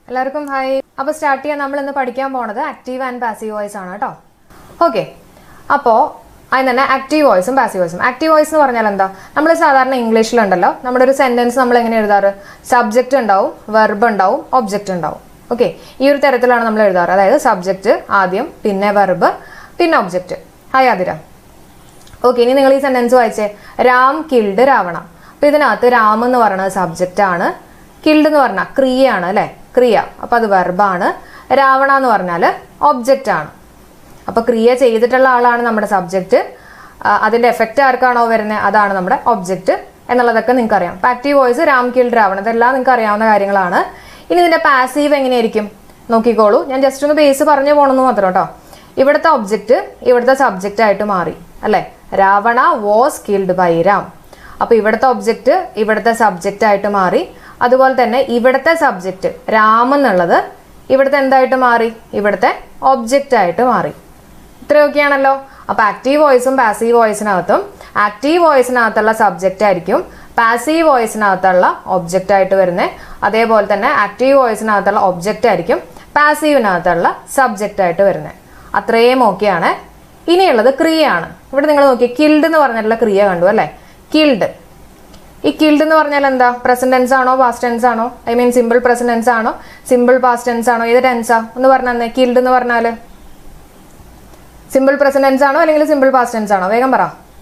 എല്ലാവർക്കും ഹായ് അപ്പോൾ സ്റ്റാർട്ട് ചെയ്യാൻ നമ്മൾ ഇന്ന് പഠിക്കാൻ പോണത് ആക്റ്റീവ് ആൻഡ് പാസീവ് വോയിസ് ആണ് കേട്ടോ ഓക്കെ അപ്പോൾ അതിന് തന്നെ ആക്റ്റീവ് വോയിസും പാസീവ് വോയിസും ആക്റ്റീവ് വോയിസ് എന്ന് പറഞ്ഞാൽ എന്താ നമ്മൾ സാധാരണ ഇംഗ്ലീഷിലുണ്ടല്ലോ നമ്മുടെ ഒരു സെന്റൻസ് നമ്മൾ എങ്ങനെ എഴുതാറ് സബ്ജക്റ്റ് ഉണ്ടാവും വെർബ് ഉണ്ടാവും ഒബ്ജക്റ്റ് ഉണ്ടാവും ഓക്കെ ഈ ഒരു തരത്തിലാണ് നമ്മൾ എഴുതാറ് അതായത് സബ്ജക്റ്റ് ആദ്യം പിന്നെ വെർബ് പിന്നെ ഒബ്ജക്റ്റ് ഹായ് ആതിര ഓക്കെ ഇനി നിങ്ങൾ ഈ സെന്റൻസ് വായിച്ചേ രാം കിൽഡ് രാവണ അപ്പൊ ഇതിനകത്ത് രാം എന്ന് പറയുന്നത് സബ്ജക്റ്റ് ആണ് കിൽഡ് എന്ന് പറഞ്ഞാൽ ക്രിയയാണ് അല്ലെ ക്രിയ അപ്പൊ അത് വെർബാണ് രാവണ എന്ന് പറഞ്ഞാൽ ഒബ്ജക്റ്റ് ആണ് അപ്പൊ ക്രിയ ചെയ്തിട്ടുള്ള ആളാണ് നമ്മുടെ സബ്ജക്റ്റ് അതിന്റെ എഫക്റ്റ് ആർക്കാണോ വരുന്നത് അതാണ് നമ്മുടെ ഒബ്ജക്റ്റ് എന്നുള്ളതൊക്കെ നിങ്ങൾക്ക് അറിയാം അപ്പൊ active voice Ram killed Ravana ഇതെല്ലാം നിങ്ങൾക്ക് അറിയാവുന്ന കാര്യങ്ങളാണ് ഇനി ഇതിന്റെ പാസീവ് എങ്ങനെയായിരിക്കും നോക്കിക്കോളൂ ഞാൻ ജസ്റ്റ് ഒന്ന് ബേസ് പറഞ്ഞു പോകണമെന്ന് മാത്രം കേട്ടോ ഇവിടുത്തെ ഒബ്ജക്റ്റ് ഇവിടുത്തെ സബ്ജക്റ്റ് ആയിട്ട് മാറി അല്ലെ Ravana was killed by Ram അപ്പൊ ഇവിടുത്തെ ഒബ്ജക്റ്റ് ഇവിടുത്തെ സബ്ജക്റ്റ് ആയിട്ട് മാറി അതുപോലെ തന്നെ ഇവിടുത്തെ സബ്ജക്റ്റ് രാം എന്നുള്ളത് ഇവിടുത്തെ എന്തായിട്ട് മാറി ഇവിടുത്തെ ഒബ്ജക്റ്റ് ആയിട്ട് മാറി ഇത്രയൊക്കെയാണല്ലോ അപ്പൊ ആക്റ്റീവ് വോയിസും പാസീവ് വോയിസിനകത്തും ആക്റ്റീവ് വോയിസിനകത്തുള്ള സബ്ജക്റ്റ് ആയിരിക്കും പാസീവ് വോയിസിനകത്തുള്ള ഒബ്ജക്റ്റ് ആയിട്ട് വരുന്നത് അതേപോലെ തന്നെ ആക്റ്റീവ് വോയിസിനകത്തുള്ള ഒബ്ജക്റ്റ് ആയിരിക്കും പാസീവിനകത്തുള്ള സബ്ജക്റ്റ് ആയിട്ട് വരുന്നത് അത്രയും ഓക്കെയാണ് ഇനിയുള്ളത് ക്രിയയാണ് ഇവിടെ നിങ്ങൾ നോക്കി കിൽഡ് എന്ന് പറഞ്ഞിട്ടുള്ള ക്രിയ കണ്ടു അല്ലേ കിൽഡ് ഈ കിൽഡ് എന്ന് പറഞ്ഞാൽ എന്താ പ്രസന്റ് ടെൻസ് ആണോ പാസ്റ്റ് ടെൻസ് ആണോ I mean simple present tense ആണോ സിമ്പിൾ പാസ്റ്റ് ടെൻസ് ആണോ ഏത് ടെൻസാ ഒന്ന് പറഞ്ഞേ കിൽഡ് എന്ന് പറഞ്ഞാല് സിമ്പിൾ പ്രസന്റ് ടെൻസ് ആണോ അല്ലെങ്കിൽ സിമ്പിൾ പാസ്റ്റ് ടെൻസ് ആണോ വേഗം പറ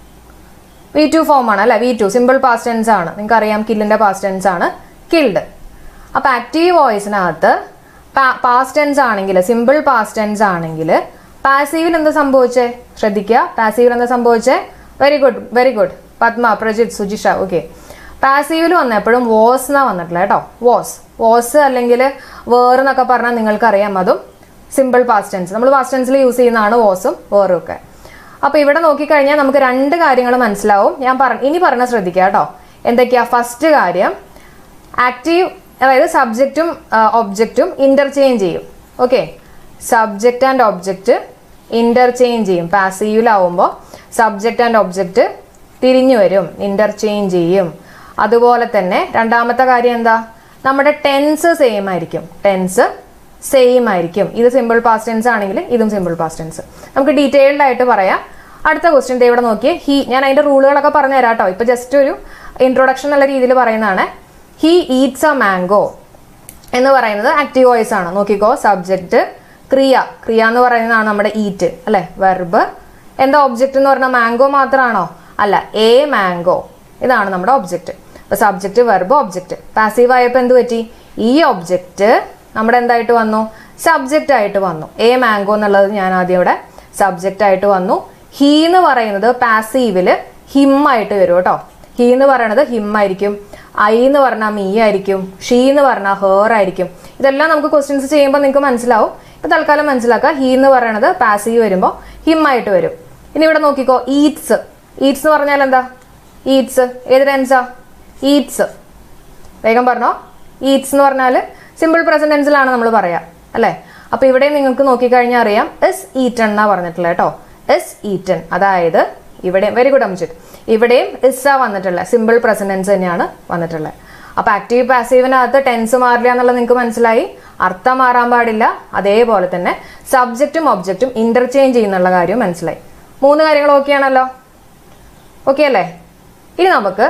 വി ടു ഫോം ആണ് അല്ലെ V two simple past tense ആണ് നിങ്ങൾക്ക് അറിയാം കില്ലിന്റെ പാസ്റ്റ് ടെൻസ് ആണ് കിൽഡ് അപ്പൊ ആക്റ്റീവ് വോയിസിനകത്ത് പാസ്റ്റ് ടെൻസ് ആണെങ്കിൽ സിമ്പിൾ പാസ്റ്റ് ടെൻസ് ആണെങ്കിൽ പാസീവിൽ എന്താ സംഭവിച്ചേ ശ്രദ്ധിക്കുക പാസീവിൽ എന്താ സംഭവിച്ചേ very good very good Padma Prajith Sujisha okay പാസീവിൽ വന്നപ്പോഴും വോസ് എന്നാ വന്നിട്ടില്ല കേട്ടോ വോസ് വോസ് അല്ലെങ്കിൽ വേറെന്നൊക്കെ പറഞ്ഞാൽ നിങ്ങൾക്ക് അറിയാം അതും സിമ്പിൾ പാസ്റ്റ് ടെൻസ് നമ്മൾ പാസ്റ്റ് ടെൻസിൽ യൂസ് ചെയ്യുന്നതാണ് വോസും വേറും ഒക്കെ അപ്പൊ ഇവിടെ നോക്കിക്കഴിഞ്ഞാൽ നമുക്ക് രണ്ട് കാര്യങ്ങൾ മനസ്സിലാവും ഞാൻ പറ ഇനി പറഞ്ഞ ശ്രദ്ധിക്കുക കേട്ടോ എന്തൊക്കെയാ ഫസ്റ്റ് കാര്യം ആക്റ്റീവ് അതായത് സബ്ജക്റ്റും ഒബ്ജക്റ്റും ഇന്റർചേഞ്ച് ചെയ്യും okay subject and object interchange ചെയ്യും പാസീവിലാവുമ്പോൾ സബ്ജക്റ്റ് ആൻഡ് ഒബ്ജക്റ്റ് തിരിഞ്ഞു വരും ഇന്റർചേഞ്ച് ചെയ്യും അതുപോലെ തന്നെ രണ്ടാമത്തെ കാര്യം എന്താ നമ്മുടെ ടെൻസ് സെയിം ആയിരിക്കും ടെൻസ് സെയിം ആയിരിക്കും ഇത് സിമ്പിൾ പാസ്റ്റ് ടെൻസ് ആണെങ്കിൽ ഇതും സിമ്പിൾ പാസ്റ്റ് ടെൻസ് നമുക്ക് ഡീറ്റെയിൽഡ് ആയിട്ട് പറയാം അടുത്ത ക്വസ്റ്റ്യൻ ദേ ഇവിടെ നോക്കിയേ ഹി ഞാൻ അതിന്റെ റൂളുകളൊക്കെ പറഞ്ഞു തരാം കേട്ടോ ഇപ്പൊ ജസ്റ്റ് ഒരു ഇൻട്രൊഡക്ഷൻ എന്നുള്ള രീതിയിൽ പറയുന്നതാണ് ഹി ഈറ്റ്സ് എ മാംഗോ എന്ന് പറയുന്നത് ആക്റ്റീവ് വോയിസ് ആണ് നോക്കിക്കോ സബ്ജക്റ്റ് ക്രിയ ക്രിയ എന്ന് പറയുന്നതാണ് നമ്മുടെ ഈറ്റ് അല്ലെ വെർബ് എന്താ ഒബ്ജക്റ്റ് എന്ന് പറഞ്ഞാൽ മാംഗോ മാത്രമാണോ അല്ല എ മാംഗോ ഇതാണ് നമ്മുടെ ഒബ്ജക്റ്റ് അപ്പൊ സബ്ജക്റ്റ് വെർബ് ഒബ്ജക്റ്റ് പാസീവ് ആയപ്പോൾ എന്ത് പറ്റി ഈ ഒബ്ജക്റ്റ് നമ്മുടെ എന്തായിട്ട് വന്നു സബ്ജക്റ്റ് ആയിട്ട് വന്നു എ മാംഗോ എന്നുള്ളത് ഞാൻ ആദ്യം ഇവിടെ സബ്ജക്റ്റ് ആയിട്ട് വന്നു ഹീ എന്ന് പറയുന്നത് പാസീവില് ഹിം ആയിട്ട് വരും കേട്ടോ ഹീ എന്ന് പറയുന്നത് ഹിം ആയിരിക്കും ഐ എന്ന് പറഞ്ഞാൽ മീ ആയിരിക്കും ഷീ എന്ന് പറഞ്ഞാൽ ഹേർ ആയിരിക്കും ഇതെല്ലാം നമുക്ക് ക്വസ്റ്റ്യൻസ് ചെയ്യുമ്പോൾ നിങ്ങൾക്ക് മനസ്സിലാവും ഇപ്പൊ തൽക്കാലം മനസ്സിലാക്കുക ഹീ എന്ന് പറയുന്നത് പാസീവ് വരുമ്പോൾ ഹിം ആയിട്ട് വരും ഇനി ഇവിടെ നോക്കിക്കോ ഈറ്റ്സ് ഈറ്റ്സ് എന്ന് പറഞ്ഞാൽ എന്താ ഈറ്റ്സ് ഏത് ടെൻസാ ഈറ്റ്സ് വേഗം പറഞ്ഞോ ഈറ്റ്സ് എന്ന് പറഞ്ഞാൽ സിമ്പിൾ പ്രസന്റ് ടെൻസിലാണ് നമ്മൾ പറയാ അല്ലേ അപ്പൊ ഇവിടെ നിങ്ങൾക്ക് നോക്കിക്കഴിഞ്ഞാൽ അറിയാം എസ് ഈറ്റൺ എന്നാ പറഞ്ഞിട്ടുള്ളത് കേട്ടോ എസ് ഈറ്റൺ അതായത് ഇവിടെ വെരി ഗുഡ് അംജിത് ഇവിടെയും ഇസ് ആ വന്നിട്ടുള്ളത് സിമ്പിൾ പ്രസന്റ് ടെൻസ് തന്നെയാണ് വന്നിട്ടുള്ളത് അപ്പൊ ആക്റ്റീവ് പാസീവിനകത്ത് ടെൻസ് മാറില്ല എന്നുള്ളത് നിങ്ങൾക്ക് മനസ്സിലായി അർത്ഥം മാറാൻ പാടില്ല അതേപോലെ തന്നെ സബ്ജക്റ്റും ഒബ്ജക്റ്റും ഇന്റർചേഞ്ച് ചെയ്യുന്നുള്ള കാര്യം മനസ്സിലായി മൂന്ന് കാര്യങ്ങൾ ഓക്കെയാണല്ലോ ഓക്കെ അല്ലേ ഇനി നമുക്ക്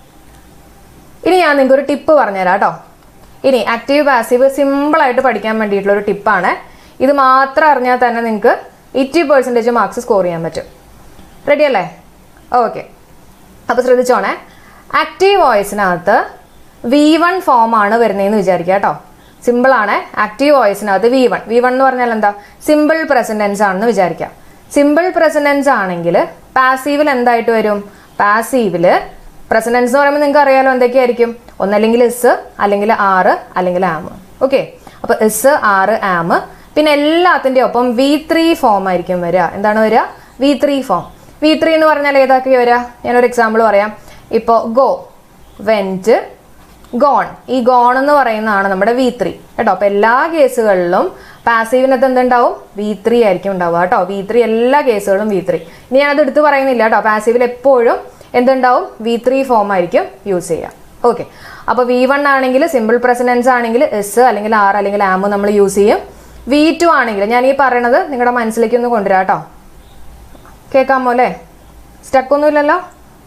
ഇനി ഞാൻ നിങ്ങൾക്ക് ഒരു ടിപ്പ് പറഞ്ഞുതരാം കേട്ടോ ഇനി ആക്റ്റീവ് പാസീവ് സിമ്പിൾ ആയിട്ട് പഠിക്കാൻ വേണ്ടിയിട്ടുള്ള ഒരു ടിപ്പാണ് ഇത് മാത്രം അറിഞ്ഞാൽ തന്നെ നിങ്ങൾക്ക് എയ്റ്റി പെർസെൻറ്റേജ് മാർക്സ് സ്കോർ ചെയ്യാൻ പറ്റും റെഡി അല്ലേ ഓക്കെ അപ്പോൾ ശ്രദ്ധിച്ചോണേ ആക്റ്റീവ് വോയിസിനകത്ത് വി വൺ ഫോം ആണ് വരുന്നതെന്ന് വിചാരിക്കുക കേട്ടോ സിമ്പിൾ ആണ് ആക്റ്റീവ് വോയിസിനകത്ത് വി വൺ വി വൺ എന്ന് പറഞ്ഞാൽ എന്താ സിമ്പിൾ പ്രസന്റൻസ് ആണെന്ന് വിചാരിക്കാം സിമ്പിൾ പ്രസന്റൻസ് ആണെങ്കിൽ പാസീവിൽ എന്തായിട്ട് വരും പാസീവില് പ്രസന്റൻസ് എന്ന് പറയുമ്പോൾ നിങ്ങൾക്ക് അറിയാലോ എന്തൊക്കെയായിരിക്കും ഒന്നല്ലെങ്കിൽ ഇസ് അല്ലെങ്കിൽ ആറ് അല്ലെങ്കിൽ ആം ഓക്കെ അപ്പൊ ഇസ് ആറ് ആം പിന്നെ എല്ലാത്തിന്റെ ഒപ്പം വി ത്രീ ഫോം ആയിരിക്കും വരിക എന്താണ് വരിക V three form V three എന്ന് പറഞ്ഞാൽ ഏതൊക്കെ വരിക ഞാനൊരു എക്സാമ്പിൾ പറയാം ഇപ്പോൾ ഗോ വെന്റ് ഗോൺ ഈ ഗോൺ എന്ന് പറയുന്നതാണ് നമ്മുടെ വി ത്രീ കേട്ടോ അപ്പൊ എല്ലാ കേസുകളിലും പാസീവിനകത്ത് എന്തുണ്ടാവും വി ത്രീ ആയിരിക്കും ഉണ്ടാവുക കേട്ടോ വി ത്രീ എല്ലാ കേസുകളും വി ത്രീ ഇനി ഞാനത് എടുത്ത് പറയുന്നില്ല കേട്ടോ പാസീവിൽ എപ്പോഴും എന്തുണ്ടാവും വി ത്രീ ഫോം ആയിരിക്കും യൂസ് ചെയ്യുക ഓക്കെ അപ്പോൾ വി വൺ ആണെങ്കിൽ സിമ്പിൾ പ്രസൻറ്റൻസ് ആണെങ്കിൽ എസ് അല്ലെങ്കിൽ ആർ അല്ലെങ്കിൽ ആം നമ്മൾ യൂസ് ചെയ്യും വി ടു ആണെങ്കിൽ ഞാൻ ഈ പറയണത് നിങ്ങളുടെ മനസ്സിലേക്ക് ഒന്ന് കൊണ്ടുവരാം കേട്ടോ കേൾക്കാമോ അല്ലേ സ്റ്റക്കൊന്നുമില്ലല്ലോ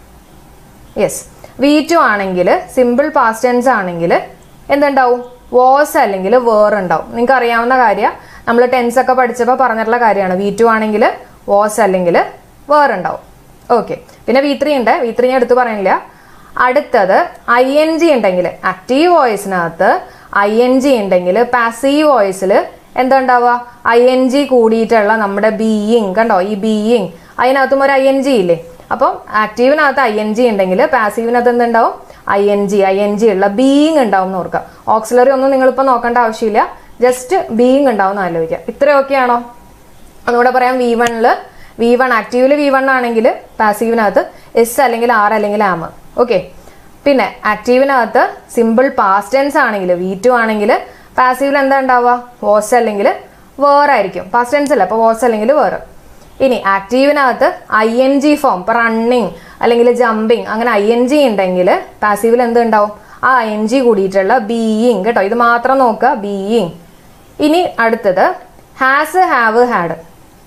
യെസ് വി ടു ആണെങ്കിൽ സിമ്പിൾ പാസ്റ്റ് ടെൻസ് ആണെങ്കിൽ എന്തുണ്ടാവും വാസ് അല്ലെങ്കിൽ വേർ ഉണ്ടാവും നിങ്ങൾക്ക് അറിയാവുന്ന കാര്യം നമ്മൾ ടെൻസ് ഒക്കെ പഠിച്ചപ്പോൾ പറഞ്ഞിട്ടുള്ള കാര്യമാണ് വി ടു ആണെങ്കിൽ വാസ് അല്ലെങ്കിൽ വേർ ഉണ്ടാവും ഓക്കെ പിന്നെ വി ത്രീ ഉണ്ട് വി ത്രീ ഞാൻ എടുത്ത് പറയുന്നില്ല അടുത്തത് ഐ എൻ ജി ഉണ്ടെങ്കിൽ ആക്റ്റീവ് വോയിസിനകത്ത് ഐ എൻ ജി ഉണ്ടെങ്കിൽ പാസീവ് വോയിസിൽ എന്താ ഉണ്ടാവുക ഐ എൻ ജി കൂടിയിട്ടുള്ള നമ്മുടെ ബീയിങ് കണ്ടോ ഈ ബീയിങ് അതിനകത്തും ഒരു ഐ എൻ ജി ഇല്ലേ അപ്പം ആക്റ്റീവിനകത്ത് ഐ എൻ ജി ഉണ്ടെങ്കിൽ പാസീവിനകത്ത് എന്തുണ്ടാവും I N G I N G ഉള്ള ബീയിങ് ഉണ്ടാവും എന്ന് ഓർക്കുക ഓക്സിലറി ഒന്നും നിങ്ങളിപ്പോൾ നോക്കേണ്ട ആവശ്യമില്ല ജസ്റ്റ് ബീയിങ് ഉണ്ടാവും എന്ന് ആലോചിക്കുക ഇത്രയൊക്കെയാണോ അതുകൂടെ പറയാം വി വണ്ണിൽ വി വൺ ആക്റ്റീവിൽ വി വൺ ആണെങ്കിൽ പാസീവിനകത്ത് എസ് അല്ലെങ്കിൽ ആർ അല്ലെങ്കിൽ ആം ഓക്കെ പിന്നെ ആക്റ്റീവിനകത്ത് സിമ്പിൾ പാസ്റ്റ് ടെൻസ് ആണെങ്കിൽ വി ടു ആണെങ്കിൽ പാസീവിൽ എന്താ ഉണ്ടാവുക വോസ് അല്ലെങ്കിൽ വേർ ആയിരിക്കും പാസ്റ്റ് ടെൻസ് അല്ല അപ്പോൾ വോസ് അല്ലെങ്കിൽ വേർ ഇനി ആക്റ്റീവിനകത്ത് ഐ എൻ ജി ഫോം ഇപ്പം റണ്ണിങ് അല്ലെങ്കിൽ ജമ്പിങ് അങ്ങനെ ഐ എൻ ജി ഉണ്ടെങ്കിൽ പാസീവിൽ എന്ത് ഉണ്ടാവും ആ ഐ എൻ ജി കൂടിയിട്ടുള്ള ബീയിങ് കേട്ടോ ഇത് മാത്രം നോക്കുക ബീയിങ് ഇനി അടുത്തത് has have had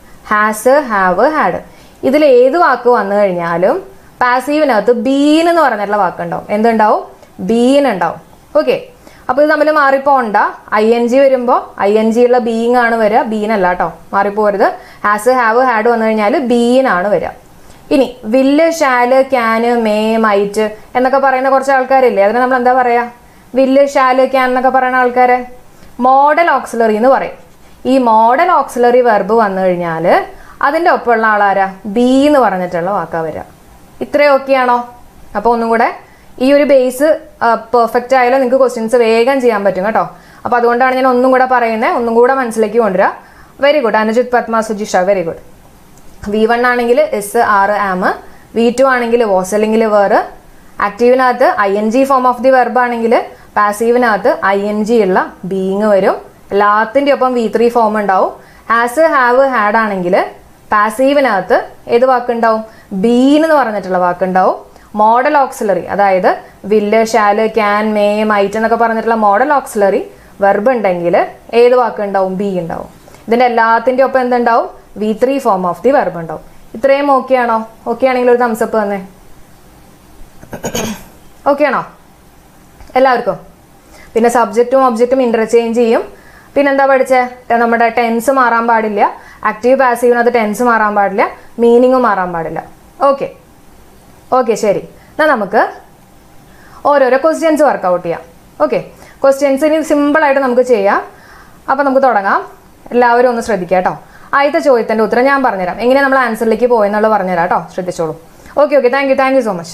has have had ഇതിൽ ഏത് വാക്ക് വന്നു കഴിഞ്ഞാലും പാസീവിനകത്ത് ബീൻ എന്ന് പറഞ്ഞിട്ടുള്ള വാക്കുണ്ടാവും എന്തുണ്ടാവും ബീൻ ഉണ്ടാവും ഓക്കെ അപ്പോൾ ഇത് തമ്മിൽ മാറിപ്പോണ്ട ഐ എൻ ജി വരുമ്പോൾ ഐ എൻ ജി ഉള്ള ബീയിങ് ആണ് വരിക ബീൻ അല്ല കേട്ടോ മാറിപ്പോരുത് ഹാസ് ഹാവ് ഹാഡ് വന്നു കഴിഞ്ഞാൽ ബീൻ ആണ് വരിക ഇനി വില്ല് ഷാല് ക്യാന് മേ മൈറ്റ് എന്നൊക്കെ പറയുന്ന കുറച്ച് ആൾക്കാരില്ലേ അതിന് നമ്മൾ എന്താ പറയാ വില്ല് ഷാല് ക്യാൻ എന്നൊക്കെ പറയുന്ന ആൾക്കാരെ മോഡൽ ഓക്സിലറി എന്ന് പറയും ഈ മോഡൽ ഓക്സിലറി വെർബ് വന്നു കഴിഞ്ഞാൽ അതിൻ്റെ ഒപ്പമുള്ള ആളാരാ ബി എന്ന് പറഞ്ഞിട്ടുള്ള വാക്കാ വരിക ഇത്രയൊക്കെയാണോ അപ്പോൾ ഒന്നും കൂടെ ഈ ഒരു ബേസ് പെർഫെക്റ്റ് ആയാലും നിങ്ങൾക്ക് ക്വസ്റ്റ്യൻസ് വേഗം ചെയ്യാൻ പറ്റും കേട്ടോ അപ്പോൾ അതുകൊണ്ടാണ് ഞാൻ ഒന്നും കൂടെ പറയുന്നത് ഒന്നും കൂടെ മനസ്സിലേക്ക് കൊണ്ടുവരിക very good Anujith Padma Sujisha very good V one ആണെങ്കിൽ is are am V two ആണെങ്കിൽ വാസ് അല്ലെങ്കിൽ വേർ ആക്റ്റീവിനകത്ത് I N G form of the verb ആണെങ്കിൽ പാസീവിനകത്ത് ഐ എൻ ജി ഉള്ള ബീങ് വരും എല്ലാത്തിൻ്റെ ഒപ്പം വി ത്രീ ഫോം ഉണ്ടാവും ഹാസ് ഹാവ് ഹാഡ് ആണെങ്കിൽ പാസീവിനകത്ത് ഏത് വാക്കുണ്ടാവും ബീൻ എന്ന് പറഞ്ഞിട്ടുള്ള വാക്കുണ്ടാവും മോഡൽ ഓക്സിലറി അതായത് വില്ല് ഷാല് ക്യാൻ മേ മൈറ്റ് എന്നൊക്കെ പറഞ്ഞിട്ടുള്ള മോഡൽ ഓക്സിലറി വെർബ് ഉണ്ടെങ്കിൽ ഏത് വാക്കുണ്ടാവും ബി ഉണ്ടാവും ഇതിന്റെ എല്ലാത്തിൻ്റെ ഒപ്പം എന്തുണ്ടാവും V three form of the verb ഉണ്ടാവും ഇത്രയും ഓക്കെ ആണോ ഓക്കെ ആണെങ്കിൽ ഒരു തംസപ്പ് തന്നെ ഓക്കെ ആണോ എല്ലാവർക്കും പിന്നെ സബ്ജക്റ്റും ഒബ്ജക്റ്റും ഇന്റർചേഞ്ച് ചെയ്യും പിന്നെന്താ പഠിച്ചേ ടെ- നമ്മുടെ ടെൻസ് മാറാൻ പാടില്ല ആക്റ്റീവ് പാസീവിനകത്ത് ടെൻസ് മാറാൻ പാടില്ല മീനിങ് മാറാൻ പാടില്ല ഓക്കെ ഓക്കെ ശരി എന്നാൽ നമുക്ക് ഓരോരോ ക്വസ്റ്റ്യൻസ് വർക്കൗട്ട് ചെയ്യാം ഓക്കെ ക്വസ്റ്റ്യൻസ് ഇനി സിമ്പിളായിട്ട് നമുക്ക് ചെയ്യാം അപ്പോൾ നമുക്ക് തുടങ്ങാം എല്ലാവരും ഒന്ന് ശ്രദ്ധിക്കുക കേട്ടോ ആദ്യത്തെ ചോദ്യത്തിൻ്റെ ഉത്തരം ഞാൻ പറഞ്ഞുതരാം എങ്ങനെ നമ്മൾ ആൻസറിലേക്ക് പോയെന്നുള്ളത് പറഞ്ഞുതരാം കേട്ടോ ശ്രദ്ധിച്ചോളൂ okay okay thank you thank you so much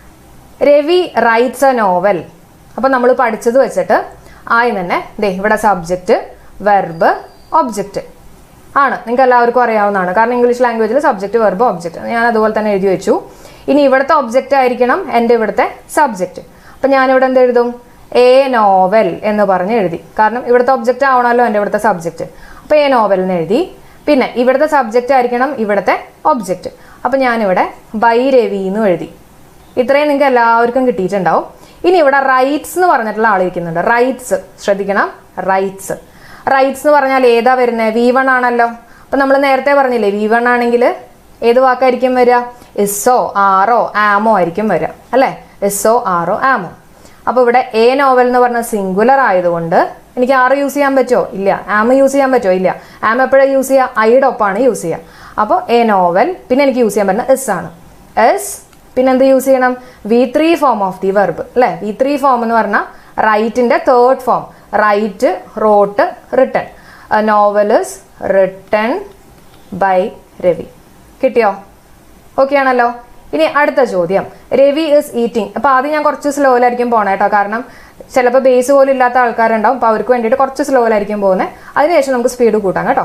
Ravi writes a novel അപ്പം നമ്മൾ പഠിച്ചത് വെച്ചിട്ട് ആയി തന്നെ ദേ ഇവിടെ സബ്ജക്റ്റ് വെർബ് ഒബ്ജക്റ്റ് ആണ് നിങ്ങൾക്ക് എല്ലാവർക്കും അറിയാവുന്നതാണ് കാരണം ഇംഗ്ലീഷ് ലാംഗ്വേജിൽ സബ്ജക്റ്റ് വെർബ് ഒബ്ജക്റ്റ് ഞാൻ അതുപോലെ തന്നെ എഴുതി വെച്ചു ഇനി ഇവിടുത്തെ ഒബ്ജക്റ്റ് ആയിരിക്കണം എൻ്റെ ഇവിടുത്തെ സബ്ജക്റ്റ് അപ്പം ഞാനിവിടെ എന്ത് എഴുതും എ നോവൽ എന്ന് പറഞ്ഞ് എഴുതി കാരണം ഇവിടുത്തെ ഒബ്ജക്റ്റ് ആവണമല്ലോ എൻ്റെ ഇവിടുത്തെ സബ്ജക്റ്റ് അപ്പോൾ എ നോവൽ എന്ന് എഴുതി പിന്നെ ഇവിടുത്തെ സബ്ജക്റ്റ് ആയിരിക്കണം ഇവിടുത്തെ ഒബ്ജക്റ്റ് അപ്പം ഞാനിവിടെ ബൈ രവി എന്നും എഴുതി ഇത്രയും നിങ്ങൾക്ക് എല്ലാവർക്കും കിട്ടിയിട്ടുണ്ടാവും ഇനി ഇവിടെ റൈറ്റ്സ് എന്ന് പറഞ്ഞിട്ടുള്ള ആൾ ഇരിക്കുന്നുണ്ട് റൈറ്റ്സ് ശ്രദ്ധിക്കണം റൈറ്റ്സ് റൈറ്റ്സ് എന്ന് പറഞ്ഞാൽ ഏതാ വരുന്നത് വി വൺ ആണല്ലോ അപ്പം നമ്മൾ നേരത്തെ പറഞ്ഞില്ലേ വി വൺ ആണെങ്കിൽ ഏത് വാക്കായിരിക്കും വരിക എസ്സോ ആറോ ആമോ ആയിരിക്കും വരിക അല്ലേ എസ്സോ ആറോ ആമോ അപ്പോൾ ഇവിടെ എ നോവൽ എന്ന് പറഞ്ഞ സിംഗുലർ ആയതുകൊണ്ട് എനിക്ക് ആറ് യൂസ് ചെയ്യാൻ പറ്റുമോ ഇല്ല ആം യൂസ് ചെയ്യാൻ പറ്റുമോ ഇല്ല ആം എപ്പോഴാണ് യൂസ് ചെയ്യുക ഐയുടെ ഒപ്പാണ് യൂസ് ചെയ്യുക അപ്പോൾ എ നോവൽ പിന്നെ എനിക്ക് യൂസ് ചെയ്യാൻ പറ്റുന്ന എസ് ആണ് എസ് പിന്നെ എന്ത് യൂസ് ചെയ്യണം V three form of the verb അല്ലേ വി ത്രീ ഫോം എന്ന് പറഞ്ഞാൽ റൈറ്റിന്റെ third form write wrote written novels written by Ravi കിട്ടിയോ ഓക്കെ ആണല്ലോ ഇനി അടുത്ത ചോദ്യം രവി ഇസ് ഈറ്റിംഗ് അപ്പൊ ആദ്യം ഞാൻ കുറച്ച് സ്ലോയിലായിരിക്കും പോണേ കേട്ടോ കാരണം ചിലപ്പോൾ ബേസ് പോലും ഇല്ലാത്ത ആൾക്കാരുണ്ടാവും അപ്പോൾ അവർക്ക് വേണ്ടിയിട്ട് കുറച്ച് സ്ലോയിലായിരിക്കും പോകുന്നത് അതിനുശേഷം നമുക്ക് സ്പീഡ് കൂട്ടാം കേട്ടോ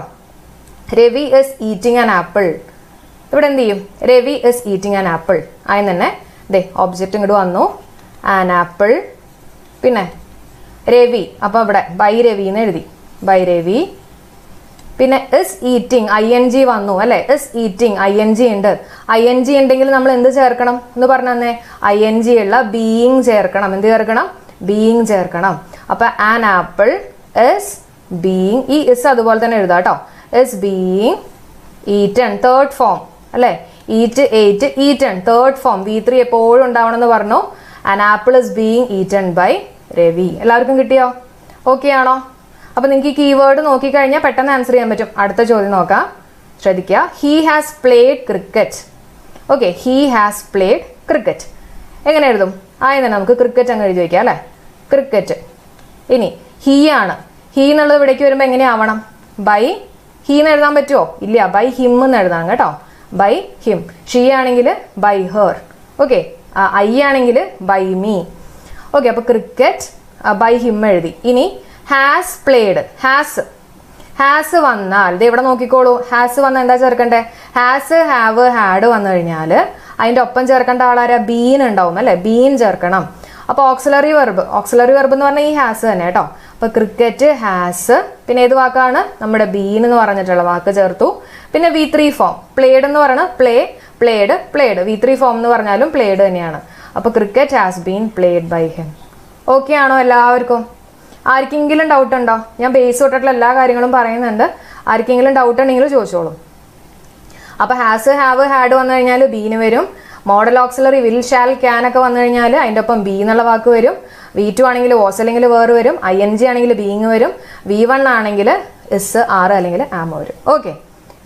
Ravi is eating an apple ഇവിടെ എന്ത് ചെയ്യും Ravi is eating an apple ആയി തന്നെ ദേ ഒബ്ജക്റ്റ് ഇങ്ങോട്ട് വന്നു ആൻ ആപ്പിൾ പിന്നെ രവി അപ്പോൾ ഇവിടെ ബൈ രവി എന്ന് എഴുതി ബൈ രവി പിന്നെ is eating I N G വന്നു അല്ലെ is eating I N G ഉണ്ട് ഐ എൻ ജി ഉണ്ടെങ്കിൽ നമ്മൾ എന്ത് ചേർക്കണം എന്ന് പറഞ്ഞു തന്നെ ഐ എൻ ജി ഉള്ള ബീയിങ് ചേർക്കണം എന്ത് ചേർക്കണം ബീയിങ് ചേർക്കണം അപ്പൊ ആൻ ആപ്പിൾ ഇസ് ബീയിങ് ഈ ഇസ് അതുപോലെ തന്നെ എഴുതാം കേട്ടോ is being eaten third form അല്ലേ eat ate eaten third form V three എപ്പോഴും ഉണ്ടാവണം എന്ന് പറഞ്ഞു an apple is being eaten by Ravi എല്ലാവർക്കും കിട്ടിയോ ഓക്കെ ആണോ അപ്പൊ നിങ്ങൾക്ക് ഈ കീവേഡ് നോക്കിക്കഴിഞ്ഞാൽ പെട്ടെന്ന് ആൻസർ ചെയ്യാൻ പറ്റും അടുത്ത ചോദ്യം നോക്കാം ശ്രദ്ധിക്കുക he has played cricket okay he has played cricket എങ്ങനെ എഴുതും ആദ്യം തന്നെ നമുക്ക് ക്രിക്കറ്റ് അങ്ങ് എഴുതി വയ്ക്കാം അല്ലേ ക്രിക്കറ്റ് ഇനി ഹീ ആണ് ഹീ എന്നുള്ളത് ഇവിടേക്ക് വരുമ്പോൾ എങ്ങനെയാവണം ബൈ ഹീ എന്ന് എഴുതാൻ പറ്റുമോ ഇല്ല ബൈ ഹിം എന്ന് എഴുതാം കേട്ടോ ബൈ ഹിം ഷീ ആണെങ്കിൽ ബൈ ഹെർ ഓക്കെ ഐ ആണെങ്കിൽ ബൈ മീ ഓക്കെ അപ്പോൾ ക്രിക്കറ്റ് ബൈ ഹിം എഴുതി ഇനി ഹാസ് പ്ലേഡ് ഹാസ് ഹാസ് വന്നാൽ ഇത് ഇവിടെ നോക്കിക്കോളൂ ഹാസ് വന്നാൽ എന്താ ചേർക്കണ്ടേ ഹാസ് ഹാവ് ഹാഡ് വന്നു കഴിഞ്ഞാൽ അതിൻ്റെ ഒപ്പം ചേർക്കേണ്ട ആളാരാ ബീൻ ഉണ്ടാവും അല്ലേ ബീൻ ചേർക്കണം അപ്പോൾ ഓക്സിലറി വെർബ് ഓക്സിലറി വെർബ് എന്ന് പറഞ്ഞാൽ ഈ ഹാസ് തന്നെ കേട്ടോ അപ്പോൾ ക്രിക്കറ്റ് ഹാസ് പിന്നെ ഏത് വാക്കാണ് നമ്മുടെ ബീൻ എന്ന് പറഞ്ഞിട്ടുള്ള വാക്ക് ചേർത്തു പിന്നെ വി ത്രീ ഫോം പ്ലേഡ് എന്ന് പറയുന്നത് play played played V three form എന്ന് പറഞ്ഞാലും പ്ലേഡ് തന്നെയാണ് അപ്പോൾ cricket has been played by him okay ആണോ എല്ലാവർക്കും ആർക്കെങ്കിലും ഡൗട്ട് ഉണ്ടോ ഞാൻ ബേസ് തൊട്ടിട്ടുള്ള എല്ലാ കാര്യങ്ങളും പറയുന്നുണ്ട് ആർക്കെങ്കിലും ഡൗട്ട് ഉണ്ടെങ്കിൽ ചോദിച്ചോളൂ അപ്പൊ ഹാസ് ഹാവ് ഹാഡ് വന്നു കഴിഞ്ഞാൽ ബീന് വരും model auxiliary will shall can ഒക്കെ വന്നു കഴിഞ്ഞാൽ അതിൻ്റെ ഒപ്പം ബി എന്നുള്ള വാക്ക് വരും വി ടു ആണെങ്കിൽ വാസ് അല്ലെങ്കിൽ വേറെ വരും ഐ എൻ ജി ആണെങ്കിൽ ബീങ് വരും വി വൺ ആണെങ്കിൽ എസ് ആറ് അല്ലെങ്കിൽ ആമ വരും ഓക്കെ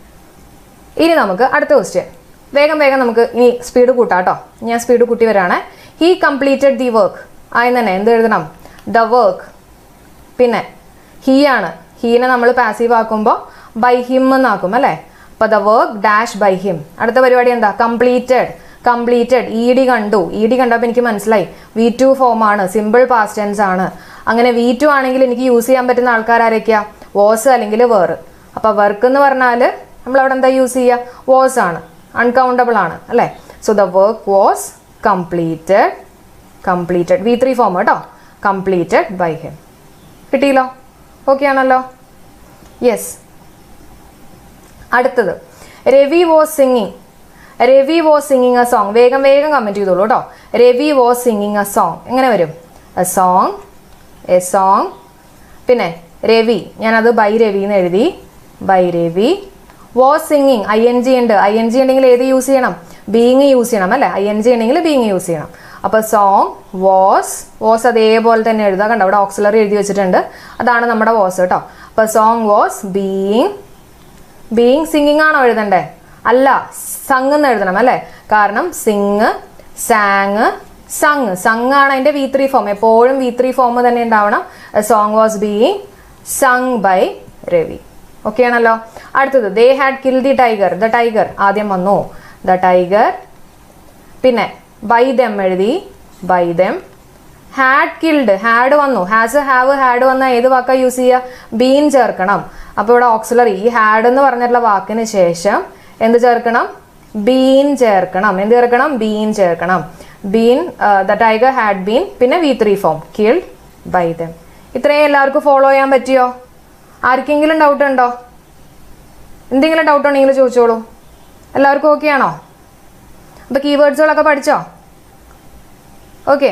ഇനി നമുക്ക് അടുത്ത ക്വസ്റ്റ്യൻ വേഗം വേഗം നമുക്ക് ഇനി സ്പീഡ് കൂട്ടാം കേട്ടോ ഞാൻ സ്പീഡ് കൂട്ടി വരാണ് ഹീ കംപ്ലീറ്റഡ് ദി വർക്ക് ആദ്യം തന്നെ എന്ത് എഴുതണം ദ വർക്ക് പിന്നെ ഹീ ആണ് ഹീനെ നമ്മൾ പാസീവ് ആക്കുമ്പോൾ ബൈ ഹിം എന്നാക്കും അല്ലേ അപ്പോൾ the work dash by him അടുത്ത പരിപാടി എന്താ കംപ്ലീറ്റഡ് കംപ്ലീറ്റഡ് ഇ ഡി കണ്ടു ഇ ഡി കണ്ടപ്പോൾ എനിക്ക് മനസ്സിലായി വി ടു ഫോം ആണ് സിമ്പിൾ പാസ്റ്റ് ടെൻസ് ആണ് അങ്ങനെ വി ടു ആണെങ്കിൽ എനിക്ക് യൂസ് ചെയ്യാൻ പറ്റുന്ന ആൾക്കാർ ആരൊക്കെയാ വോസ് അല്ലെങ്കിൽ വേർ അപ്പോൾ വർക്ക് എന്ന് പറഞ്ഞാൽ നമ്മൾ അവിടെ എന്താ യൂസ് ചെയ്യുക വാസ് ആണ് അൺകൗണ്ടബിൾ ആണ് അല്ലേ so the work was completed completed V three form കേട്ടോ കംപ്ലീറ്റഡ് ബൈ ഹിം കിട്ടിയല്ലോ ഓക്കെ ആണല്ലോ യെസ് അടുത്തത് Ravi was singing Ravi was singing a song വേഗം വേഗം കമൻറ്റ് ചെയ്തോളൂ കേട്ടോ Ravi was singing a song എങ്ങനെ വരും എ സോങ് എ സോങ് പിന്നെ രവി ഞാനത് ബൈ രവി എന്ന് എഴുതി by Ravi was singing I N G ഉണ്ട് ഐ എൻ ജി ഉണ്ടെങ്കിൽ ഏത് യൂസ് ചെയ്യണം ബീങ് യൂസ് ചെയ്യണം അല്ലേ ഐ എൻ ജി ഉണ്ടെങ്കിൽ ബീങ് യൂസ് ചെയ്യണം അപ്പോൾ സോങ് വാസ് വാസ് അതേപോലെ തന്നെ എഴുതുക കണ്ടോ അവിടെ ഓക്സിലറി എഴുതി വെച്ചിട്ടുണ്ട് അതാണ് നമ്മുടെ വാസ് കേട്ടോ അപ്പോൾ song was being being singing ആണോ എഴുതണ്ടേ അല്ല സങ് എന്ന് എഴുതണം അല്ലേ കാരണം സിങ് സാങ് സങ് സങ് ആണ് അതിന്റെ വി ത്രീ ഫോം എപ്പോഴും വി ത്രീ ഫോം തന്നെ ഉണ്ടാവണം song was being sung by Ravi okay ആണല്ലോ അടുത്തത് they had kill the tiger the tiger ആദ്യം വന്നു ദ ടൈഗർ പിന്നെ ബൈ ദം എഴുതി by them had killed had വന്നു ഹാസ് ഹാവ് ഹാഡ് വന്ന ഏത് വാക്കാ യൂസ് ചെയ്യുക ബീൻ ചേർക്കണം അപ്പോൾ ഇവിടെ ഓക്സിലറി ഈ ഹാഡ് എന്ന് പറഞ്ഞിട്ടുള്ള വാക്കിന് ശേഷം എന്ത് ചേർക്കണം ബീൻ ചേർക്കണം എന്ത് ചേർക്കണം ബീൻ ചേർക്കണം been the tiger had been പിന്നെ V three form killed by them ഇത്രയും എല്ലാവർക്കും ഫോളോ ചെയ്യാൻ പറ്റിയോ ആർക്കെങ്കിലും ഡൗട്ട് ഉണ്ടോ എന്തെങ്കിലും ഡൗട്ട് ഉണ്ടെങ്കിൽ ചോദിച്ചോളൂ എല്ലാവർക്കും ഓക്കെ ആണോ അപ്പോൾ കീവേഡ്സുകളൊക്കെ പഠിച്ചോ ഓക്കെ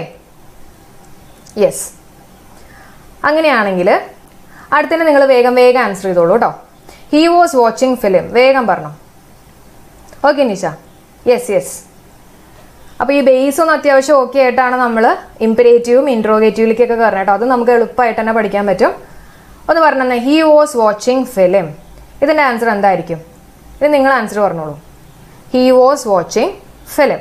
യെസ് അങ്ങനെയാണെങ്കിൽ അടുത്തന്നെ നിങ്ങൾ വേഗം വേഗം ആൻസർ ചെയ്തോളൂ കേട്ടോ ഹി വാസ് വാച്ചിങ് ഫിലിം വേഗം പറഞ്ഞു ഓക്കെ നിഷ യെസ് യെസ് അപ്പോൾ ഈ ബേസ് ഒന്ന് അത്യാവശ്യം ഓക്കെ ആയിട്ടാണ് നമ്മൾ ഇംപരേറ്റീവും ഇൻട്രോഗേറ്റീവിലേക്കൊക്കെ കയറണം കേട്ടോ അത് നമുക്ക് എളുപ്പമായിട്ട് തന്നെ പഠിക്കാൻ പറ്റും ഒന്ന് പറഞ്ഞേ ഹി വാസ് വാച്ചിങ് ഫിലിം ഇതിൻ്റെ ആൻസർ എന്തായിരിക്കും ഇത് നിങ്ങൾ ആൻസർ പറഞ്ഞോളൂ he was watching film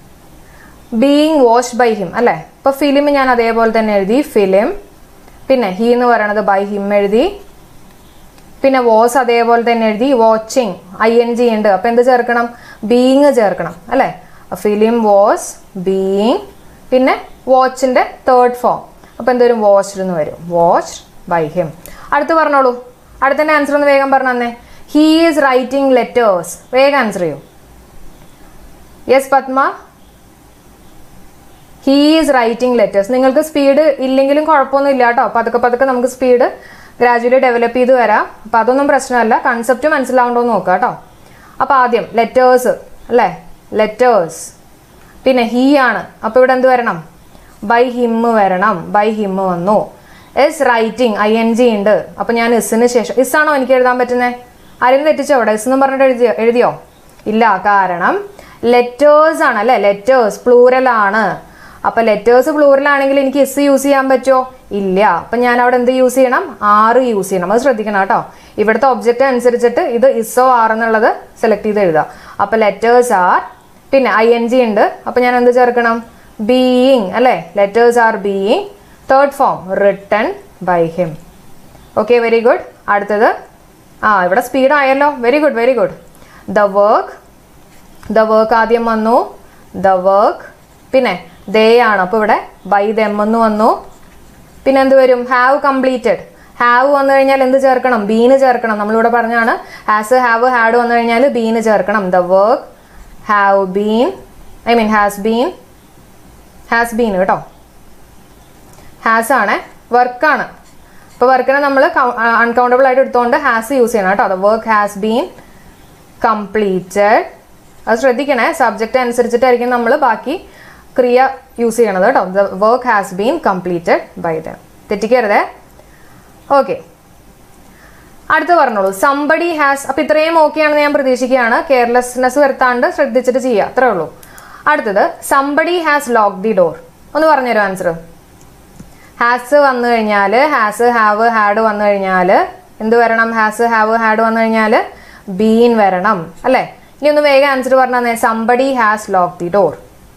being watched by him അല്ലേ ഇപ്പോൾ ഫിലിം ഞാൻ അതേപോലെ തന്നെ എഴുതി ഫിലിം പിന്നെ ഹി എന്ന് പറയണത് ബൈ ഹിം എഴുതി പിന്നെ വാസ് അതേപോലെ തന്നെ എഴുതി വാച്ചിങ് ഐ എൻ ജി ഉണ്ട് അപ്പം എന്ത് ചേർക്കണം ബീയിങ് ചേർക്കണം അല്ലേ ഫിലിം വാസ് ബീയിങ് പിന്നെ വാച്ചിൻ്റെ തേർഡ് ഫോം അപ്പം എന്തൊരു വാച്ച്ഡ് എന്ന് വരും വാച്ച് ബൈ ഹിം അടുത്ത് പറഞ്ഞോളൂ അടുത്തന്നെ ആൻസർ ഒന്ന് വേഗം പറഞ്ഞു തന്നെ ഹീ ഈസ് റൈറ്റിംഗ് ലെറ്റേഴ്സ് വേഗം ആൻസർ ചെയ്യൂ yes Padma he is writing letters നിങ്ങൾക്ക് സ്പീഡ് ഇല്ലെങ്കിലും കുഴപ്പമൊന്നും ഇല്ല കേട്ടോ പതുക്കെ പതുക്കെ നമുക്ക് സ്പീഡ് ഗ്രാജുവലി ഡെവലപ്പ് ചെയ്ത് വരാം അപ്പം അതൊന്നും പ്രശ്നമല്ല കൺസെപ്റ്റ് മനസ്സിലാവുണ്ടോ എന്ന് നോക്കുക കേട്ടോ അപ്പം ആദ്യം ലെറ്റേഴ്സ് അല്ലേ ലെറ്റേഴ്സ് പിന്നെ ഹീ ആണ് അപ്പോൾ ഇവിടെ എന്ത് വരണം ബൈ ഹിമ്മ് വരണം ബൈ ഹിമ്മ് വന്നു is writing I N G ഉണ്ട് അപ്പൊ ഞാൻ എസിന് ശേഷം ഇസ് ആണോ എനിക്ക് എഴുതാൻ പറ്റുന്നത് ആരെങ്കിലും തെറ്റിച്ചോ അവിടെ എസ് എന്ന് പറഞ്ഞിട്ട് എഴുതിയോ എഴുതിയോ ഇല്ല കാരണം ലെറ്റേഴ്സ് ആണ് അല്ലെ ലെറ്റേഴ്സ് പ്ലൂറൽ ആണ് അപ്പൊ ലെറ്റേഴ്സ് പ്ലൂറൽ ആണെങ്കിൽ എനിക്ക് എസ് യൂസ് ചെയ്യാൻ പറ്റുമോ ഇല്ല അപ്പൊ ഞാൻ അവിടെ എന്ത് യൂസ് ചെയ്യണം ആറ് യൂസ് ചെയ്യണം അത് ശ്രദ്ധിക്കണം കേട്ടോ ഇവിടുത്തെ ഒബ്ജക്റ്റ് അനുസരിച്ചിട്ട് ഇത് ഇസോ ആർ എന്നുള്ളത് സെലക്ട് ചെയ്ത് എഴുതുക അപ്പൊ ലെറ്റേഴ്സ് ആർ പിന്നെ ഐ എൻ ജി ഉണ്ട് അപ്പൊ ഞാൻ എന്ത് ചേർക്കണം ബീയിങ് അല്ലെ letters are being third form written by him okay very good അടുത്തത് ആ ഇവിടെ സ്പീഡ് ആയല്ലോ very good very good the work the work ആദ്യം വന്നു ദ വർക്ക് പിന്നെ ദേ ആണ് അപ്പോൾ ഇവിടെ ബൈ ദം എന്ന് വന്നു പിന്നെ എന്ത് വരും ഹാവ് കംപ്ലീറ്റഡ് ഹാവ് വന്നു കഴിഞ്ഞാൽ എന്ത് ചേർക്കണം ബീന് ചേർക്കണം നമ്മളിവിടെ പറഞ്ഞാണ് ഹാസ് ഹാവ് ഹാഡ് വന്നു കഴിഞ്ഞാൽ ബീന് ചേർക്കണം the work have been I mean has been has been കേട്ടോ ഹാസ് ആണ് വർക്കാണ് അപ്പോൾ വർക്കിനെ നമ്മൾ അൺകൗണ്ടബിൾ ആയിട്ട് എടുത്തുകൊണ്ട് ഹാസ് യൂസ് ചെയ്യണം കേട്ടോ the work has been completed അത് ശ്രദ്ധിക്കണേ സബ്ജക്റ്റ് അനുസരിച്ചിട്ടായിരിക്കും നമ്മൾ ബാക്കി ക്രിയ യൂസ് ചെയ്യണത് കേട്ടോ the work has been completed by the തെറ്റിക്കരുതേ ഓക്കെ അടുത്ത് പറഞ്ഞോളൂ സംബടി ഹാസ് അപ്പൊ ഇത്രയും ഓക്കെ ആണെന്ന് ഞാൻ പ്രതീക്ഷിക്കുകയാണ് കെയർലെസ്നെസ് വരുത്താണ്ട് ശ്രദ്ധിച്ചിട്ട് ചെയ്യുക അത്രേ ഉള്ളൂ അടുത്തത് somebody has lock the door ഒന്ന് പറഞ്ഞുതരും ആൻസർ ഹാസ് വന്നു കഴിഞ്ഞാൽ ഹാസ് ഹാവ് ഹാഡ് വന്നു കഴിഞ്ഞാൽ എന്ത് വരണം ഹാസ് ഹാവ് ഹാഡ് വന്നു കഴിഞ്ഞാൽ ബീൻ വരണം അല്ലേ ഇനി ഒന്ന് വേഗം ആൻസർ പറഞ്ഞു തന്നെ somebody has lock the door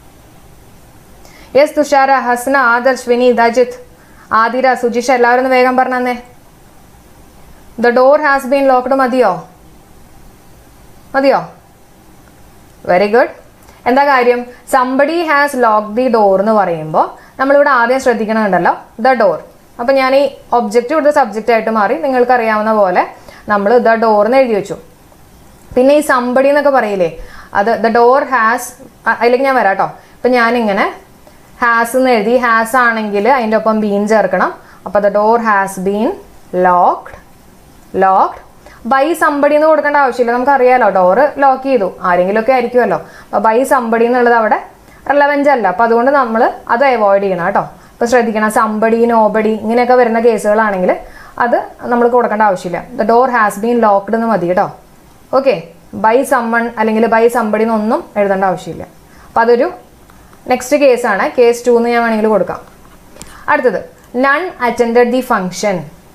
yes Thushara Hasna Adarsh Vineeth Ajith Athira Sujisha എല്ലാവരും ഒന്ന് വേഗം പറഞ്ഞു തന്നെ the door has been locked മതിയോ മതിയോ വെരി ഗുഡ് എന്താ കാര്യം somebody has lock the door എന്ന് പറയുമ്പോൾ നമ്മളിവിടെ ആദ്യം ശ്രദ്ധിക്കണമുണ്ടല്ലോ ദ ഡോർ അപ്പം ഞാൻ ഈ ഒബ്ജക്റ്റ് ഇവിടുത്തെ സബ്ജക്റ്റ് ആയിട്ട് മാറി നിങ്ങൾക്ക് അറിയാവുന്ന പോലെ നമ്മൾ ദ ഡോർ എന്ന് എഴുതി വെച്ചു പിന്നെ ഈ സംബടി എന്നൊക്കെ പറയില്ലേ അത് ദ ഡോർ ഹാസ് അതിലേക്ക് ഞാൻ വരാം കേട്ടോ ഇപ്പം ഞാനിങ്ങനെ ഹാസ് എന്ന് എഴുതി ഹാസ് ആണെങ്കിൽ അതിൻ്റെ ഒപ്പം ബീൻ ചേർക്കണം അപ്പോൾ the door has been locked locked by somebody എന്ന് കൊടുക്കേണ്ട ആവശ്യമില്ല നമുക്ക് അറിയാലോ ഡോറ് ലോക്ക് ചെയ്തു ആരെങ്കിലും ഒക്കെ ആയിരിക്കുമല്ലോ അപ്പോൾ ബൈ സമ്പടി എന്നുള്ളത് അവിടെ റിലവൻ്റ് അല്ല അപ്പോൾ അതുകൊണ്ട് നമ്മൾ അത് അവോയ്ഡ് ചെയ്യണം കേട്ടോ അപ്പോൾ ശ്രദ്ധിക്കണം സമ്പടി നോബടി ഇങ്ങനെയൊക്കെ വരുന്ന കേസുകളാണെങ്കിൽ അത് നമ്മൾ കൊടുക്കേണ്ട ആവശ്യമില്ല the door has been locked എന്ന് മതി കേട്ടോ ഓക്കെ ബൈ സമ്മൺ അല്ലെങ്കിൽ ബൈ സമ്പടി എന്നൊന്നും എഴുതേണ്ട ആവശ്യമില്ല അപ്പോൾ അതൊരു നെക്സ്റ്റ് കേസാണ് കേസ് ടു എന്ന് ഞാൻ വേണമെങ്കിൽ കൊടുക്കാം അടുത്തത് നൺ അറ്റൻഡഡ് ദി ഫങ്ഷൻ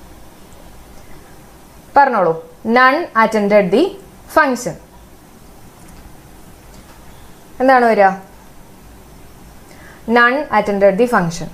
പറഞ്ഞോളൂ നൺ അറ്റൻഡഡ് ദി ഫങ്ഷൻ എന്താണ് വരിക none attended the function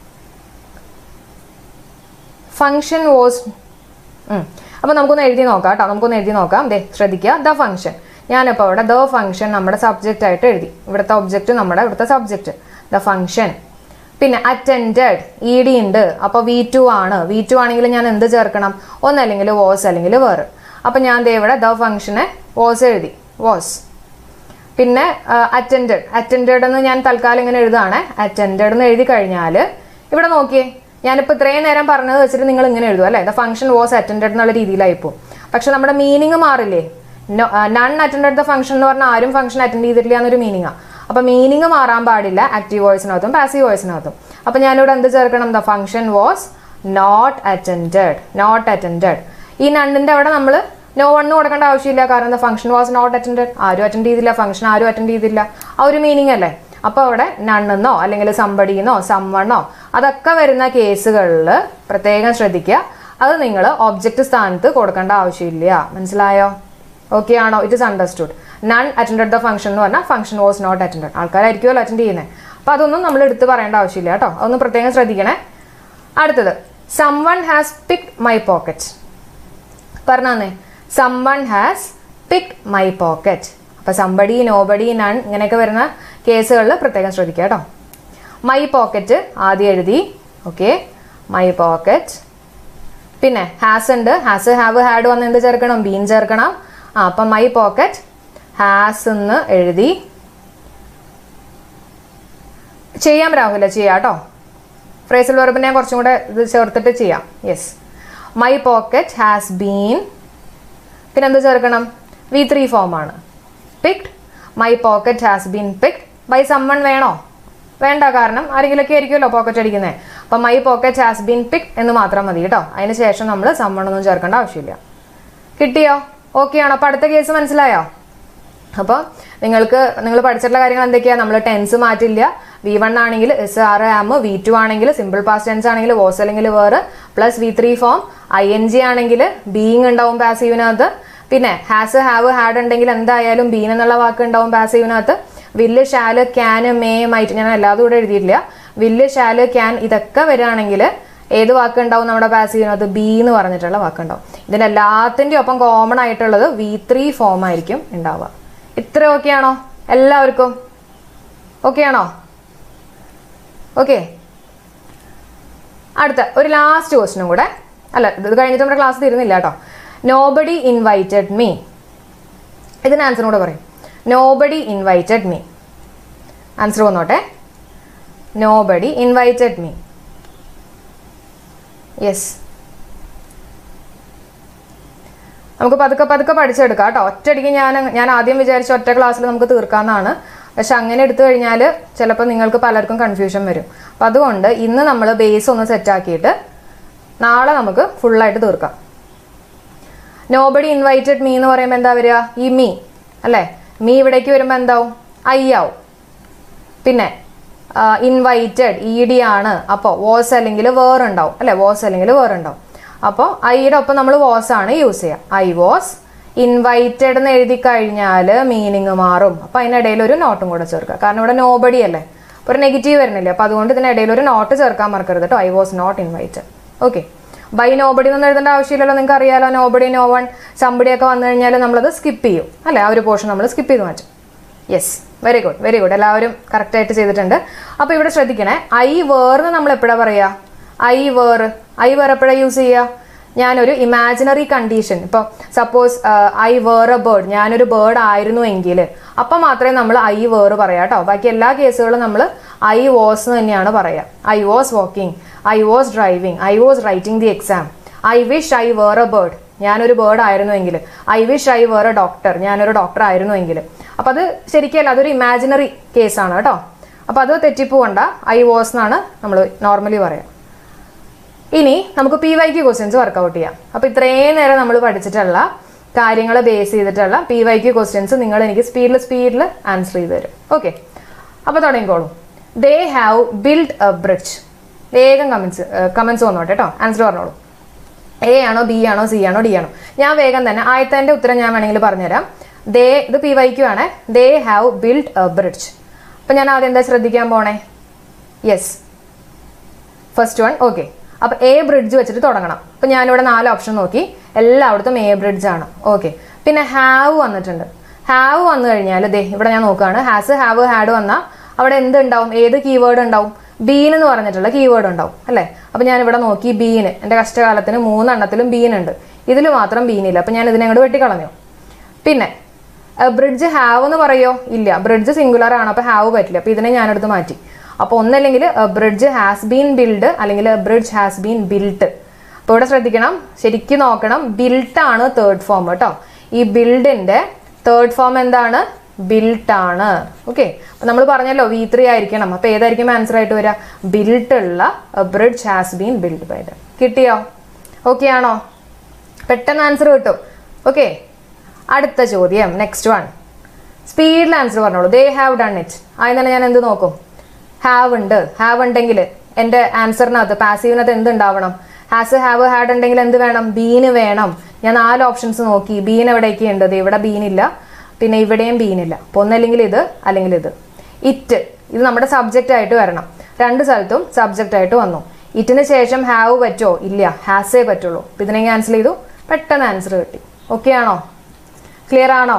function was അപ്പോൾ നമുക്കൊന്ന് എഴുതി നോക്കാം കേട്ടോ നമുക്കൊന്ന് എഴുതി നോക്കാം ദേ ശ്രദ്ധിക്കുക ദ ഫങ്ഷൻ ഞാനിപ്പോൾ അവിടെ ദ ഫങ്ഷൻ നമ്മുടെ സബ്ജക്റ്റ് ആയിട്ട് എഴുതി ഇവിടുത്തെ ഒബ്ജക്റ്റ് നമ്മുടെ ഇവിടുത്തെ സബ്ജക്റ്റ് ദ ഫങ്ഷൻ പിന്നെ അറ്റൻഡഡ് ഇ ഡി ഉണ്ട് അപ്പോൾ വി ടു ആണ് വി ടു ആണെങ്കിൽ ഞാൻ എന്ത് ചേർക്കണം ഒന്നല്ലെങ്കിൽ വോസ് അല്ലെങ്കിൽ വേറെ അപ്പം ഞാൻ ദേ ഇവിടെ ദ ഫങ്ഷനെ വോസ് എഴുതി വോസ് പിന്നെ അറ്റൻഡഡ് അറ്റൻഡഡ് എന്ന് ഞാൻ തൽക്കാലം ഇങ്ങനെ എഴുതാണ് അറ്റൻഡഡ് എന്ന് എഴുതി കഴിഞ്ഞാൽ ഇവിടെ നോക്കിയേ ഞാനിപ്പോൾ ഇത്രയും നേരം പറഞ്ഞത് വെച്ചിട്ട് നിങ്ങൾ ഇങ്ങനെ എഴുതും അല്ലേ ദ ഫംഗ്ഷൻ വാസ് അറ്റൻഡഡ് എന്നുള്ള രീതിയിലായി പോകും പക്ഷെ നമ്മുടെ മീനിങ് മാറില്ലേ നൺ അറ്റൻഡഡ് ദ ഫംഗ്ഷൻ എന്ന് പറഞ്ഞാൽ ആരും ഫംഗ്ഷൻ അറ്റൻഡ് ചെയ്തിട്ടില്ല എന്നൊരു മീനിങ്ങാണ് അപ്പൊ മീനിങ് മാറാൻ പാടില്ല ആക്റ്റീവ് വോയിസിനകത്തും പാസീവ് വോയിസിനകത്തും അപ്പൊ ഞാനിവിടെ എന്ത് ചേർക്കണം the function was not attended not attended ഈ നണ്ണിന്റെ അവിടെ നമ്മൾ നോ വണ്ണ് കൊടുക്കേണ്ട ആവശ്യമില്ല കാരണം the function was not attended ആരും അറ്റൻഡ് ചെയ്തില്ല ഫംഗ്ഷൻ ആരും അറ്റൻഡ് ചെയ്തില്ല ആ ഒരു മീനിങ് അല്ലേ അപ്പോൾ അവിടെ നണ്ണെന്നോ അല്ലെങ്കിൽ സമ്പടിന്നോ സമ്മണ്ണോ അതൊക്കെ വരുന്ന കേസുകളിൽ പ്രത്യേകം ശ്രദ്ധിക്കുക അത് നിങ്ങൾ ഒബ്ജക്റ്റ് സ്ഥാനത്ത് കൊടുക്കേണ്ട ആവശ്യമില്ല മനസ്സിലായോ ഓക്കെ ആണോ it is understood none attended the function എന്ന് പറഞ്ഞാൽ ഫംഗ്ഷൻ വാസ് നോട്ട് അറ്റൻഡഡ് ആൾക്കാരായിരിക്കുമല്ലോ അറ്റൻഡ് ചെയ്യുന്നത് അപ്പോൾ അതൊന്നും നമ്മൾ എടുത്ത് പറയേണ്ട ആവശ്യമില്ല കേട്ടോ അതൊന്നും പ്രത്യേകം ശ്രദ്ധിക്കണേ അടുത്തത് someone has pick my pocket പറഞ്ഞേ someone has pick my pocket അപ്പൊ സംബടി നോബടി നൺ ഇങ്ങനെയൊക്കെ വരുന്ന കേസുകളിൽ പ്രത്യേകം ശ്രദ്ധിക്കുക കേട്ടോ മൈ പോക്കറ്റ് ആദ്യം എഴുതി ഓക്കെ മൈ പോക്കറ്റ് പിന്നെ ഹാസ് ഉണ്ട് ഹാസ് ഹാവ് ഹാഡ് വന്ന് എന്ത് ചേർക്കണം ബീൻ ചേർക്കണം ആ അപ്പം മൈ പോക്കറ്റ് ഹാസ് എന്ന് എഴുതി ചെയ്യാം രാഹുല ചെയ്യാം കേട്ടോ ഫ്രേസൽ വെർബിനെ കുറച്ചും കൂടെ ഇത് ചേർത്തിട്ട് ചെയ്യാം yes my pocket has been പിന്നെ എന്ത് ചേർക്കണം വി ത്രീ ഫോം ആണ് picked my pocket has been picked by someone വേണോ വേണ്ട കാരണം ആരെങ്കിലുമൊക്കെ ആയിരിക്കുമല്ലോ പോക്കറ്റ് അടിക്കുന്നത് അപ്പം my pocket has been pick എന്ന് മാത്രം മതി കേട്ടോ അതിന് ശേഷം നമ്മൾ സമ്മണൊന്നും ചേർക്കേണ്ട ആവശ്യമില്ല കിട്ടിയോ ഓക്കെ ആണോ അപ്പോൾ അടുത്ത കേസ് മനസ്സിലായോ അപ്പോൾ നിങ്ങൾക്ക് നിങ്ങൾ പഠിച്ചിട്ടുള്ള കാര്യങ്ങൾ എന്തൊക്കെയാണ് നമ്മൾ ടെൻസ് മാറ്റില്ല വി വൺ ആണെങ്കിൽ is are am V two ആണെങ്കിൽ സിമ്പിൾ പാസ്റ്റ് ടെൻസ് ആണെങ്കിൽ വോസ് അല്ലെങ്കിൽ വേറെ plus V three form I N G ആണെങ്കിൽ ബീങ് ഉണ്ടാവും പാസീവിനകത്ത് പിന്നെ ഹാസ് ഹാവ് ഹാഡ് ഉണ്ടെങ്കിൽ എന്തായാലും ബീൻ എന്നുള്ള വാക്ക് ഉണ്ടാവും പാസീവിനകത്ത് വില്ല് ഷാല് ക്യാന് മേ മൈറ്റ് ഞാൻ എല്ലാതും ഇവിടെ എഴുതിയിട്ടില്ല വില്ല് ഷാല് ക്യാൻ ഇതൊക്കെ വരികയാണെങ്കിൽ ഏത് വാക്ക് ഉണ്ടാവും നമ്മുടെ പാസീവിനകത്ത് ബി എന്ന് പറഞ്ഞിട്ടുള്ള വാക്കുണ്ടാവും ഇതിന്റെ എല്ലാത്തിൻ്റെയും ഒപ്പം കോമൺ ആയിട്ടുള്ളത് വി ത്രീ ഫോം ആയിരിക്കും ഉണ്ടാവുക ഇത്ര ഓക്കെ ആണോ എല്ലാവർക്കും ഓക്കെ ആണോ ഓക്കെ അടുത്ത ഒരു ലാസ്റ്റ് ക്വസ്റ്റിനും കൂടെ അല്ല ഇത് കഴിഞ്ഞിട്ട് നമ്മുടെ ക്ലാസ് തീരുന്നില്ല കേട്ടോ നോബഡി ഇൻവൈറ്റഡ് മീ ഇതിന് ആൻസർ കൂടെ പറയും നോബഡി ഇൻവൈറ്റഡ് മീ ആൻസർ വന്നോട്ടെ നോബഡി ഇൻവൈറ്റഡ് മീ യെസ് നമുക്ക് പതുക്കെ പതുക്കെ പഠിച്ചെടുക്കാം കേട്ടോ ഒറ്റയടിക്ക് ഞാൻ ഞാൻ ആദ്യം വിചാരിച്ച ഒറ്റ ക്ലാസ്സിൽ നമുക്ക് തീർക്കാമെന്നാണ് പക്ഷെ അങ്ങനെ എടുത്തു കഴിഞ്ഞാൽ ചിലപ്പോൾ നിങ്ങൾക്ക് പലർക്കും കൺഫ്യൂഷൻ വരും അപ്പം അതുകൊണ്ട് ഇന്ന് നമ്മൾ ബേസ് ഒന്ന് സെറ്റ് ആക്കിയിട്ട് നാളെ നമുക്ക് ഫുള്ളായിട്ട് തീർക്കാം നോബഡി ഇൻവൈറ്റഡ് മീ എന്ന് പറയുമ്പോൾ എന്താ വരിക ഈ മീ അല്ലേ മീ ഇവിടേക്ക് വരുമ്പോൾ എന്താവും ഐ ആവും പിന്നെ ഇൻവൈറ്റഡ് ഇ ഡി ആണ് അപ്പോൾ വോസ് അല്ലെങ്കിൽ വേറുണ്ടാവും അല്ലെ വോസ് അല്ലെങ്കിൽ വേറുണ്ടാവും അപ്പോൾ ഐയുടെ ഒപ്പം നമ്മൾ വോസ് ആണ് യൂസ് ചെയ്യുക ഐ വാസ് ഇൻവൈറ്റഡ് എന്ന് എഴുതി കഴിഞ്ഞാൽ മീനിങ് മാറും അപ്പോൾ അതിനിടയിൽ ഒരു നോട്ടും കൂടെ ചേർക്കുക കാരണം ഇവിടെ നോബഡി അല്ലേ അപ്പോൾ ഒരു നെഗറ്റീവ് വരുന്നില്ല അപ്പോൾ അതുകൊണ്ട് ഇതിനിടയിൽ ഒരു നോട്ട് ചേർക്കാൻ മറക്കരുത് കേട്ടോ I was not invited okay by nobody ഒന്നും എഴുതേണ്ട ആവശ്യമില്ലല്ലോ നിങ്ങൾക്ക് അറിയാലോ നോബഡി നോ വൺ ചമ്പടിയൊക്കെ വന്നു കഴിഞ്ഞാൽ നമ്മളത് സ്കിപ്പ് ചെയ്യും അല്ലേ ആ ഒരു പോർഷൻ നമ്മൾ സ്കിപ്പ് ചെയ്ത് മാറ്റും yes very good very good എല്ലാവരും കറക്റ്റ് ആയിട്ട് ചെയ്തിട്ടുണ്ട് അപ്പോൾ ഇവിടെ ശ്രദ്ധിക്കണേ ഐ വേർന്ന് നമ്മൾ എപ്പോഴാണ് പറയുക ഐ വേർ ഐ വേർ എപ്പോഴാണ് യൂസ് ചെയ്യുക ഞാനൊരു ഇമാജിനറി കണ്ടീഷൻ ഇപ്പോൾ suppose I were a bird ഞാനൊരു ബേർഡ് ആയിരുന്നു എങ്കിൽ അപ്പം മാത്രമേ നമ്മൾ ഐ വേർ പറയാം കേട്ടോ ബാക്കി എല്ലാ കേസുകളും നമ്മൾ ഐ വാസ് എന്ന് തന്നെയാണ് പറയുക I was walking I was driving I was writing the exam I wish I were a bird ഞാനൊരു ബേർഡ് ആയിരുന്നുവെങ്കിൽ I wish I were a doctor ഞാനൊരു ഡോക്ടർ ആയിരുന്നുവെങ്കിൽ അപ്പം അത് ശരിക്കല്ല അതൊരു ഇമാജിനറി കേസാണ് കേട്ടോ അപ്പം അത് തെറ്റിപ്പോവണ്ട ഐ വാസ് എന്നാണ് നമ്മൾ നോർമലി പറയാം ഇനി നമുക്ക് പി വൈക്ക് ക്വസ്റ്റ്യൻസ് വർക്കൗട്ട് ചെയ്യാം അപ്പോൾ ഇത്രയും നേരം നമ്മൾ പഠിച്ചിട്ടുള്ള കാര്യങ്ങളെ ബേസ് ചെയ്തിട്ടുള്ള പി വൈക്ക് ക്വസ്റ്റ്യൻസ് നിങ്ങൾ എനിക്ക് സ്പീഡിൽ സ്പീഡിൽ ആൻസർ ചെയ്ത് തരും ഓക്കെ അപ്പോൾ തുടങ്ങിക്കോളൂ they have build a bridge വേഗം കമൻസ് കമൻസ് വന്നോട്ടെ കേട്ടോ ആൻസർ പറഞ്ഞോളൂ എ ആണോ ബി ആണോ സി ആണോ ഡി ആണോ ഞാൻ വേഗം തന്നെ ആദ്യത്തെ ഉത്തരം ഞാൻ വേണമെങ്കിൽ പറഞ്ഞുതരാം ദേ ഇത് പി വൈക്കു ആണ് they have build a bridge അപ്പം ഞാൻ ആദ്യം എന്താ ശ്രദ്ധിക്കാൻ പോണേ യെസ് ഫസ്റ്റ് വൺ ഓക്കെ അപ്പോൾ എ ബ്രിഡ്ജ് വെച്ചിട്ട് തുടങ്ങണം അപ്പം ഞാനിവിടെ നാല് ഓപ്ഷൻ നോക്കി എല്ലായിടത്തും എ ബ്രിഡ്ജ് ആണ് ഓക്കെ പിന്നെ ഹാവ് വന്നിട്ടുണ്ട് ഹാവ് വന്നു കഴിഞ്ഞാൽ ദേ ഇവിടെ ഞാൻ നോക്കുകയാണ് ഹാസ് ഹാവ് ഹാഡ് വന്നാൽ അവിടെ എന്തുണ്ടാവും ഏത് കീവേഡ് ഉണ്ടാവും ബീൻ എന്ന് പറഞ്ഞിട്ടുള്ള കീവേഡ് ഉണ്ടാവും അല്ലേ അപ്പം ഞാൻ ഇവിടെ നോക്കി ബീന് എൻ്റെ കഷ്ടകാലത്തിന് മൂന്നെണ്ണത്തിലും ബീൻ ഉണ്ട് ഇതിൽ മാത്രം ബീനില്ല അപ്പം ഞാൻ ഇതിനെ അങ്ങോട്ട് വെട്ടിക്കളഞ്ഞു പിന്നെ ബ്രിഡ്ജ് ഹാവ് എന്ന് പറയോ ഇല്ല ബ്രിഡ്ജ് സിംഗുലർ ആണ് അപ്പോൾ ഹാവ് പറ്റില്ല അപ്പോൾ ഇതിനെ ഞാനെടുത്ത് മാറ്റി അപ്പോൾ ഒന്നല്ലെങ്കിൽ ബ്രിഡ്ജ് ഹാസ് ബീൻ ബിൽഡ് അല്ലെങ്കിൽ ബ്രിഡ്ജ് ഹാസ് ബീൻ ബിൽട്ട് അപ്പോൾ ഇവിടെ ശ്രദ്ധിക്കണം ശരിക്കും നോക്കണം ബിൽട്ട് ആണ് തേർഡ് ഫോം കേട്ടോ ഈ ബിൽഡിന്റെ തേർഡ് ഫോം എന്താണ് ബിൽട്ട് ആണ് ഓക്കെ അപ്പൊ നമ്മൾ പറഞ്ഞല്ലോ വി ത്രീ ആയിരിക്കണം അപ്പൊ ഏതായിരിക്കും ആൻസർ ആയിട്ട് വരിക ബിൽട്ട് ഉള്ള bridge has been build by the കിട്ടിയോ ഓക്കെ ആണോ പെട്ടെന്ന് ആൻസർ കിട്ടും ഓക്കെ അടുത്ത ചോദ്യം നെക്സ്റ്റ് വൺ സ്പീഡിൽ ആൻസർ പറഞ്ഞോളൂ ദേ ഹാവ് ഡൺ ഇറ്റ് ആദ്യം തന്നെ ഞാൻ എന്ത് നോക്കും ഹാവ് ഉണ്ട് ഹാവ് ഉണ്ടെങ്കിൽ എൻ്റെ ആൻസറിനകത്ത് പാസീവിനകത്ത് എന്ത് ഉണ്ടാവണം ഹാസ് ഹാവ് ഹാഡ് ഉണ്ടെങ്കിൽ എന്ത് വേണം ബീന് വേണം ഞാൻ നാല് ഓപ്ഷൻസ് നോക്കി ബീൻ എവിടേക്ക് ഉണ്ട് ദേ ഇവിടെ ബീനില്ല പിന്നെ ഇവിടെയും ബീനില്ല അപ്പോൾ ഒന്നല്ലെങ്കിൽ ഇത് അല്ലെങ്കിൽ ഇത് ഇറ്റ് ഇത് നമ്മുടെ സബ്ജക്റ്റ് ആയിട്ട് വരണം രണ്ട് സ്ഥലത്തും സബ്ജക്റ്റ് ആയിട്ട് വന്നു ഇറ്റിന് ശേഷം ഹാവ് പറ്റുമോ ഇല്ല ഹാസേ പറ്റുള്ളൂ അപ്പം ഇതിനെ ക്യാൻസൽ ചെയ്തു പെട്ടെന്ന് ആൻസർ കിട്ടി ഓക്കെ ആണോ ക്ലിയർ ആണോ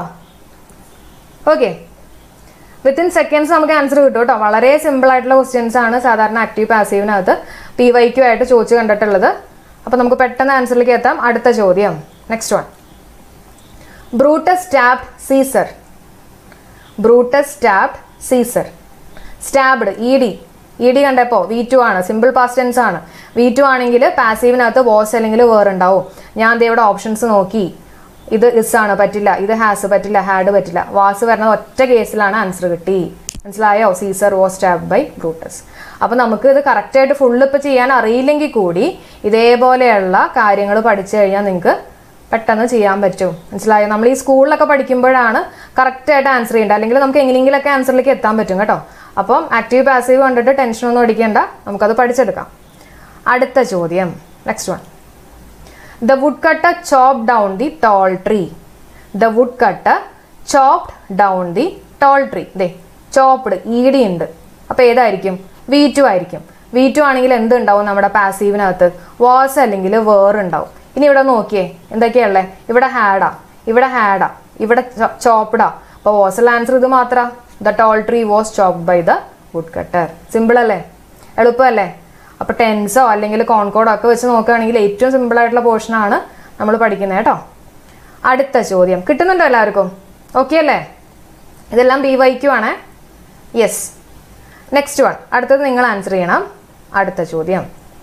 ഓക്കെ വിത്തിൻ സെക്കൻഡ്സ് നമുക്ക് ആൻസർ കിട്ടും കേട്ടോ വളരെ സിമ്പിൾ ആയിട്ടുള്ള ക്വസ്റ്റ്യൻസ് ആണ് സാധാരണ ആക്റ്റീവ് പാസീവിനകത്ത് പി വൈക്യു ആയിട്ട് ചോദിച്ചു കണ്ടിട്ടുള്ളത് അപ്പോൾ നമുക്ക് പെട്ടെന്ന് ആൻസറിലേക്ക് എത്താം അടുത്ത ചോദ്യം next one Brutus stabbed Caesar Brutus stabbed Caesar stabbed E D E D കണ്ടപ്പോൾ വി ടു ആണ് സിമ്പിൾ പാസ്റ്റൻസ് ആണ് വി ടു ആണെങ്കിൽ പാസീവിനകത്ത് വോസ് അല്ലെങ്കിൽ വേർ ഉണ്ടാവും ഞാൻ ദേ ഇവിടെ ഓപ്ഷൻസ് നോക്കി ഇത് ഇസ് ആണ് പറ്റില്ല ഇത് ഹാസ് പറ്റില്ല ഹാഡ് പറ്റില്ല വാസ് വരുന്നത് ഒറ്റ കേസിലാണ് ആൻസർ കിട്ടി മനസ്സിലായോ Caesar was stab by Brutus അപ്പോൾ നമുക്ക് ഇത് കറക്റ്റായിട്ട് ഫുള്ള് ഇപ്പോൾ ചെയ്യാൻ അറിയില്ലെങ്കിൽ കൂടി ഇതേപോലെയുള്ള കാര്യങ്ങൾ പഠിച്ചു കഴിഞ്ഞാൽ നിങ്ങൾക്ക് പെട്ടെന്ന് ചെയ്യാൻ പറ്റും മനസ്സിലായോ നമ്മൾ ഈ സ്കൂളിലൊക്കെ പഠിക്കുമ്പോഴാണ് കറക്റ്റായിട്ട് ആൻസർ ചെയ്യേണ്ടത് അല്ലെങ്കിൽ നമുക്ക് എങ്ങനെയെങ്കിലൊക്കെ ആൻസറിലേക്ക് എത്താൻ പറ്റും കേട്ടോ അപ്പം ആക്റ്റീവ് പാസീവ് കണ്ടിട്ട് ടെൻഷനൊന്നും അടിക്കേണ്ട നമുക്കത് പഠിച്ചെടുക്കാം അടുത്ത ചോദ്യം next one the wood cutter chop down the tall tree the wood cutter chopped down the tall tree ദേ ചോപ്ഡ് ഈടി ഉണ്ട് അപ്പോൾ ഏതായിരിക്കും വി ടു ആയിരിക്കും വി ടു ആണെങ്കിൽ എന്ത് ഉണ്ടാവും നമ്മുടെ പാസീവിനകത്ത് വാസ് അല്ലെങ്കിൽ വേർ ഉണ്ടാവും ഇനി ഇവിടെ നോക്കിയേ എന്തൊക്കെയല്ലേ ഇവിടെ ഹാഡാ ഇവിടെ ഹാഡാ ഇവിടെ ചോപ്ഡാ അപ്പോൾ വാസൽ ആൻസർ ഇത് മാത്ര the tall tree was chopped by the wood cutter simple അല്ലേ എളുപ്പമല്ലേ അപ്പോൾ ടെൻസോ അല്ലെങ്കിൽ കോൺകോഡോ ഒക്കെ വെച്ച് നോക്കുകയാണെങ്കിൽ ഏറ്റവും സിമ്പിൾ ആയിട്ടുള്ള പോർഷനാണ് നമ്മൾ പഠിക്കുന്നത് കേട്ടോ അടുത്ത ചോദ്യം കിട്ടുന്നുണ്ടോ എല്ലാവർക്കും ഓക്കെ അല്ലേ ഇതെല്ലാം ബി വൈക്യു ആണ് യെസ് നെക്സ്റ്റ് വൺ അടുത്തത് നിങ്ങൾ ആൻസർ ചെയ്യണം അടുത്ത ചോദ്യം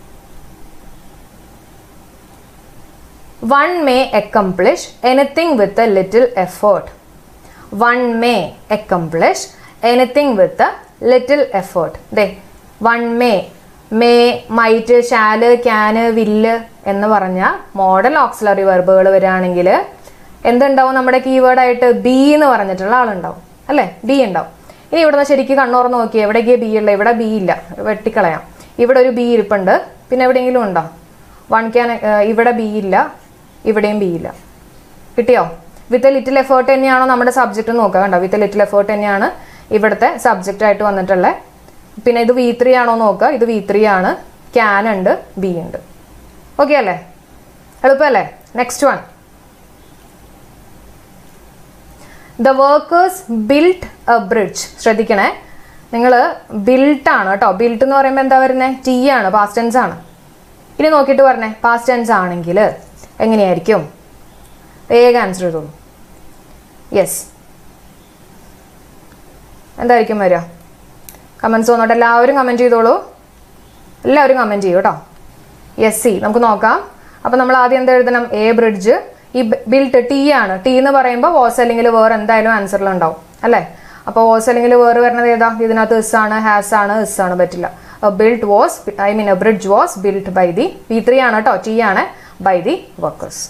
one may accomplish anything with a little effort one may accomplish anything with a little effort ദേ one may may might shall can will എന്ന് പറഞ്ഞ മോഡൽ ഓക്സിലറി വെർബുകൾ വരികയാണെങ്കിൽ എന്തുണ്ടാവും നമ്മുടെ കീവേഡായിട്ട് ബി എന്ന് പറഞ്ഞിട്ടുള്ള ആളുണ്ടാവും അല്ലേ ബി ഉണ്ടാവും ഇനി ഇവിടുന്ന് ശരിക്കും കണ്ണുറന്ന് നോക്കി എവിടേക്ക് ബി ഉള്ള ഇവിടെ ബി ഇല്ല വെട്ടിക്കളയാം ഇവിടെ ഒരു ബി ഇരിപ്പുണ്ട് പിന്നെ എവിടെയെങ്കിലും ഉണ്ടോ വൺ ക്യാൻ ഇവിടെ ബി ഇല്ല ഇവിടെയും ബി ഇല്ല കിട്ടിയോ വിത്ത് ലിറ്റിൽ എഫേർട്ട് തന്നെയാണോ നമ്മുടെ സബ്ജക്റ്റ് നോക്കുക കണ്ടോ വിത്ത് ലിറ്റിൽ എഫേർട്ട് തന്നെയാണ് ഇവിടുത്തെ സബ്ജക്റ്റ് ആയിട്ട് വന്നിട്ടുള്ളത് പിന്നെ ഇത് വി ത്രീ ആണോ നോക്കുക ഇത് വി ത്രീ ആണ് ക്യാൻ ഉണ്ട് ബി ഉണ്ട് ഓക്കെ അല്ലേ എളുപ്പമല്ലേ next one the workers built a bridge ശ്രദ്ധിക്കണേ നിങ്ങൾ ബിൽട്ടാണ് കേട്ടോ ബിൽട്ട് എന്ന് പറയുമ്പോൾ എന്താ വരുന്നത് ടി ആണ് പാസ്റ്റ് ടെൻസ് ആണ് ഇനി നോക്കിയിട്ട് പറഞ്ഞേ പാസ്റ്റ് ടെൻസ് ആണെങ്കിൽ എങ്ങനെയായിരിക്കും വേഗം ആൻസർ ചെയ്തോളൂ യെസ് എന്തായിരിക്കും വരിക കമൻസ് വന്നോട്ടെ എല്ലാവരും കമൻറ്റ് ചെയ്തോളൂ എല്ലാവരും കമൻറ്റ് ചെയ്യൂ കേട്ടോ യെസ് സി നമുക്ക് നോക്കാം അപ്പോൾ നമ്മൾ ആദ്യം എന്താ എഴുതണം എ ബ്രിഡ്ജ് ഈ ബിൽട്ട് ടി ആണ് ടി എന്ന് പറയുമ്പോൾ വോസ് അല്ലെങ്കിൽ വേറെ എന്തായാലും ആൻസറിൽ ഉണ്ടാവും അല്ലേ അപ്പോൾ വോസ് അല്ലെങ്കിൽ വേറെ വരുന്നത് ഏതാ ഇതിനകത്ത് ഇസ് ആണ് ഹാസ് ആണ് ഇസ് ആണ് പറ്റില്ല built was I mean a bridge was built by the V three ആണ് കേട്ടോ ടി ആണ് by the workers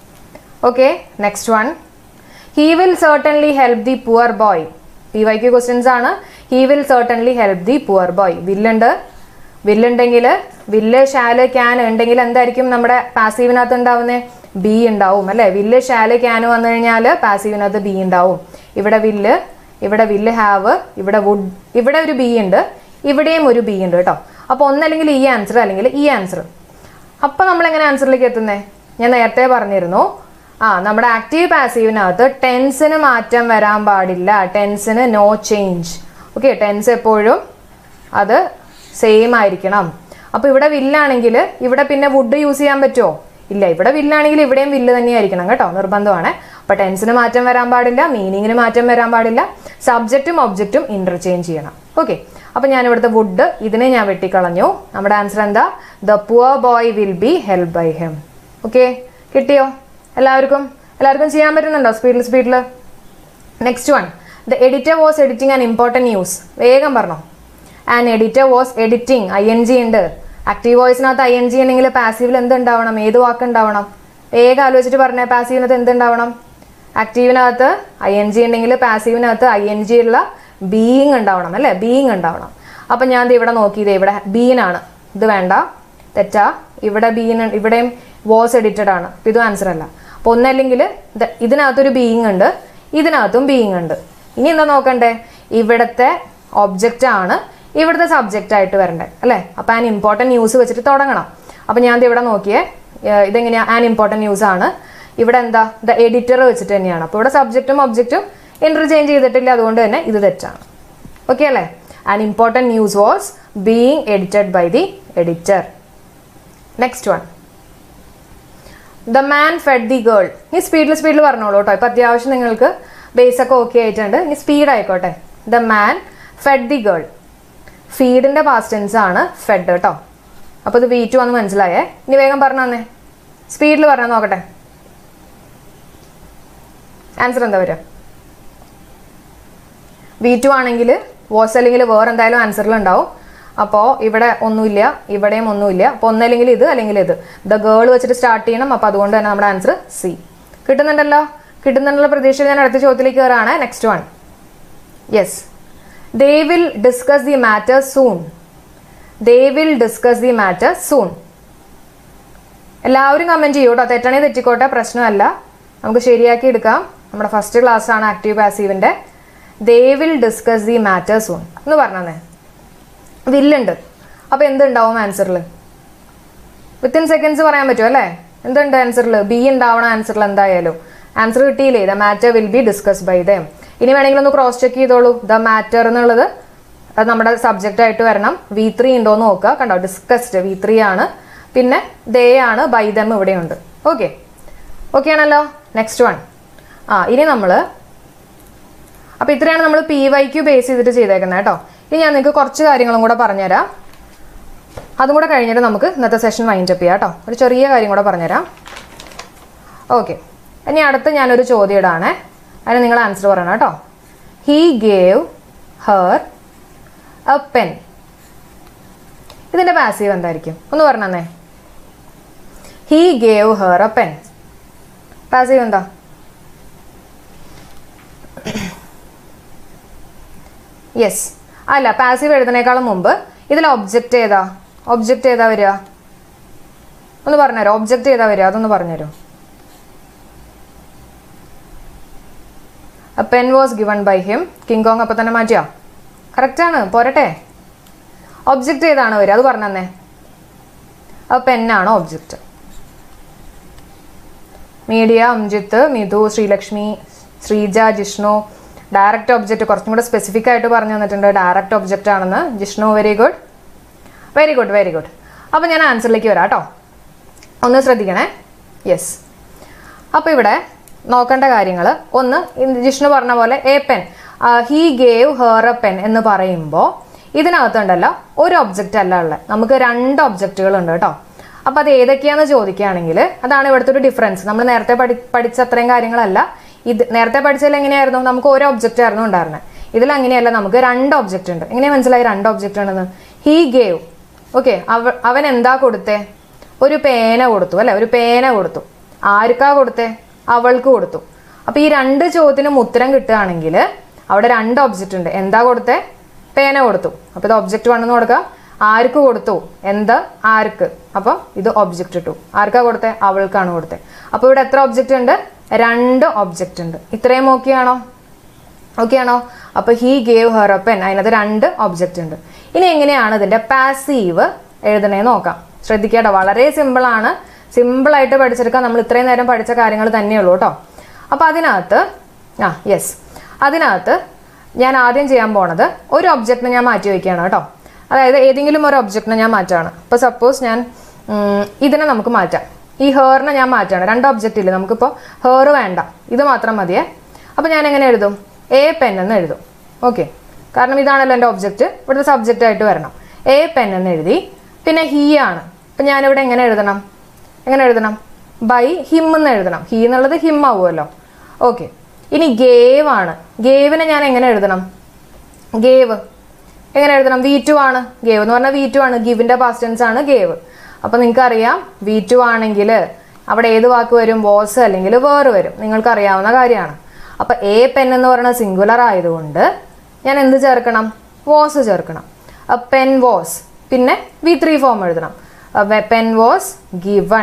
okay next one he will certainly help the poor boy PYQ questions ആണ് he will certainly help the poor boy വില്ലുണ്ട് വില്ലുണ്ടെങ്കിൽ will shall can ഉണ്ടെങ്കിൽ എന്തായിരിക്കും നമ്മുടെ പാസീവിനകത്ത് ഉണ്ടാവുന്നത് ബി ഉണ്ടാവും അല്ലേ വില്ല് ഷാല് ക്യാൻ വന്നു കഴിഞ്ഞാൽ പാസീവിനകത്ത് ബി ഉണ്ടാവും ഇവിടെ വില്ല് ഇവിടെ വില്ല് ഹാവ് ഇവിടെ വുഡ് ഇവിടെ ഒരു ബി ഉണ്ട് ഇവിടെയും ഒരു ബി ഉണ്ട് കേട്ടോ അപ്പോൾ ഒന്നല്ലെങ്കിൽ ഈ ആൻസർ അല്ലെങ്കിൽ ഈ ആൻസർ അപ്പോൾ നമ്മൾ എങ്ങനെ ആൻസറിലേക്ക് എത്തുന്നേ ഞാൻ നേരത്തെ പറഞ്ഞിരുന്നു ആ നമ്മുടെ ആക്റ്റീവ് പാസീവിനകത്ത് ടെൻസിന് മാറ്റം വരാൻ പാടില്ല ടെൻസിന് നോ ചേഞ്ച് ഓക്കെ ടെൻസ് എപ്പോഴും അത് സെയിം ആയിരിക്കണം അപ്പോൾ ഇവിടെ വില്ലാണെങ്കിൽ ഇവിടെ പിന്നെ വുഡ് യൂസ് ചെയ്യാൻ പറ്റുമോ ഇല്ല ഇവിടെ വില്ലാണെങ്കിൽ ഇവിടെയും വില്ല് തന്നെയായിരിക്കണം കേട്ടോ നിർബന്ധമാണ് അപ്പോൾ ടെൻസിന് മാറ്റം വരാൻ പാടില്ല മീനിങ്ങിന് മാറ്റം വരാൻ പാടില്ല സബ്ജക്റ്റും ഒബ്ജക്റ്റും ഇന്റർചേഞ്ച് ചെയ്യണം ഓക്കെ അപ്പോൾ ഞാൻ ഇവിടുത്തെ വുഡ് ഇതിനെ ഞാൻ വെട്ടിക്കളഞ്ഞു നമ്മുടെ ആൻസർ എന്താ the poor boy will be help by him okay കിട്ടിയോ എല്ലാവർക്കും എല്ലാവർക്കും ചെയ്യാൻ പറ്റുന്നുണ്ടോ സ്പീഡിൽ സ്പീഡിൽ next one the editor was editing an important news വേഗം പറഞ്ഞോ an editor was editing I N G ഉണ്ട് ആക്റ്റീവ് വോയിസിനകത്ത് ഐ എൻ ജി ഉണ്ടെങ്കിൽ പാസീവിൽ എന്ത് ഉണ്ടാവണം ഏത് വാക്ക് ഉണ്ടാവണം വേഗം ആലോചിച്ചിട്ട് പറഞ്ഞേ പാസീവിനകത്ത് എന്ത് ഉണ്ടാവണം ആക്റ്റീവിനകത്ത് ഐ എൻ ജി ഉണ്ടെങ്കിൽ പാസീവിനകത്ത് ഐ എൻ ജി ഉള്ള ബീയിങ് ഉണ്ടാവണം അല്ലേ ബീയിങ് ഉണ്ടാവണം അപ്പം ഞാൻ ദേ ഇവിടെ നോക്കിയത് ഇവിടെ ബീനാണ് ഇത് വേണ്ട തെറ്റാ ഇവിടെ ബീൻ ഇവിടെയും വാസ് എഡിറ്റഡ് ആണ് അപ്പം ഇതും ആൻസർ അല്ല അപ്പോൾ ഒന്നല്ലെങ്കിൽ ഇത് ഇതിനകത്തൊരു ബീയിങ് ഉണ്ട് ഇതിനകത്തും ബീയിങ് ഉണ്ട് ഇനി എന്താ നോക്കണ്ടേ ഇവിടുത്തെ ഒബ്ജക്റ്റ് ആണ് ഇവിടുത്തെ സബ്ജക്റ്റ് ആയിട്ട് വരണ്ടേ അല്ലേ അപ്പോൾ ആൻ ഇമ്പോർട്ടൻറ്റ് ന്യൂസ് വെച്ചിട്ട് തുടങ്ങണം അപ്പോൾ ഞാൻ ദേ ഇവിടെ നോക്കിയേ ഏഹ് ഇതെങ്ങനെയാ ആൻ ഇമ്പോർട്ടൻറ്റ് ന്യൂസ് ആണ് ഇവിടെ എന്താ ദ എഡിറ്റർ വെച്ചിട്ട് തന്നെയാണ് അപ്പോൾ ഇവിടെ സബ്ജക്റ്റും ഒബ്ജക്റ്റും ഇന്റർചേഞ്ച് ചെയ്തിട്ടില്ല അതുകൊണ്ട് തന്നെ ഇത് തെറ്റാണ് ഓക്കെ അല്ലേ an important news was being edited by the editor next one the man fed the girl ഇനി സ്പീഡിൽ സ്പീഡിൽ പറഞ്ഞോളൂ കേട്ടോ ഇപ്പം അത്യാവശ്യം നിങ്ങൾക്ക് ബേസ് ഒക്കെ ഓക്കെ ആയിട്ടുണ്ട് ഇനി സ്പീഡ് ആയിക്കോട്ടെ the man fed the girl ഫീഡിന്റെ പാസ്റ്റൻസ് ആണ് ഫെഡ് കേട്ടോ അപ്പോൾ ഇത് വി ടു ആണെന്ന് മനസ്സിലായേ ഇനി വേഗം പറഞ്ഞു തന്നെ സ്പീഡിൽ പറഞ്ഞാൽ നോക്കട്ടെ ആൻസർ എന്താ വരിക വി ടു ആണെങ്കിൽ വാസ് അല്ലെങ്കിൽ വേറെ എന്തായാലും ആൻസറിൽ ഉണ്ടാവും അപ്പോൾ ഇവിടെ ഒന്നുമില്ല ഇവിടെയും ഒന്നുമില്ല അപ്പോൾ ഒന്നല്ലെങ്കിൽ ഇത് അല്ലെങ്കിൽ ഇത് ദ ഗേൾ വെച്ചിട്ട് സ്റ്റാർട്ട് ചെയ്യണം അപ്പോൾ അതുകൊണ്ട് തന്നെ നമ്മുടെ ആൻസർ സി കിട്ടുന്നുണ്ടല്ലോ കിട്ടുന്നുണ്ടല്ലോ പ്രതീക്ഷയിൽ ഞാൻ അടുത്ത ചോദ്യത്തിലേക്ക് കയറാണ് next one yes they will discuss the matter soon they will discuss the matter soon എല്ലാവരും കമൻറ്റ് ചെയ്യൂ കേട്ടോ തെറ്റാണെങ്കിൽ തെറ്റിക്കോട്ടെ പ്രശ്നമല്ല നമുക്ക് ശരിയാക്കി എടുക്കാം നമ്മുടെ ഫസ്റ്റ് ക്ലാസ് ആണ് ആക്റ്റീവ് പാസീവിൻ്റെ they will discuss the matter soon എന്ന് പറഞ്ഞേ വില്ലുണ്ട് അപ്പോൾ എന്തുണ്ടാവും ആൻസറിൽ വിത്തിൻ സെക്കൻഡ്സ് പറയാൻ പറ്റും അല്ലേ എന്തുണ്ട് ആൻസറിൽ ബി ഉണ്ടാവണ ആൻസറിൽ എന്തായാലും ആൻസർ കിട്ടിയില്ലേ the matter will be discuss by them ഇനി വേണമെങ്കിൽ ഒന്ന് ക്രോസ് ചെക്ക് ചെയ്തോളൂ ദ മാറ്റർ എന്നുള്ളത് അത് നമ്മുടെ സബ്ജക്റ്റ് ആയിട്ട് വരണം വി ത്രീ ഉണ്ടോ എന്ന് നോക്കുക കണ്ടോ ഡിസ്കസ്ഡ് വി ത്രീ ആണ് പിന്നെ ദേ ആണ് ബൈ ദം ഇവിടെയുണ്ട് ഓക്കെ ഓക്കെ ആണല്ലോ നെക്സ്റ്റ് വൺ ആ ഇനി നമ്മൾ അപ്പോൾ ഇത്രയാണ് നമ്മൾ പി വൈക്ക് ബേസ് ചെയ്തിട്ട് ചെയ്തേക്കുന്നത് കേട്ടോ ഇനി ഞാൻ നിങ്ങൾക്ക് കുറച്ച് കാര്യങ്ങളും കൂടെ പറഞ്ഞുതരാം അതും കൂടെ കഴിഞ്ഞിട്ട് നമുക്ക് ഇന്നത്തെ സെഷൻ വൈൻഡ് അപ്പ് ചെയ്യാം കേട്ടോ ഒരു ചെറിയ കാര്യം കൂടെ പറഞ്ഞുതരാം ഓക്കെ ഇനി അടുത്ത് ഞാനൊരു ചോദ്യം ഇടാണേ അതിന് നിങ്ങൾ ആൻസർ പറയണം കേട്ടോ he gave her a pen ഇതിന്റെ പാസീവ് എന്തായിരിക്കും ഒന്ന് പറഞ്ഞേ he gave her a pen passive എന്താ യെസ് അല്ല പാസീവ് എഴുതുന്നേക്കാളും മുമ്പ് ഇതിൽ ഒബ്ജക്റ്റ് ഏതാ ഒബ്ജക്റ്റ് ഏതാ വരിക ഒന്ന് പറഞ്ഞുതരോ ഒബ്ജക്റ്റ് ഏതാ വരിക അതൊന്ന് പറഞ്ഞുതരോ pen was given by him King Kong അപ്പം തന്നെ മാറ്റിയോ കറക്റ്റാണ് പോരട്ടെ ഒബ്ജക്റ്റ് ഏതാണ് വരിക അത് പറഞ്ഞേ ആ പെന്നാണ് ഒബ്ജക്റ്റ് മീഡിയ അംജിത്ത് മിഥു ശ്രീലക്ഷ്മി ശ്രീജ ജിഷ്ണു ഡയറക്റ്റ് ഒബ്ജക്റ്റ് കുറച്ചും കൂടെ സ്പെസിഫിക് ആയിട്ട് പറഞ്ഞു തന്നിട്ടുണ്ട് ഡയറക്റ്റ് ഒബ്ജക്റ്റ് ആണെന്ന് Jishnu very good very good very good അപ്പോൾ ഞാൻ ആൻസറിലേക്ക് വരാം കേട്ടോ ഒന്ന് ശ്രദ്ധിക്കണേ യെസ് അപ്പോൾ ഇവിടെ നോക്കേണ്ട കാര്യങ്ങൾ ഒന്ന് ഇന്ന് ജിഷ്ണു പറഞ്ഞ പോലെ a pen he gave her a pen എന്ന് പറയുമ്പോൾ ഇതിനകത്തുണ്ടല്ലോ ഒരു ഒബ്ജക്റ്റ് അല്ല ഉള്ളത് നമുക്ക് രണ്ട് ഒബ്ജക്റ്റുകൾ ഉണ്ട് കേട്ടോ അപ്പോൾ അത് ഏതൊക്കെയാണെന്ന് ചോദിക്കുകയാണെങ്കിൽ അതാണ് ഇവിടുത്തെ ഒരു ഡിഫറൻസ് നമ്മൾ നേരത്തെ പഠി പഠിച്ച അത്രയും കാര്യങ്ങളല്ല ഇത് നേരത്തെ പഠിച്ചതിൽ എങ്ങനെയായിരുന്നു നമുക്ക് ഒരു ഒബ്ജക്റ്റ് ആയിരുന്നു ഉണ്ടായിരുന്നത് ഇതിൽ അങ്ങനെയല്ല നമുക്ക് രണ്ട് ഒബ്ജക്റ്റ് ഉണ്ട് എങ്ങനെ മനസ്സിലായി രണ്ട് ഒബ്ജക്റ്റ് ഉണ്ടെന്ന് ഹീ ഗേവ് ഓക്കെ അവ അവൻ എന്താ കൊടുത്തേ ഒരു പേന കൊടുത്തു അല്ലെ ഒരു പേന കൊടുത്തു ആർക്കാ കൊടുത്തേ അവൾക്ക് കൊടുത്തു അപ്പൊ ഈ രണ്ട് ചോദ്യത്തിനും ഉത്തരം കിട്ടുകയാണെങ്കിൽ അവിടെ രണ്ട് ഒബ്ജക്റ്റ് ഉണ്ട് എന്താ കൊടുത്തേ പേന കൊടുത്തു അപ്പൊ ഇത് ഒബ്ജക്റ്റ് വൺ എന്ന് കൊടുക്കാം ആർക്ക് കൊടുത്തു എന്ത് ആർക്ക് അപ്പം ഇത് ഒബ്ജക്റ്റ് ടു ആർക്കാ കൊടുത്തേ അവൾക്കാണ് കൊടുത്തേ അപ്പൊ ഇവിടെ എത്ര ഒബ്ജക്റ്റ് ഉണ്ട് രണ്ട് ഒബ്ജക്റ്റ് ഉണ്ട് ഇത്രയും ഓക്കെ ആണോ ഓക്കെ ആണോ അപ്പൊ he gave her a pen അതിനകത്ത് രണ്ട് ഒബ്ജക്റ്റ് ഉണ്ട് ഇനി എങ്ങനെയാണ് ഇതിന്റെ പാസീവ് എഴുതണേന്ന് നോക്കാം ശ്രദ്ധിക്കേട്ടോ വളരെ സിമ്പിൾ ആണ് സിമ്പിൾ ആയിട്ട് പഠിച്ചെടുക്കാൻ നമ്മൾ ഇത്രയും നേരം പഠിച്ച കാര്യങ്ങൾ തന്നെയുള്ളൂ കേട്ടോ അപ്പൊ അതിനകത്ത് ആ യെസ് അതിനകത്ത് ഞാൻ ആദ്യം ചെയ്യാൻ പോണത് ഒരു ഒബ്ജക്റ്റിനെ ഞാൻ മാറ്റി വയ്ക്കുകയാണ് കേട്ടോ അതായത് ഏതെങ്കിലും ഒരു ഒബ്ജക്റ്റിനെ ഞാൻ മാറ്റാണ് ഇപ്പോൾ സപ്പോസ് ഞാൻ ഉം, ഇതിനെ നമുക്ക് മാറ്റാം ഈ ഹെയറിനെ ഞാൻ മാറ്റാണ് രണ്ട് ഒബ്ജക്റ്റ് ഇല്ല നമുക്കിപ്പോൾ ഹെയർ വേണ്ട ഇത് മാത്രം മതിയേ അപ്പോൾ ഞാൻ എങ്ങനെ എഴുതും എ പെൻ എന്ന് എഴുതും ഓക്കെ കാരണം ഇതാണല്ലോ എൻ്റെ ഒബ്ജക്റ്റ് ഇവിടുത്തെ സബ്ജക്റ്റ് ആയിട്ട് വരണം എ പെൻ എന്ന് എഴുതി പിന്നെ ഹീ ആണ് അപ്പം ഞാനിവിടെ എങ്ങനെ എഴുതണം എങ്ങനെ എഴുതണം ബൈ ഹിം എന്ന് എഴുതണം ഹീ എന്നുള്ളത് ഹിം ആവുമല്ലോ ഓക്കെ ഇനി ഗേവ് ആണ് ഗേവിനെ ഞാൻ എങ്ങനെ എഴുതണം ഗേവ് എങ്ങനെ എഴുതണം വി ടു ആണ് ഗേവ് എന്ന് പറഞ്ഞാൽ വി ടു ആണ് ഗിവിന്റെ പാസ്റ്റൻസ് ആണ് ഗേവ് അപ്പൊ നിങ്ങൾക്ക് അറിയാം വി ടു ആണെങ്കിൽ അവിടെ ഏത് വാക്ക് വരും വോസ് അല്ലെങ്കിൽ വേറ് വരും നിങ്ങൾക്ക് അറിയാവുന്ന കാര്യമാണ് അപ്പൊ എ പെൻ എന്ന് പറയുന്നത് സിംഗുലർ ആയതുകൊണ്ട് ഞാൻ എന്ത് ചേർക്കണം വോസ് ചേർക്കണം പെൻ വോസ് പിന്നെ വി ത്രീ ഫോം എഴുതണം പെൻ വോസ് ഗിവൺ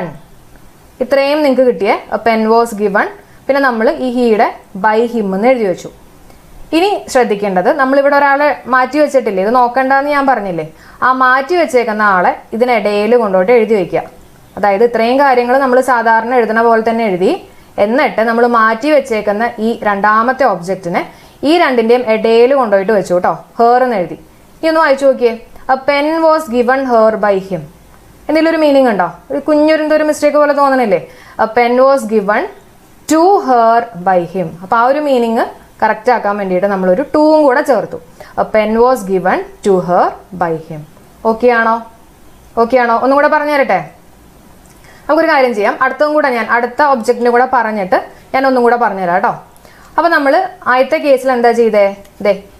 ഇത്രയും നിങ്ങൾക്ക് കിട്ടിയ പെൻ വാസ് ഗിവൺ പിന്നെ നമ്മൾ ഈ ഹീയുടെ ബൈ ഹിം എന്ന് എഴുതി വെച്ചു ഇനി ശ്രദ്ധിക്കേണ്ടത് നമ്മളിവിടെ ഒരാളെ മാറ്റി വെച്ചിട്ടില്ലേ ഇത് നോക്കണ്ടെന്ന് ഞാൻ പറഞ്ഞില്ലേ ആ മാറ്റി വെച്ചേക്കുന്ന ആളെ ഇതിനിടയിൽ കൊണ്ടുപോയിട്ട് എഴുതി വെക്കുക അതായത് ഇത്രയും കാര്യങ്ങൾ നമ്മൾ സാധാരണ എഴുതുന്ന പോലെ തന്നെ എഴുതി എന്നിട്ട് നമ്മൾ മാറ്റി വെച്ചേക്കുന്ന ഈ രണ്ടാമത്തെ ഒബ്ജക്റ്റിനെ ഈ രണ്ടിന്റെയും ഇടയിൽ കൊണ്ടുപോയിട്ട് വെച്ചു കേട്ടോ ഹെർ എന്ന് എഴുതി ഇനി ഒന്ന് വായിച്ചു നോക്കിയേ a pen was given her by him എന്തെങ്കിലും ഒരു മീനിങ് ഉണ്ടോ ഒരു കുഞ്ഞൊരു എന്തോ ഒരു മിസ്റ്റേക്ക് പോലെ തോന്നണില്ലേ pen was given to her by him അപ്പൊ ആ ഒരു മീനിങ് കറക്റ്റ് ആക്കാൻ വേണ്ടിയിട്ട് നമ്മളൊരു ടൂവും കൂടെ ചേർത്തു pen was given to her by him okay ആണോ ഓക്കെ ആണോ ഒന്നും കൂടെ പറഞ്ഞു തരട്ടെ നമുക്കൊരു കാര്യം ചെയ്യാം അടുത്തതും കൂടെ ഞാൻ അടുത്ത ഒബ്ജക്റ്റിനും കൂടെ പറഞ്ഞിട്ട് ഞാൻ ഒന്നും കൂടെ പറഞ്ഞുതരാം കേട്ടോ അപ്പൊ നമ്മൾ ആദ്യത്തെ കേസിൽ എന്താ ചെയ്തേ ദേ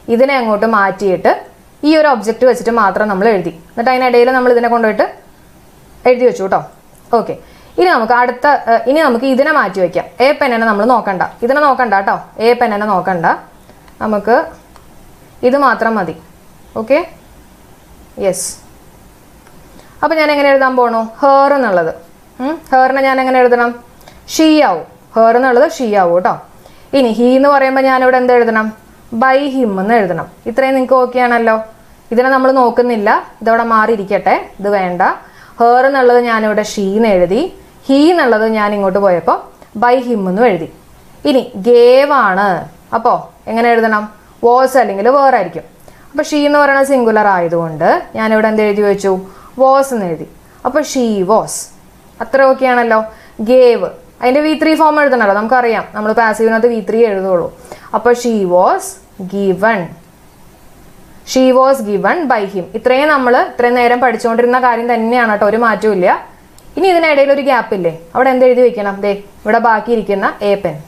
ഇതിനെ അങ്ങോട്ട് മാറ്റിയിട്ട് ഈ ഒരു ഒബ്ജക്റ്റ് വെച്ചിട്ട് മാത്രം നമ്മൾ എഴുതി എന്നിട്ട് അതിനിടയിൽ നമ്മൾ ഇതിനെ കൊണ്ടുപോയിട്ട് എഴുതി വെച്ചു കേട്ടോ ഓക്കെ ഇനി നമുക്ക് അടുത്ത ഏഹ്, ഇനി നമുക്ക് ഇതിനെ മാറ്റി വയ്ക്കാം എ പെന്നെ നമ്മൾ നോക്കണ്ട ഇതിനെ നോക്കണ്ട കേട്ടോ എ പെന്നെ നോക്കണ്ട നമുക്ക് ഇത് മാത്രം മതി ഓക്കെ യെസ് അപ്പൊ ഞാൻ എങ്ങനെ എഴുതാൻ പോണു ഹേർ എന്നുള്ളത് ഹേറിനെ ഞാൻ എങ്ങനെ എഴുതണം ഷീ ആവും ഹേർ എന്നുള്ളത് ഷീ ആവും കേട്ടോ ഇനി ഹീ എന്ന് പറയുമ്പോൾ ഞാനിവിടെ എന്ത് എഴുതണം ബൈ ഹിം എന്ന് എഴുതണം ഇത്രയും നിങ്ങൾക്ക് ഓക്കെ ആണല്ലോ ഇതിനെ നമ്മൾ നോക്കുന്നില്ല ഇതവിടെ മാറിയിരിക്കട്ടെ ഇത് വേണ്ട ഹേർ എന്നുള്ളത് ഞാനിവിടെ ഷീന്ന് എഴുതി ഹീ എന്നുള്ളത് ഞാൻ ഇങ്ങോട്ട് പോയപ്പോൾ ബൈ ഹിം എന്നും എഴുതി ഇനി ഗേവ് ആണ് അപ്പോൾ എങ്ങനെ എഴുതണം വാസ് അല്ലെങ്കിൽ വേറായിരിക്കും അപ്പൊ ഷീ എന്ന് പറയുന്നത് സിംഗുലർ ആയതുകൊണ്ട് ഞാനിവിടെ എന്ത് എഴുതി വെച്ചു വാസ് എന്ന് എഴുതി അപ്പൊ ഷീ വാസ് അത്ര ഓക്കെ ആണല്ലോ ഗേവ് അതിന്റെ വി ത്രീ ഫോം എഴുതണല്ലോ നമുക്കറിയാം നമ്മൾ പാസീവിനകത്ത് വി ത്രീ എഴുതുള്ളൂ അപ്പൊ she was given she was given by him ഇത്രയും നമ്മൾ ഇത്രയും നേരം പഠിച്ചുകൊണ്ടിരുന്ന കാര്യം തന്നെയാണ് കേട്ടോ ഒരു മാറ്റവും ഇല്ല ഇനി ഇതിനിടയിൽ ഒരു ഗ്യാപ്പ് ഇല്ലേ അവിടെ എന്ത് എഴുതി വെക്കണം ദേ ഇവിടെ ബാക്കിയിരിക്കുന്ന എ പെൻ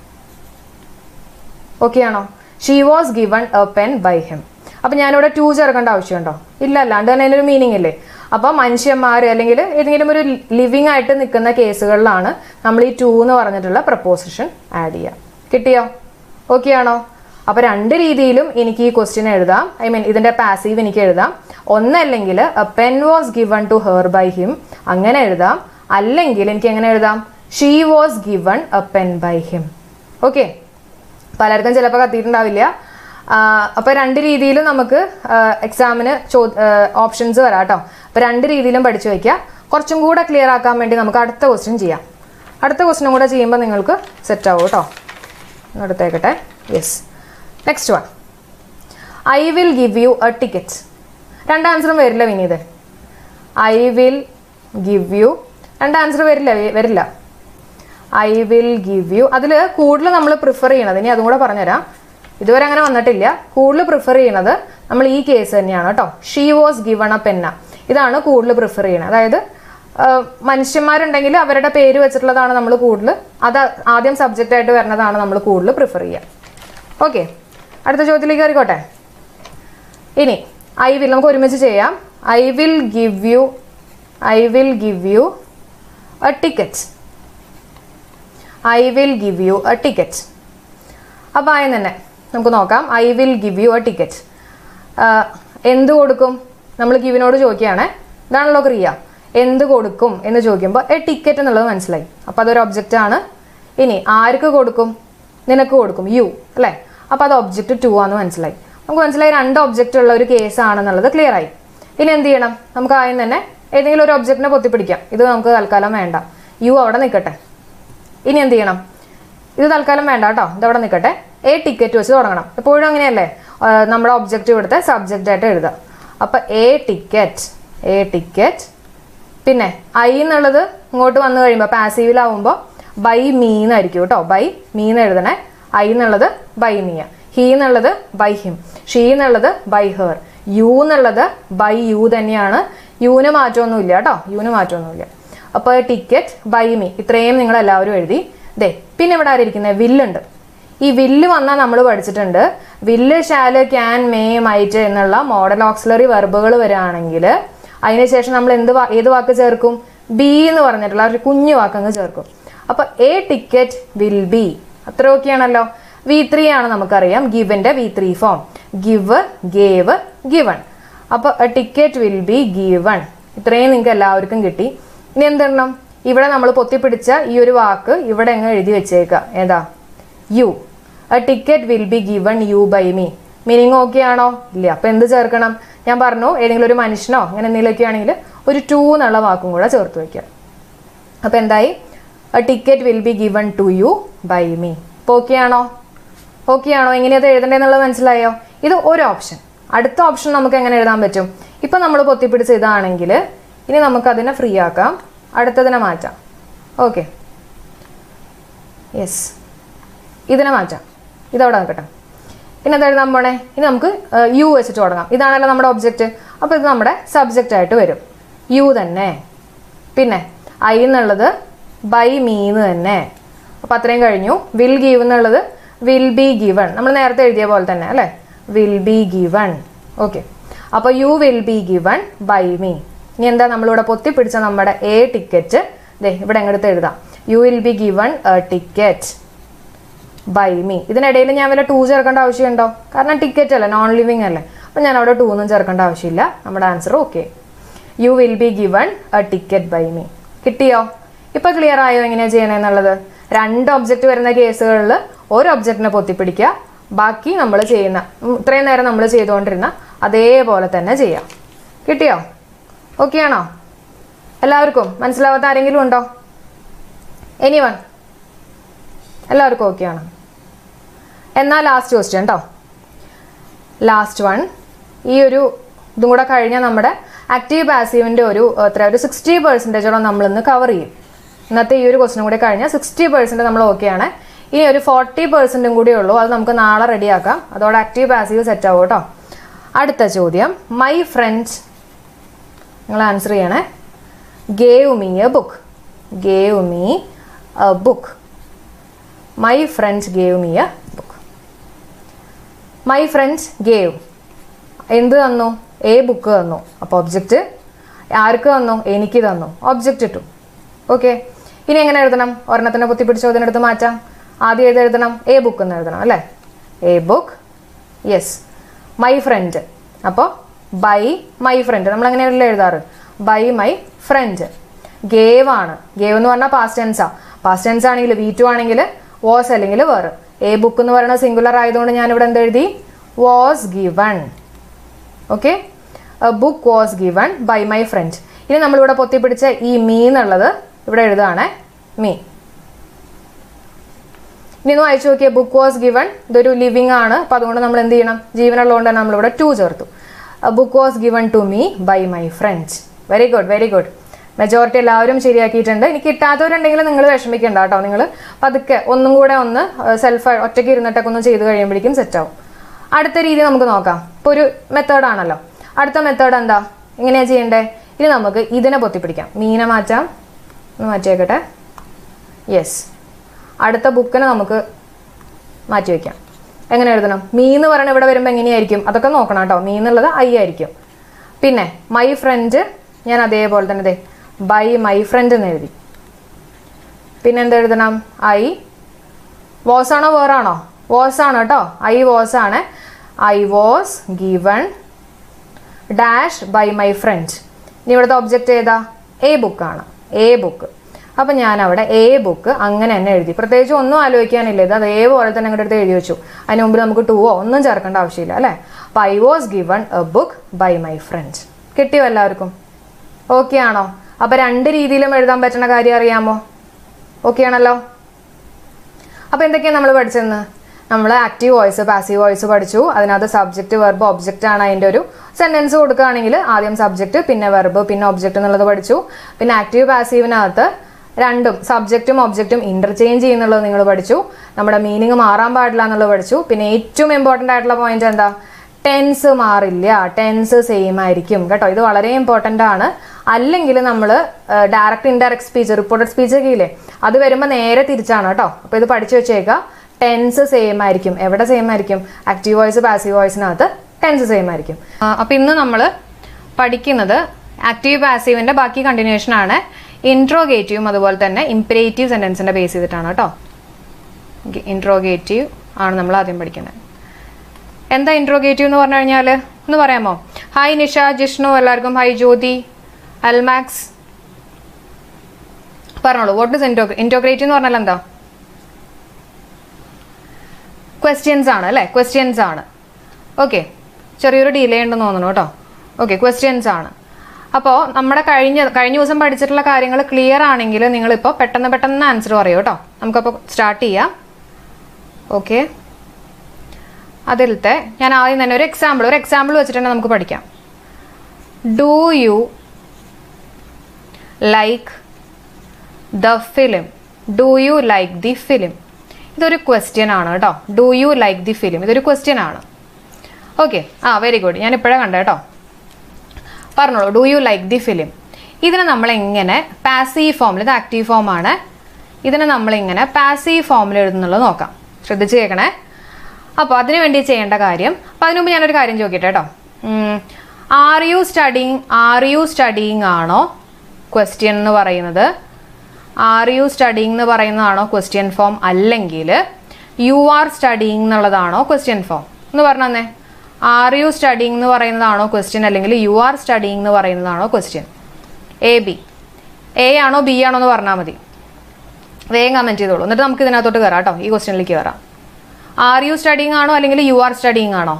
ഓക്കെ ആണോ she was given a pen by him അപ്പൊ ഞാനിവിടെ ടു ചേർക്കേണ്ട ആവശ്യമുണ്ടോ ഇല്ല അല്ലാണ്ട് തന്നെ അതിനൊരു മീനിങ് ഇല്ലേ അപ്പൊ മനുഷ്യന്മാർ അല്ലെങ്കിൽ ഏതെങ്കിലും ഒരു ലിവിങ് ആയിട്ട് നിൽക്കുന്ന കേസുകളിലാണ് നമ്മൾ ഈ ടു എന്ന് പറഞ്ഞിട്ടുള്ള പ്രപ്പോസിഷൻ ആഡ് ചെയ്യുക കിട്ടിയോ ഓക്കെ ആണോ അപ്പൊ രണ്ട് രീതിയിലും എനിക്ക് ഈ ക്വസ്റ്റ്യൻ എഴുതാം ഐ മീൻ ഇതിന്റെ പാസീവ് എനിക്ക് എഴുതാം ഒന്നല്ലെങ്കിൽ a pen was given to her by him അങ്ങനെ എഴുതാം അല്ലെങ്കിൽ എനിക്ക് എങ്ങനെ എഴുതാം she was given a pen by him okay പലർക്കും ചിലപ്പോൾ കത്തിയിട്ടുണ്ടാവില്ല അപ്പോൾ രണ്ട് രീതിയിലും നമുക്ക് എക്സാമിന് ചോ ഓപ്ഷൻസ് വരാം കേട്ടോ അപ്പോൾ രണ്ട് രീതിയിലും പഠിച്ചു വയ്ക്കുക കുറച്ചും കൂടെ ക്ലിയർ ആക്കാൻ വേണ്ടി നമുക്ക് അടുത്ത ക്വസ്റ്റ്യൻ ചെയ്യാം അടുത്ത ക്വസ്റ്റ്യനും കൂടെ ചെയ്യുമ്പോൾ നിങ്ങൾക്ക് സെറ്റ് ആവും കേട്ടോ ഒന്ന് എടുത്തേക്കട്ടെ yes next one I will give you a ticket രണ്ട് ആൻസറും വരില്ല Vineeth I will give you രണ്ട് ആൻസർ വരില്ല വരില്ല ഐ വിൽ ഗിവ് യു അതിൽ കൂടുതൽ നമ്മൾ പ്രിഫർ ചെയ്യണത് ഇനി അതും കൂടെ പറഞ്ഞുതരാം ഇതുവരെ അങ്ങനെ വന്നിട്ടില്ല കൂടുതൽ പ്രിഫർ ചെയ്യണത് നമ്മൾ ഈ കേസ് തന്നെയാണ് കേട്ടോ ഷീ വാസ് ഗിവൺ എ പെന്ന ഇതാണ് കൂടുതൽ പ്രിഫർ ചെയ്യണത് അതായത് ആ, മനുഷ്യന്മാരുണ്ടെങ്കിൽ അവരുടെ പേര് വെച്ചിട്ടുള്ളതാണ് നമ്മൾ കൂടുതൽ അത് ആദ്യം സബ്ജക്റ്റ് ആയിട്ട് വരുന്നതാണ് നമ്മൾ കൂടുതൽ പ്രിഫർ ചെയ്യുക ഓക്കെ അടുത്ത ചോദ്യത്തിലേക്ക് കയറിക്കോട്ടെ ഇനി ഐ വിൽ നമുക്ക് ഒരുമിച്ച് ചെയ്യാം I will give you I will give you a ticket I will give you a ticket അപ്പോൾ ആയം തന്നെ നമുക്ക് നോക്കാം I will give you a ticket എന്ത് കൊടുക്കും നമ്മൾ ഗിവിനോട് ചോദിക്കുകയാണേ ഇതാണല്ലോ ക്രിയ എന്ത് കൊടുക്കും എന്ന് ചോദിക്കുമ്പോൾ എ ടിക്കറ്റ് എന്നുള്ളത് മനസ്സിലായി അപ്പോൾ അതൊരു ഒബ്ജക്റ്റ് ആണ് ഇനി ആർക്ക് കൊടുക്കും നിനക്ക് കൊടുക്കും യു അല്ലേ അപ്പോൾ അത് ഒബ്ജക്റ്റ് ടു ആണെന്ന് മനസ്സിലായി നമുക്ക് മനസ്സിലായി രണ്ട് ഒബ്ജക്റ്റ് ഉള്ള ഒരു കേസ് ആണെന്നുള്ളത് ക്ലിയർ ആയി ഇനി എന്ത് ചെയ്യണം നമുക്ക് ആദ്യം തന്നെ ഏതെങ്കിലും ഒരു ഒബ്ജക്റ്റിനെ പൊത്തിപ്പിടിക്കാം ഇത് നമുക്ക് തൽക്കാലം വേണ്ട യു അവിടെ നിൽക്കട്ടെ ഇനി എന്ത് ചെയ്യണം ഇത് തൽക്കാലം വേണ്ട കേട്ടോ ഇതവിടെ നിൽക്കട്ടെ എ ടിക്കറ്റ് വെച്ച് തുടങ്ങണം എപ്പോഴും അങ്ങനെയല്ലേ ആ, നമ്മുടെ ഒബ്ജക്റ്റ് ഇവിടുത്തെ സബ്ജക്റ്റ് ആയിട്ട് എഴുതാം അപ്പൊ എ ടിക്കറ്റ് എ ടിക്കറ്റ് പിന്നെ ഐ എന്നുള്ളത് ഇങ്ങോട്ട് വന്നു കഴിയുമ്പോൾ പാസീവിലാവുമ്പോൾ ബൈ മീ എന്നായിരിക്കും കേട്ടോ ബൈ മീ എന്ന് എഴുതണേ ഐ എന്നുള്ളത് ബൈ മീയ ഹീ എന്നുള്ളത് ബൈ ഹിം ഷീ എന്നുള്ളത് ബൈ ഹെർ യു എന്നുള്ളത് ബൈ യു തന്നെയാണ് യുവിന് മാറ്റമൊന്നുമില്ല കേട്ടോ യുവിന് മാറ്റമൊന്നുമില്ല അപ്പോൾ ടിക്കറ്റ് ബൈ മീ ഇത്രയും നിങ്ങൾ എല്ലാവരും എഴുതി ദേ പിന്നെ ഇവിടെ ആരിയിരിക്കുന്നത് വില്ലുണ്ട് ഈ വില്ല് വന്നാൽ നമ്മൾ പഠിച്ചിട്ടുണ്ട് will shall can may might എന്നുള്ള മോഡൽ ഓക്സിലറി വെർബുകൾ വരികയാണെങ്കിൽ അതിനുശേഷം നമ്മൾ എന്ത് വാ- ഏത് വാക്ക് ചേർക്കും ബി എന്ന് പറഞ്ഞിട്ടുള്ള ഒരു കുഞ്ഞു വാക്കങ്ങ് ചേർക്കും അപ്പൊ എ ടിക്കറ്റ് വിൽ ബി അത്ര ഓക്കെയാണല്ലോ വി ത്രീ ആണ് നമുക്കറിയാം ഗിവന്റെ V three form give gave given അപ്പൊ a ticket will be given ഇത്രയും നിങ്ങൾക്ക് എല്ലാവർക്കും കിട്ടി ഇനി എന്തെണ്ണം ഇവിടെ നമ്മൾ പൊത്തിപ്പിടിച്ച ഈ ഒരു വാക്ക് ഇവിടെ എങ്ങ് എഴുതി വെച്ചേക്കുക ഏതാ you a ticket will be given you by me meaning okay ആണോ ഇല്ല അപ്പൊ എന്ത് ചേർക്കണം ഞാൻ പറഞ്ഞു ഏതെങ്കിലും ഒരു മനുഷ്യനോ അങ്ങനെ എന്തെങ്കിലുമൊക്കെ ആണെങ്കിൽ ഒരു ടു എന്നുള്ള വാക്കും കൂടെ ചേർത്ത് വെക്കുക അപ്പൊ എന്തായി a ticket will be given to you by me അപ്പോൾ ഓക്കെ ആണോ ഓക്കെ ആണോ എങ്ങനെയത് എഴുതേണ്ടതെന്നുള്ളത് മനസ്സിലായോ ഇത് ഒരു ഓപ്ഷൻ അടുത്ത ഓപ്ഷൻ നമുക്ക് എങ്ങനെ എഴുതാൻ പറ്റും ഇപ്പൊ നമ്മൾ പൊത്തിപ്പിടിച്ച് ഇതാണെങ്കിൽ ഇനി നമുക്ക് അതിനെ ഫ്രീ ആക്കാം അടുത്തതിനെ മാറ്റാം ഓക്കെ യെസ് ഇതിനെ മാറ്റാം ഇതവിടെ നിൽക്കട്ടെ പിന്നെ എന്താ എഴുതാൻ പോണേ ഇനി നമുക്ക് യു വെച്ചിട്ട് തുടങ്ങാം ഇതാണല്ലോ നമ്മുടെ ഒബ്ജക്റ്റ് അപ്പോൾ ഇത് നമ്മുടെ സബ്ജക്റ്റ് ആയിട്ട് വരും യു തന്നെ പിന്നെ ഐ എന്നുള്ളത് ബൈ മീന്ന് തന്നെ അപ്പോൾ അത്രയും കഴിഞ്ഞു വിൽ ഗീവ് എന്നുള്ളത് വിൽ ബി ഗിവൺ നമ്മൾ നേരത്തെ എഴുതിയ പോലെ തന്നെ അല്ലേ വിൽ ബി ഗിവൺ ഓക്കെ അപ്പോൾ you will be given by me ഇനി എന്താ നമ്മളിവിടെ പൊത്തിപ്പിടിച്ച നമ്മുടെ എ ടിക്കറ്റ് ദേ ഇവിടെ എങ്ങടുത്ത് എഴുതാം you will be given a ticket by me ഇതിനിടയിൽ ഞാൻ വല്ല ടൂ ചേർക്കേണ്ട ആവശ്യമുണ്ടോ കാരണം ടിക്കറ്റ് അല്ലേ നോൺ ലിവിങ് അല്ലേ അപ്പം ഞാൻ അവിടെ ടൂ ഒന്നും ചേർക്കേണ്ട ആവശ്യമില്ല നമ്മുടെ answer okay you will be given a ticket by me കിട്ടിയോ ഇപ്പൊ ക്ലിയർ ആയോ എങ്ങനെയാ ചെയ്യണമെന്നുള്ളത് രണ്ട് ഒബ്ജക്റ്റ് വരുന്ന കേസുകളിൽ ഒരു ഒബ്ജക്റ്റിനെ പൊത്തിപ്പിടിക്കുക ബാക്കി നമ്മൾ ചെയ്യുന്ന ഉം, ഇത്രയും നേരം നമ്മൾ ചെയ്തുകൊണ്ടിരുന്ന അതേപോലെ തന്നെ ചെയ്യാം കിട്ടിയോ ഓക്കെ ആണോ എല്ലാവർക്കും മനസ്സിലാവാത്ത ആരെങ്കിലും ഉണ്ടോ എനി വൺ എല്ലാവർക്കും ഓക്കെ ആണ് എന്നാൽ ലാസ്റ്റ് ക്വസ്റ്റ്യൻ കേട്ടോ ലാസ്റ്റ് വൺ ഈ ഒരു ഇതും കൂടെ കഴിഞ്ഞാൽ നമ്മുടെ ആക്റ്റീവ് പാസീവിൻ്റെ ഒരു എത്ര ഒരു സിക്സ്റ്റി പെർസെൻറ്റേജോളം നമ്മൾ ഇന്ന് കവർ ചെയ്യും ഇന്നത്തെ ഈ ഒരു ക്വസ്റ്റിനും കൂടി കഴിഞ്ഞാൽ സിക്സ്റ്റി പെർസെൻറ്റ് നമ്മൾ ഓക്കെ ആണ് ഇനി ഒരു ഫോർട്ടി പെർസെൻറ്റും കൂടി ഉള്ളൂ അത് നമുക്ക് നാളെ റെഡിയാക്കാം അതോടെ ആക്റ്റീവ് പാസീവ് സെറ്റ് ആവും കേട്ടോ അടുത്ത ചോദ്യം മൈ ഫ്രണ്ട് നിങ്ങൾ ആൻസർ ചെയ്യണേ gave me a book gave me a book my friends gave me a book my friends gave എന്ത് തന്നു എ ബുക്ക് തന്നു അപ്പോൾ ഒബ്ജക്റ്റ് ആർക്ക് തന്നു എനിക്ക് തന്നു ഒബ്ജക്റ്റ് ഇട്ടു ഓക്കെ ഇനി എങ്ങനെ എഴുതണം ഒരെണ്ണത്തിനെ കുത്തിപ്പിടിച്ച് അതിനടുത്ത് മാറ്റാം ആദ്യം ഏത് എഴുതണം എ ബുക്ക് എന്ന് എഴുതണം അല്ലേ a book yes my friend അപ്പോൾ ബൈ മൈ ഫ്രണ്ട് നമ്മൾ എങ്ങനെയല്ലേ എഴുതാറ് ബൈ മൈ ഫ്രണ്ട് ഗേവ് ആണ് ഗേവ് എന്ന് പറഞ്ഞാൽ പാസ്റ്റ് ടെൻസാ പാസ്റ്റ് ടെൻസ് ആണെങ്കിൽ വി ടു ആണെങ്കിൽ വാസ് അല്ലെങ്കിൽ വേറെ എ ബുക്ക് എന്ന് പറയുന്നത് സിംഗുലർ ആയതുകൊണ്ട് ഞാൻ ഇവിടെ എന്ത് എഴുതി was given okay book was given by my friend ഇനി നമ്മളിവിടെ പൊത്തിപ്പിടിച്ച ഈ മീ എന്നുള്ളത് ഇവിടെ എഴുതുകയാണ് മീ ഇനി ഒന്ന് വായിച്ചു നോക്കിയേ ബുക്ക് വാസ് ഗിവൺ ഇതൊരു ലിവിങ് ആണ് അപ്പോൾ അതുകൊണ്ട് നമ്മൾ എന്ത് ചെയ്യണം ജീവനുള്ളതുകൊണ്ട് തന്നെ നമ്മളിവിടെ ടു ചേർത്തു book was given to me by my friends very good very good majority എല്ലാവരും ശരിയാക്കിയിട്ടുണ്ട് എനിക്ക് കിട്ടാത്തവരുണ്ടെങ്കിൽ നിങ്ങൾ വിഷമിക്കണ്ട കേട്ടോ നിങ്ങൾ പതുക്കെ ഒന്നും കൂടെ ഒന്ന് സെൽഫ് ഒറ്റയ്ക്ക് ഇരുന്നിട്ടൊക്കെ ഒന്ന് ചെയ്ത് കഴിയുമ്പോഴേക്കും സെറ്റ് ആവും അടുത്ത രീതി നമുക്ക് നോക്കാം ഇപ്പോൾ ഒരു മെത്തേഡ് ആണല്ലോ അടുത്ത മെത്തേഡ് എന്താ എങ്ങനെയാ ചെയ്യണ്ടേ ഇനി നമുക്ക് ഇതിനെ പൊത്തിപ്പിടിക്കാം മീനെ മാറ്റാം ഒന്ന് മാറ്റിയേക്കട്ടെ യെസ് അടുത്ത ബുക്കിനെ നമുക്ക് മാറ്റി വയ്ക്കാം എങ്ങനെ എഴുതണം മീ എന്ന് പറയുന്നത് ഇവിടെ വരുമ്പോൾ എങ്ങനെയായിരിക്കും അതൊക്കെ നോക്കണം കേട്ടോ മീ എന്നുള്ളത് ഐ ആയിരിക്കും പിന്നെ മൈ ഫ്രണ്ട് ഞാൻ അതേപോലെ തന്നെ ദേ ബൈ മൈ ഫ്രണ്ട് എന്ന് എഴുതി പിന്നെ എന്ത് എഴുതണം ഐ വാസ് ആണോ വേറാണോ വാസ് ആണ് കേട്ടോ ഐ വാസ് ആണ് I was given dash by my friend ഇനി ഇവിടുത്തെ ഒബ്ജക്റ്റ് ഏതാ എ ബുക്കാണ് എ ബുക്ക് അപ്പം ഞാൻ അവിടെ എ ബുക്ക് അങ്ങനെ തന്നെ എഴുതി പ്രത്യേകിച്ച് ഒന്നും ആലോചിക്കാനില്ല ഇത് അതേപോലെ തന്നെ അങ്ങോട്ട് എടുത്ത് എഴുതി വെച്ചു അതിന് മുമ്പ് നമുക്ക് ടൂവോ ഒന്നും ചേർക്കേണ്ട ആവശ്യമില്ല അല്ലേ അപ്പം I was given a book by my friend കിട്ടിയോ എല്ലാവർക്കും ഓക്കെ ആണോ അപ്പം രണ്ട് രീതിയിലും എഴുതാൻ പറ്റുന്ന കാര്യം അറിയാമോ ഓക്കെ ആണല്ലോ അപ്പോൾ എന്തൊക്കെയാണ് നമ്മൾ പഠിച്ചതെന്ന് നമ്മൾ ആക്റ്റീവ് വോയിസ് പാസീവ് വോയിസ് പഠിച്ചു അതിനകത്ത് സബ്ജക്റ്റ് വെർബ് ഒബ്ജക്റ്റ് ആണ് അതിൻ്റെ ഒരു സെൻറ്റൻസ് കൊടുക്കുകയാണെങ്കിൽ ആദ്യം സബ്ജക്റ്റ് പിന്നെ വെർബ് പിന്നെ ഒബ്ജക്റ്റ് എന്നുള്ളത് പഠിച്ചു പിന്നെ ആക്റ്റീവ് പാസീവിനകത്ത് രണ്ടും സബ്ജക്റ്റും ഒബ്ജക്റ്റും ഇന്റർചേഞ്ച് ചെയ്യുന്നുള്ളത് നിങ്ങൾ പഠിച്ചു നമ്മുടെ മീനിങ് മാറാൻ പാടില്ല എന്നുള്ളത് പഠിച്ചു പിന്നെ ഏറ്റവും ഇമ്പോർട്ടൻ്റ് ആയിട്ടുള്ള പോയിന്റ് എന്താ ടെൻസ് മാറില്ല ടെൻസ് സെയിം ആയിരിക്കും കേട്ടോ ഇത് വളരെ ഇമ്പോർട്ടൻ്റ് ആണ് അല്ലെങ്കിൽ നമ്മൾ direct indirect speech reported speech ഒക്കെ ഇല്ലേ അത് വരുമ്പോൾ നേരെ തിരിച്ചാണ് കേട്ടോ അപ്പോൾ ഇത് പഠിച്ചു വെച്ചേക്കുക ടെൻസ് സെയിം ആയിരിക്കും എവിടെ സെയിം ആയിരിക്കും ആക്റ്റീവ് വോയിസ് പാസീവ് വോയിസിനകത്ത് ടെൻസ് സെയിം ആയിരിക്കും അപ്പോൾ ഇന്ന് നമ്മൾ പഠിക്കുന്നത് ആക്റ്റീവ് പാസീവിൻ്റെ ബാക്കി കണ്ടിന്യൂഷൻ ആണ് ഇൻട്രോഗേറ്റീവും അതുപോലെ തന്നെ ഇംപരേറ്റീവ് സെൻറ്റൻസിൻ്റെ ബേസ് ചെയ്തിട്ടാണ് കേട്ടോ ഇൻട്രോഗേറ്റീവ് ആണ് നമ്മൾ ആദ്യം പഠിക്കുന്നത് എന്താ ഇൻട്രോഗേറ്റീവ് എന്ന് പറഞ്ഞു കഴിഞ്ഞാൽ ഒന്ന് പറയാമോ ഹായ് നിഷ ജിഷ്ണു എല്ലാവർക്കും ഹായ് ജ്യോതി അൽമാക്സ് പറഞ്ഞോളൂ വാട്ട് ഇസ് ഇൻറ്റോ ഇൻറ്റോഗ്രേറ്റീവ് എന്ന് പറഞ്ഞാൽ എന്താ ക്വസ്റ്റ്യൻസ് ആണ് അല്ലേ ക്വസ്റ്റ്യൻസ് ആണ് ഓക്കെ ചെറിയൊരു ഡിലേ ഉണ്ടെന്ന് തോന്നുന്നു കേട്ടോ ഓക്കെ ക്വസ്റ്റ്യൻസ് ആണ് അപ്പോൾ നമ്മുടെ കഴിഞ്ഞ കഴിഞ്ഞ ദിവസം പഠിച്ചിട്ടുള്ള കാര്യങ്ങൾ ക്ലിയർ ആണെങ്കിൽ നിങ്ങളിപ്പോൾ പെട്ടെന്ന് പെട്ടെന്ന് ആൻസർ പറയൂ കേട്ടോ നമുക്കപ്പോൾ സ്റ്റാർട്ട് ചെയ്യാം ഓക്കെ അതിലത്തെ ഞാൻ ആദ്യം തന്നെ ഒരു എക്സാമ്പിൾ ഒരു എക്സാമ്പിൾ വെച്ചിട്ട് തന്നെ നമുക്ക് പഠിക്കാം do you like the film do you like the film ഇതൊരു ക്വസ്റ്റ്യൻ ആണ് കേട്ടോ do you like the film ഇതൊരു ക്വസ്റ്റ്യൻ ആണ് ഓക്കെ ആ വെരി ഗുഡ് ഞാൻ ഇപ്പോഴേ കണ്ട കേട്ടോ പറഞ്ഞോളൂ do you like the film ഇതിനെ നമ്മൾ എങ്ങനെ പാസീവ് ഫോമിൽ ഇത് ആക്റ്റീവ് ഫോം ആണ് ഇതിനെ നമ്മൾ ഇങ്ങനെ പാസീവ് ഫോമിൽ എഴുതുന്നുള്ളത് നോക്കാം ശ്രദ്ധിച്ച് കേൾക്കണേ അപ്പോൾ അതിനു വേണ്ടി ചെയ്യേണ്ട കാര്യം അപ്പോൾ അതിനു മുമ്പ് ഞാനൊരു കാര്യം ചോദിക്കട്ടെ കേട്ടോ are you studying are you studying ആണോ ക്വസ്റ്റ്യൻ എന്ന് പറയുന്നത് ആർ യു സ്റ്റഡിങ് എന്ന് പറയുന്നതാണോ ക്വസ്റ്റ്യൻ ഫോം അല്ലെങ്കിൽ യു ആർ സ്റ്റഡിങ് എന്നുള്ളതാണോ ക്വസ്റ്റ്യൻ ഫോം എന്ന് പറഞ്ഞേ ആർ യു സ്റ്റഡിങ് എന്ന് പറയുന്നതാണോ ക്വസ്റ്റ്യൻ അല്ലെങ്കിൽ യു ആർ സ്റ്റഡിങ് എന്ന് പറയുന്നതാണോ ക്വസ്റ്റ്യൻ എ ബി എ ആണോ ബി ആണോ എന്ന് പറഞ്ഞാൽ മതി വേഗം കമൻറ്റ് ചെയ്തോളൂ എന്നിട്ട് നമുക്ക് ഇതിനകത്തോട്ട് കയറാം കേട്ടോ ഈ ക്വസ്റ്റ്യനിലേക്ക് കയറാം ആർ യു സ്റ്റഡിങ് ആണോ അല്ലെങ്കിൽ യു ആർ സ്റ്റഡിങ് ആണോ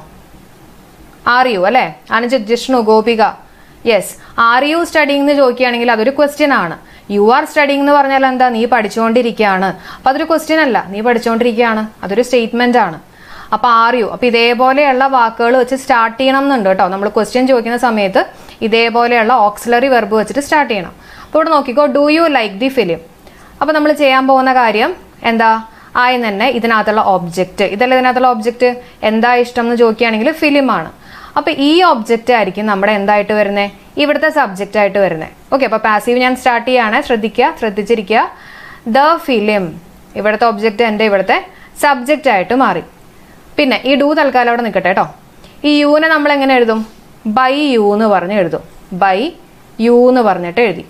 ആർ യു അല്ലേ Anuja Jishnu Gopika yes are you studying എന്ന് ചോദിക്കുകയാണെങ്കിൽ അതൊരു ക്വസ്റ്റ്യൻ ആണ് യു ആർ സ്റ്റഡിങ് എന്ന് പറഞ്ഞാൽ എന്താ നീ പഠിച്ചുകൊണ്ടിരിക്കുകയാണ് അപ്പൊ അതൊരു ക്വസ്റ്റ്യൻ അല്ല നീ പഠിച്ചുകൊണ്ടിരിക്കുകയാണ് അതൊരു സ്റ്റേറ്റ്മെന്റ് ആണ് അപ്പൊ ആർ യു അപ്പൊ ഇതേപോലെയുള്ള വാക്കുകൾ വെച്ച് സ്റ്റാർട്ട് ചെയ്യണം എന്നുണ്ട് കേട്ടോ നമ്മൾ ക്വസ്റ്റ്യൻ ചോദിക്കുന്ന സമയത്ത് ഇതേപോലെയുള്ള ഓക്സിലറി വെർബ് വെച്ചിട്ട് സ്റ്റാർട്ട് ചെയ്യണം അപ്പോൾ ഇവിടെ നോക്കിക്കോ do you like the film അപ്പോൾ നമ്മൾ ചെയ്യാൻ പോകുന്ന കാര്യം എന്താ ആയി തന്നെ ഇതിനകത്തുള്ള ഒബ്ജക്റ്റ് ഇതല്ല ഇതിനകത്തുള്ള ഒബ്ജക്റ്റ് എന്താ ഇഷ്ടം എന്ന് ചോദിക്കുകയാണെങ്കിൽ ഫിലിമാണ് അപ്പോൾ ഈ ഒബ്ജക്റ്റ് ആയിരിക്കും നമ്മുടെ എന്തായിട്ട് വരുന്നത് ഇവിടുത്തെ സബ്ജക്റ്റ് ആയിട്ട് വരുന്നത് ഓക്കെ അപ്പോൾ പാസീവ് ഞാൻ സ്റ്റാർട്ട് ചെയ്യാണ് ശ്രദ്ധിക്കുക ശ്രദ്ധിച്ചിരിക്കുക ദ ഫിലിം ഇവിടുത്തെ ഒബ്ജക്റ്റ് എൻ്റെ ഇവിടുത്തെ സബ്ജക്റ്റ് ആയിട്ട് മാറി പിന്നെ ഈ ഡു തൽക്കാലം അവിടെ നിൽക്കട്ടെ കേട്ടോ ഈ യുവിനെ നമ്മൾ എങ്ങനെ എഴുതും ബൈ യു എന്ന് പറഞ്ഞ് എഴുതും ബൈ യു എന്ന് പറഞ്ഞിട്ട് എഴുതി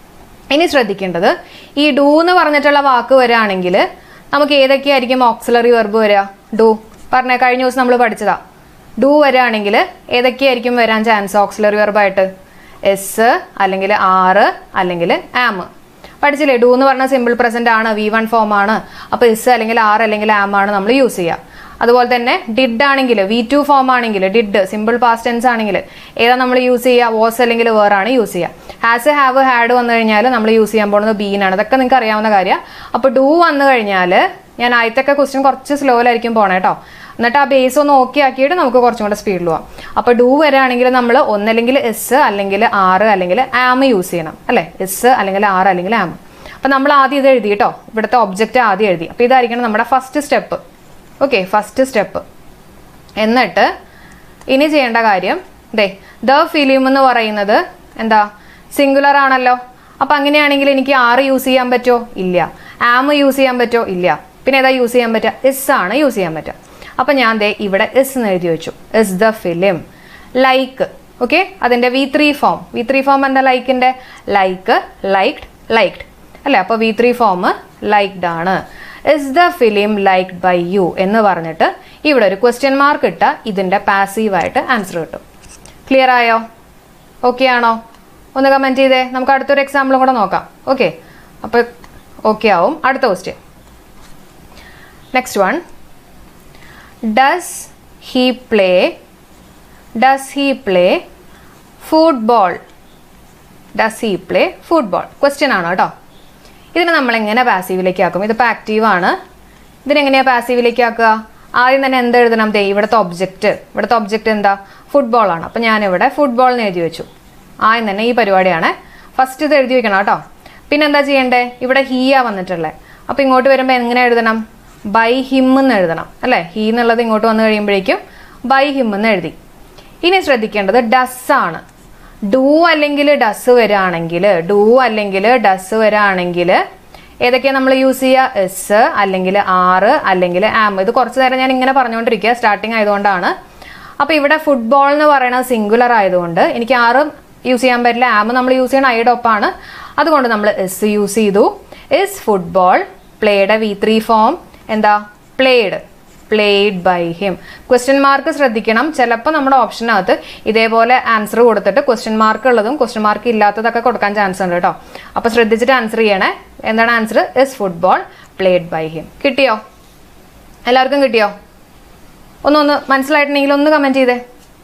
ഇനി ശ്രദ്ധിക്കേണ്ടത് ഈ ഡു എന്ന് പറഞ്ഞിട്ടുള്ള വാക്ക് വരികയാണെങ്കിൽ നമുക്ക് ഏതൊക്കെയായിരിക്കും ഓക്സിലറി വെർബ് വരിക ഡു പറഞ്ഞ കഴിഞ്ഞ ദിവസം നമ്മൾ പഠിച്ചതാ ഡു വരികയാണെങ്കിൽ ഏതൊക്കെയായിരിക്കും വരാൻ ചാൻസ് ഓക്സിലറി വെർബായിട്ട് എസ് അല്ലെങ്കിൽ ആറ് അല്ലെങ്കിൽ ആം പഠിച്ചില്ലേ ഡു എന്ന് പറഞ്ഞ സിമ്പിൾ പ്രസന്റ് ആണ് വി വൺ ഫോം ആണ് അപ്പോൾ എസ് അല്ലെങ്കിൽ ആർ അല്ലെങ്കിൽ ആം ആണ് നമ്മൾ യൂസ് ചെയ്യുക അതുപോലെ തന്നെ ഡിഡ് ആണെങ്കിൽ വി ടു ഫോം ആണെങ്കിൽ ഡിഡ് സിമ്പിൾ പാസ്റ്റ് ടെൻസ് ആണെങ്കിൽ ഏതാ നമ്മൾ യൂസ് ചെയ്യുക വോസ് അല്ലെങ്കിൽ വേറാണ് യൂസ് ചെയ്യുക ഹാസ് ഹാവ് ഹാഡ് വന്നു കഴിഞ്ഞാൽ നമ്മൾ യൂസ് ചെയ്യാൻ പോകുന്നത് ബീനാണ് അതൊക്കെ നിങ്ങൾക്ക് അറിയാവുന്ന കാര്യം അപ്പോൾ ഡു വന്നു കഴിഞ്ഞാൽ ഞാൻ ആദ്യത്തെ ക്വസ്റ്റ്യൻ കുറച്ച് സ്ലോയിലായിരിക്കും പോണേ കേട്ടോ എന്നിട്ട് ആ ബേസ് ഒന്ന് ഓക്കെ ആക്കിയിട്ട് നമുക്ക് കുറച്ചും കൂടെ സ്പീഡിൽ പോവാം അപ്പോൾ ഡു വരാണെങ്കിൽ നമ്മൾ ഒന്നല്ലെങ്കിൽ എസ് അല്ലെങ്കിൽ ആറ് അല്ലെങ്കിൽ ആം യൂസ് ചെയ്യണം അല്ലേ എസ് അല്ലെങ്കിൽ ആറ് അല്ലെങ്കിൽ ആം അപ്പം നമ്മൾ ആദ്യം ഇത് എഴുതി കേട്ടോ ഇവിടുത്തെ ഒബ്ജക്റ്റ് ആദ്യം എഴുതി അപ്പോൾ ഇതായിരിക്കണം നമ്മുടെ first step okay first step എന്നിട്ട് ഇനി ചെയ്യേണ്ട കാര്യം ദേ ദ ഫിലിം എന്ന് പറയുന്നത് എന്താ സിംഗുലർ ആണല്ലോ അപ്പം അങ്ങനെയാണെങ്കിൽ എനിക്ക് ആറ് യൂസ് ചെയ്യാൻ പറ്റുമോ ഇല്ല ആം യൂസ് ചെയ്യാൻ പറ്റുമോ ഇല്ല പിന്നെ ഏതാ യൂസ് ചെയ്യാൻ പറ്റുക എസ് ആണ് യൂസ് ചെയ്യാൻ പറ്റുക അപ്പം ഞാൻ ദേ ഇവിടെ എസ് എന്ന് എഴുതി വെച്ചു is the film like okay അതിൻ്റെ V three form V three form എന്താ ലൈക്കിൻ്റെ ലൈക്ക് ലൈക്ഡ് ലൈക്ഡ് അല്ലേ അപ്പോൾ വി ത്രീ ഫോം ലൈക്ഡ് ആണ് is the film liked by you എന്ന് പറഞ്ഞിട്ട് ഇവിടെ ഒരു ക്വസ്റ്റ്യൻ മാർക്ക് ഇട്ട ഇതിൻ്റെ പാസീവായിട്ട് ആൻസർ കിട്ടും ക്ലിയർ ആയോ ഓക്കെ ആണോ ഒന്ന് കമൻറ്റ് ചെയ്തേ നമുക്ക് അടുത്തൊരു എക്സാമ്പിളും കൂടെ നോക്കാം ഓക്കെ അപ്പോൾ ഓക്കെ ആവും അടുത്ത question next one does he play does he play football does he play football question ആണ് കേട്ടോ ഇതിനെ നമ്മൾ എങ്ങനെ പാസീവിലേക്ക് ആക്കും ഇതിപ്പോൾ ആക്റ്റീവ് ആണ് ഇതിനെങ്ങനെയാണ് പാസീവിലേക്ക് ആക്കുക ആദ്യം തന്നെ എന്ത് എഴുതണം ദേ ഇവിടുത്തെ ഒബ്ജക്റ്റ് ഇവിടുത്തെ ഒബ്ജക്റ്റ് എന്താ ഫുട്ബോൾ ആണ് അപ്പം ഞാനിവിടെ ഫുട്ബോൾ എന്ന് എഴുതി വെച്ചു ആദ്യം തന്നെ ഈ പരിപാടിയാണ് ഫസ്റ്റ് ഇത് എഴുതി വെക്കണം കേട്ടോ പിന്നെ എന്താ ചെയ്യണ്ടേ ഇവിടെ ഹീയാ വന്നിട്ടുള്ളത് അപ്പം ഇങ്ങോട്ട് വരുമ്പോൾ എങ്ങനെ എഴുതണം ബൈ ഹിം എന്ന് എഴുതണം അല്ലേ ഹീ എന്നുള്ളത് ഇങ്ങോട്ട് വന്നു കഴിയുമ്പോഴേക്കും ബൈ ഹിം എന്ന് എഴുതി ഇനി ശ്രദ്ധിക്കേണ്ടത് ഡസ് ആണ് ഡു അല്ലെങ്കിൽ ഡസ് വരാണെങ്കിൽ ഡു അല്ലെങ്കിൽ ഡസ് വരാണെങ്കിൽ ഏതൊക്കെയാണ് നമ്മൾ യൂസ് ചെയ്യുക എസ് അല്ലെങ്കിൽ ആറ് അല്ലെങ്കിൽ ആം ഇത് കുറച്ച് നേരം ഞാൻ ഇങ്ങനെ പറഞ്ഞുകൊണ്ടിരിക്കുക സ്റ്റാർട്ടിങ് ആയതുകൊണ്ടാണ് അപ്പോൾ ഇവിടെ ഫുട്ബോൾ എന്ന് പറയുന്നത് സിംഗുലർ ആയതുകൊണ്ട് എനിക്ക് ആറ് യൂസ് ചെയ്യാൻ പറ്റില്ല ആം നമ്മൾ യൂസ് ചെയ്യണ ഐയുടെ ഒപ്പാണ് അതുകൊണ്ട് നമ്മൾ എസ് യൂസ് ചെയ്തു is football played V three form എന്താ played played by him question mark ശ്രദ്ധിക്കണം ചിലപ്പോൾ നമ്മുടെ ഓപ്ഷനകത്ത് ഇതേപോലെ ആൻസർ കൊടുത്തിട്ട് ക്വസ്റ്റ്യൻ മാർക്ക് ഉള്ളതും ക്വസ്റ്റ്യൻ മാർക്ക് ഇല്ലാത്തതൊക്കെ കൊടുക്കാൻ ചാൻസ് ഉണ്ട് കേട്ടോ അപ്പോൾ ശ്രദ്ധിച്ചിട്ട് ആൻസർ ചെയ്യണേ എന്താണ് answer is football played by him കിട്ടിയോ എല്ലാവർക്കും കിട്ടിയോ ഒന്ന് ഒന്ന് മനസ്സിലായിട്ടുണ്ടെങ്കിൽ ഒന്ന് കമൻറ്റ് ചെയ്തേ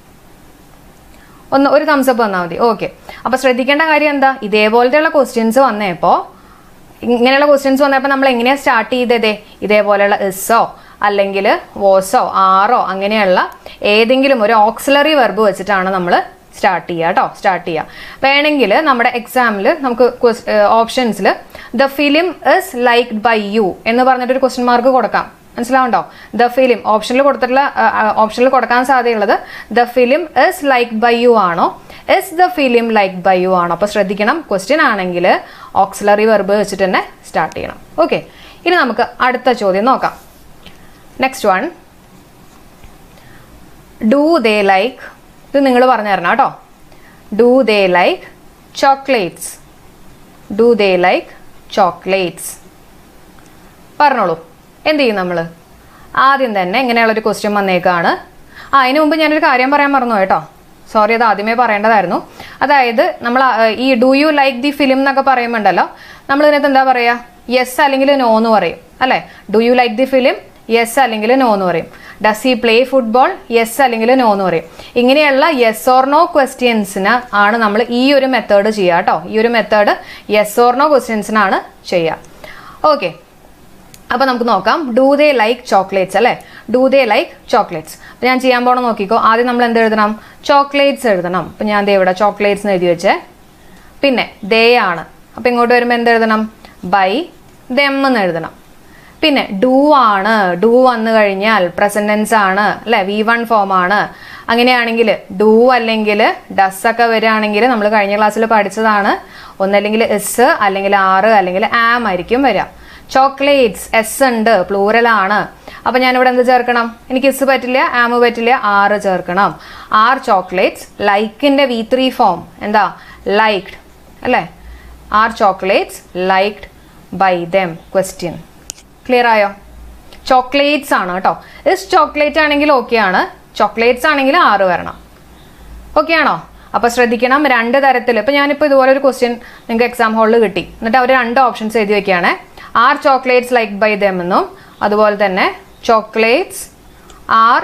ഒന്ന് ഒരു തംസപ്പ് വന്നാൽ മതി ഓക്കെ അപ്പോൾ ശ്രദ്ധിക്കേണ്ട കാര്യം എന്താ ഇതേപോലത്തെയുള്ള ക്വസ്റ്റ്യൻസ് വന്നപ്പോൾ ഇങ്ങനെയുള്ള ക്വസ്റ്റ്യൻസ് വന്നപ്പോൾ നമ്മൾ എങ്ങനെയാണ് സ്റ്റാർട്ട് ചെയ്തതേ ഇതേപോലെയുള്ള എസ്സോ അല്ലെങ്കിൽ വോസോ ആറോ അങ്ങനെയുള്ള ഏതെങ്കിലും ഒരു ഓക്സിലറി വെർബ് വെച്ചിട്ടാണ് നമ്മൾ സ്റ്റാർട്ട് ചെയ്യുക കേട്ടോ സ്റ്റാർട്ട് ചെയ്യുക വേണമെങ്കിൽ നമ്മുടെ എക്സാമിൽ നമുക്ക് ഓപ്ഷൻസിൽ the film is liked by you എന്ന് പറഞ്ഞിട്ടൊരു ക്വസ്റ്റ്യൻ മാർക്ക് കൊടുക്കാം മനസ്സിലാവുണ്ടോ ദ ഫിലിം ഓപ്ഷനിൽ കൊടുത്തിട്ടുള്ള ഓപ്ഷനിൽ കൊടുക്കാൻ സാധ്യതയുള്ളത് the film is like by you ആണോ is the film like by you ആണോ അപ്പോൾ ശ്രദ്ധിക്കണം ക്വസ്റ്റ്യൻ ആണെങ്കിൽ ഓക്സിലറി വെർബ് വെച്ചിട്ട് തന്നെ സ്റ്റാർട്ട് ചെയ്യണം ഓക്കെ ഇനി നമുക്ക് അടുത്ത ചോദ്യം നോക്കാം next one do they like ഇത് നിങ്ങൾ പറഞ്ഞു തരണം കേട്ടോ do they like chocolates do they like chocolates പറഞ്ഞോളൂ എന്ത് ചെയ്യും നമ്മൾ ആദ്യം തന്നെ ഇങ്ങനെയുള്ളൊരു ക്വസ്റ്റ്യൻ വന്നേക്കാണ് ആ അതിന് മുമ്പ് ഞാനൊരു കാര്യം പറയാൻ മറന്നു കേട്ടോ സോറി അത് ആദ്യമേ പറയേണ്ടതായിരുന്നു അതായത് നമ്മൾ ആ, ഈ do you like the film എന്നൊക്കെ പറയുമ്പോണ്ടല്ലോ നമ്മൾ ഇതിനകത്ത് എന്താ പറയുക യെസ് അല്ലെങ്കിൽ നോ എന്ന് പറയും അല്ലേ do you like the film yes അല്ലെങ്കിൽ നോ എന്ന് പറയും does he play football yes അല്ലെങ്കിൽ നോ എന്ന് പറയും ഇങ്ങനെയുള്ള യെസ് ഓർ നോ ക്വസ്റ്റ്യൻസിന് ആണ് നമ്മൾ ഈ ഒരു മെത്തേഡ് ചെയ്യുക കേട്ടോ ഈ ഒരു മെത്തേഡ് യെസ് ഓർ നോ ക്വസ്റ്റ്യൻസിനാണ് ചെയ്യുക ഓക്കെ അപ്പൊ നമുക്ക് നോക്കാം ഡൂ ദേ ലൈക്ക് ചോക്ലേറ്റ്സ് അല്ലേ ഡൂ ദേ ലൈക്ക് ചോക്ലേറ്റ്സ് അപ്പൊ ഞാൻ ചെയ്യാൻ പോണ നോക്കിക്കോ ആദ്യം നമ്മൾ എന്ത് എഴുതണം ചോക്ലേറ്റ്സ് എഴുതണം അപ്പൊ ഞാൻ ദേ ഇവിടെ ചോക്ലേറ്റ്സ് എഴുതി വെച്ചേ പിന്നെ ദേ ആണ് അപ്പൊ ഇങ്ങോട്ട് വരുമ്പോൾ എന്ത് എഴുതണം ബൈ ദെം എന്ന് എഴുതണം പിന്നെ ഡൂ ആണ് ഡൂ വന്നു കഴിഞ്ഞാൽ പ്രസന്റൻസ് ആണ് അല്ലെ വി വൺ ഫോം ആണ് അങ്ങനെയാണെങ്കിൽ ഡൂ അല്ലെങ്കിൽ ഡസ് ഒക്കെ വരികയാണെങ്കിൽ നമ്മൾ കഴിഞ്ഞ ക്ലാസ്സിൽ പഠിച്ചതാണ് ഒന്നല്ലെങ്കിൽ എസ് അല്ലെങ്കിൽ ആറ് അല്ലെങ്കിൽ ആം ആയിരിക്കും വരിക ചോക്ലേറ്റ്സ് എസ് ഉണ്ട് പ്ലൂറൽ ആണ് അപ്പൊ ഞാനിവിടെ എന്ത് ചേർക്കണം എനിക്ക് എസ് പറ്റില്ല ആം പറ്റില്ല ആറ് ചേർക്കണം ആർ ചോക്ലേറ്റ്സ് ലൈക്കിന്റെ വി ത്രീ ഫോം എന്താ ലൈക്ഡ് അല്ലേ are chocolates liked by them question clear ആയോ ചോക്ലേറ്റ്സ് ആണ് കേട്ടോ ഇസ് ചോക്ലേറ്റ് ആണെങ്കിൽ ഓക്കെ ആണ് ചോക്ലേറ്റ്സ് ആണെങ്കിൽ ആറ് വരണം ഓക്കെ ആണോ അപ്പൊ ശ്രദ്ധിക്കണം രണ്ട് തരത്തിൽ ഇപ്പൊ ഞാനിപ്പോ ഇതുപോലെ ഒരു ക്വസ്റ്റ്യൻ നിങ്ങൾക്ക് എക്സാം ഹാളിൽ കിട്ടി എന്നിട്ട് അവർ രണ്ട് ഓപ്ഷൻസ് എഴുതി വെക്കുകയാണ് are chocolates like by them എന്നും അതുപോലെ തന്നെ chocolates are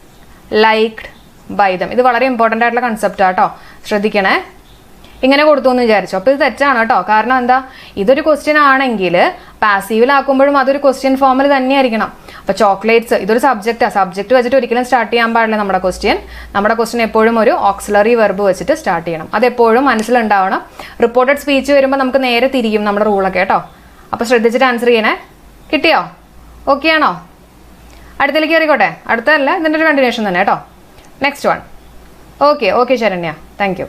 liked by them ഇത് വളരെ ഇമ്പോർട്ടൻ്റ് ആയിട്ടുള്ള കൺസെപ്റ്റ് ആട്ടോ ശ്രദ്ധിക്കണേ ഇങ്ങനെ കൊടുത്തു എന്ന് വിചാരിച്ചു അപ്പോൾ ഇത് തെറ്റാണ് കേട്ടോ കാരണം എന്താ ഇതൊരു ക്വസ്റ്റ്യൻ ആണെങ്കിൽ പാസീവിലാക്കുമ്പോഴും അതൊരു ക്വസ്റ്റ്യൻ ഫോമിൽ തന്നെയായിരിക്കണം അപ്പോൾ ചോക്ലേറ്റ്സ് ഇതൊരു സബ്ജക്റ്റാണ് സബ്ജക്റ്റ് വെച്ചിട്ട് ഒരിക്കലും സ്റ്റാർട്ട് ചെയ്യാൻ പാടില്ല നമ്മുടെ ക്വസ്റ്റ്യൻ നമ്മുടെ ക്വസ്റ്റ്യൻ എപ്പോഴും ഒരു ഓക്സിലറി വെർബ് വെച്ചിട്ട് സ്റ്റാർട്ട് ചെയ്യണം അതെപ്പോഴും മനസ്സിലുണ്ടാവണം റിപ്പോർട്ടഡ് സ്പീച്ച് വരുമ്പോൾ നമുക്ക് നേരെ തിരിയും നമ്മുടെ റൂളൊക്കെ കേട്ടോ അപ്പോൾ ശ്രദ്ധിച്ചിട്ട് ആൻസർ ചെയ്യണേ കിട്ടിയോ ഓക്കെ ആണോ അടുത്തേക്ക് കയറിക്കോട്ടെ അടുത്തല്ല ഇതിൻ്റെ ഒരു കണ്ടിന്യൂഷൻ തന്നെ കേട്ടോ next one okay okay Saranya thank you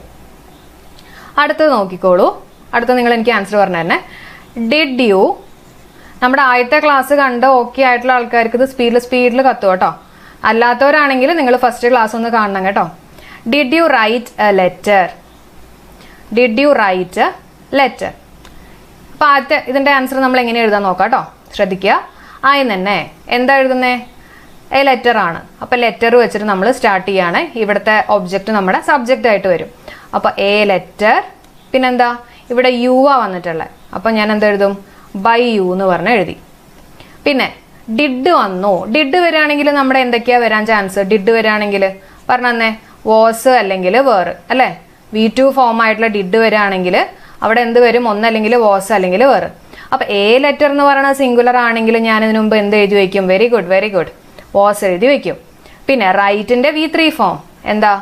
അടുത്തത് നോക്കിക്കോളൂ അടുത്ത നിങ്ങൾ എനിക്ക് ആൻസർ പറഞ്ഞു തന്നെ ഡിഡ് യു നമ്മുടെ ആദ്യത്തെ ക്ലാസ് കണ്ട് ഓക്കെ ആയിട്ടുള്ള ആൾക്കാർക്ക് ഇത് സ്പീഡിൽ സ്പീഡിൽ കത്തും കേട്ടോ അല്ലാത്തവരാണെങ്കിൽ നിങ്ങൾ ഫസ്റ്റ് ക്ലാസ് ഒന്ന് കാണണം കേട്ടോ did you write a letter did you write a letter അപ്പോൾ ആദ്യത്തെ ഇതിൻ്റെ ആൻസർ നമ്മൾ എങ്ങനെ എഴുതാൻ നോക്കാം കേട്ടോ ശ്രദ്ധിക്കുക ആയി തന്നെ എന്താ എഴുതുന്നേ എ ലെറ്റർ ആണ് അപ്പോൾ ലെറ്റർ വെച്ചിട്ട് നമ്മൾ സ്റ്റാർട്ട് ചെയ്യാണ് ഇവിടുത്തെ ഒബ്ജക്റ്റ് നമ്മുടെ സബ്ജക്റ്റ് ആയിട്ട് വരും അപ്പോൾ എ ലെറ്റർ പിന്നെന്താ ഇവിടെ യു ആ വന്നിട്ടുള്ളത് അപ്പോൾ ഞാൻ എന്ത് എഴുതും ബൈ യു എന്ന് പറഞ്ഞ് എഴുതി പിന്നെ ഡിഡ് വന്നു ഡിഡ് വരികയാണെങ്കിൽ നമ്മുടെ എന്തൊക്കെയാ വരാൻ ചാൻസ് ഡിഡ് വരികയാണെങ്കിൽ പറഞ്ഞേ വോസ് അല്ലെങ്കിൽ വേറ് അല്ലേ വി ടു ഫോം ആയിട്ടുള്ള ഡിഡ് വരികയാണെങ്കിൽ അവിടെ എന്ത് വരും ഒന്നല്ലെങ്കിൽ വോസ് അല്ലെങ്കിൽ വേറ് അപ്പൊ എ ലെറ്റർ എന്ന് പറയുന്നത് സിംഗുലർ ആണെങ്കിൽ ഞാൻ ഇതിനു മുമ്പ് എന്ത് എഴുതി വയ്ക്കും very good very good was എഴുതി വയ്ക്കും പിന്നെ റൈറ്റിന്റെ വി ത്രീ ഫോം എന്താ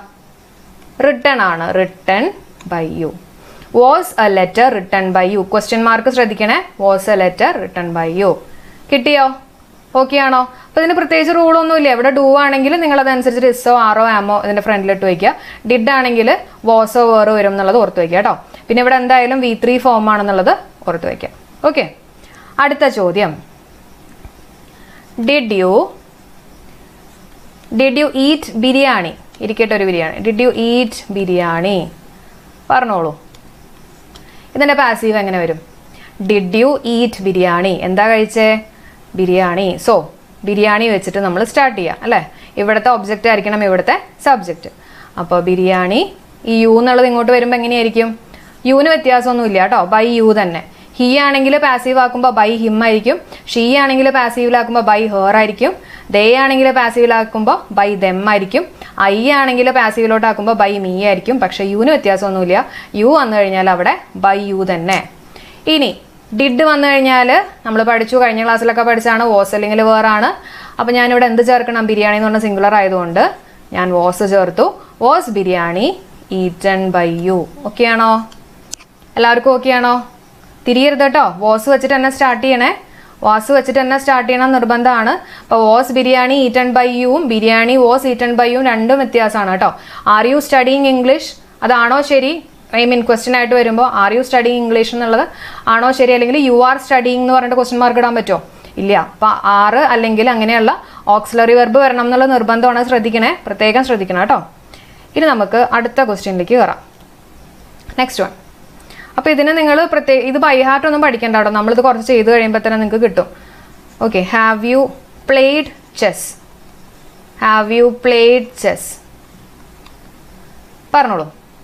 റിട്ടൺ ആണ് written by you was a letter written by you question mark ശ്രദ്ധിക്കണേ was a letter written by you കിട്ടിയോ ഓക്കെ ആണോ അപ്പൊ ഇതിന് പ്രത്യേകിച്ച് റൂളൊന്നും ഇല്ല ഇവിടെ ഡൂ ആണെങ്കിൽ നിങ്ങൾ അതനുസരിച്ച് ഇസോ ആറോ ആമോ ഇതിന്റെ ഫ്രണ്ടിലിട്ട് വയ്ക്കുക ഡിഡ് ആണെങ്കിൽ വോസോ വേറോ വരും എന്നുള്ളത് ഓർത്ത് വയ്ക്കുക കേട്ടോ പിന്നെ ഇവിടെ എന്തായാലും വി ത്രീ ഫോം ആണെന്നുള്ളത് ഓർത്ത് വയ്ക്കാം ഓക്കെ അടുത്ത ചോദ്യം did you did you eat biryani ഇരിക്കട്ടെ ഒരു biryani did you eat biryani പറഞ്ഞോളൂ ഇതിന്റെ പാസീവ് എങ്ങനെ വരും ഡിഡ് യു ഈറ്റ് ബിരിയാണി എന്താ കഴിച്ചേ ബിരിയാണി സോ ബിരിയാണി വെച്ചിട്ട് നമ്മൾ സ്റ്റാർട്ട് ചെയ്യാം അല്ലേ ഇവിടുത്തെ ഒബ്ജക്റ്റ് ആയിരിക്കണം ഇവിടുത്തെ സബ്ജക്റ്റ് അപ്പോൾ ബിരിയാണി ഈ യു എന്നുള്ളത് ഇങ്ങോട്ട് വരുമ്പോൾ എങ്ങനെയായിരിക്കും യുവിന് വ്യത്യാസമൊന്നും ഇല്ല കേട്ടോ ബൈ യു തന്നെ ഹി ആണെങ്കിൽ പാസീവ് ആക്കുമ്പോൾ ബൈ ഹിം ആയിരിക്കും ഷീ ആണെങ്കിൽ പാസീവിലാക്കുമ്പോൾ ബൈ ഹെർ ആയിരിക്കും ദേ ആണെങ്കിൽ പാസീവിലാക്കുമ്പോൾ ബൈ ദെം ആയിരിക്കും ഐ ആണെങ്കിൽ പാസീവിലോട്ടാക്കുമ്പോൾ ബൈ മീ ആയിരിക്കും പക്ഷെ യുവിന് വ്യത്യാസമൊന്നുമില്ല യു വന്നു കഴിഞ്ഞാൽ അവിടെ ബൈ യു തന്നെ ഇനി ഡിഡ് വന്നു കഴിഞ്ഞാൽ നമ്മൾ പഠിച്ചു കഴിഞ്ഞ ക്ലാസ്സിലൊക്കെ പഠിച്ചാണ് വോസ് അല്ലെങ്കിൽ വേറാണ് അപ്പോൾ ഞാനിവിടെ എന്ത് ചേർക്കണം ബിരിയാണി എന്ന് പറഞ്ഞ സിംഗുലർ ആയതുകൊണ്ട് ഞാൻ വോസ് ചേർത്തു was biryani eaten by you okay ആണോ എല്ലാവർക്കും ഓക്കെ ആണോ തിരിയരുത് കേട്ടോ വോസ് വെച്ചിട്ട് തന്നെ സ്റ്റാർട്ട് ചെയ്യണേ വാസ് വെച്ചിട്ട് തന്നെ സ്റ്റാർട്ട് ചെയ്യണം നിർബന്ധമാണ് അപ്പോൾ വോസ് ബിരിയാണി ഈറ്റൺ ബൈ യുവും ബിരിയാണി വോസ് ഈറ്റൺ ബൈ യുവും രണ്ടും വ്യത്യാസമാണ് കേട്ടോ ആർ യു സ്റ്റഡിങ് ഇംഗ്ലീഷ് അതാണോ ശരി ഐ മീൻ ക്വസ്റ്റ്യൻ ആയിട്ട് വരുമ്പോൾ ആർ യു സ്റ്റഡിങ് ഇംഗ്ലീഷ് എന്നുള്ളത് ആണോ ശരി അല്ലെങ്കിൽ യു ആർ സ്റ്റഡിങ് എന്ന് പറഞ്ഞിട്ട് ക്വസ്റ്റ്യൻ മാർക്ക് ഇടാൻ പറ്റുമോ ഇല്ല അപ്പൊ ആറ് അല്ലെങ്കിൽ അങ്ങനെയുള്ള ഓക്സിലറി വെർബ് വരണം എന്നുള്ള നിർബന്ധമാണ് ശ്രദ്ധിക്കണേ പ്രത്യേകം ശ്രദ്ധിക്കണം കേട്ടോ ഇനി നമുക്ക് അടുത്ത ക്വസ്റ്റ്യനിലേക്ക് കയറാം നെക്സ്റ്റ് വൺ അപ്പോൾ ഇതിന് നിങ്ങൾ പ്രത്യേക ഇത് ബൈ ഹാർട്ട് ഒന്നും പഠിക്കണ്ട കേട്ടോ നമ്മളിത് കുറച്ച് ചെയ്ത് കഴിയുമ്പോൾ തന്നെ നിങ്ങൾക്ക് കിട്ടും okay have you played chess have you played chess പറഞ്ഞോളൂ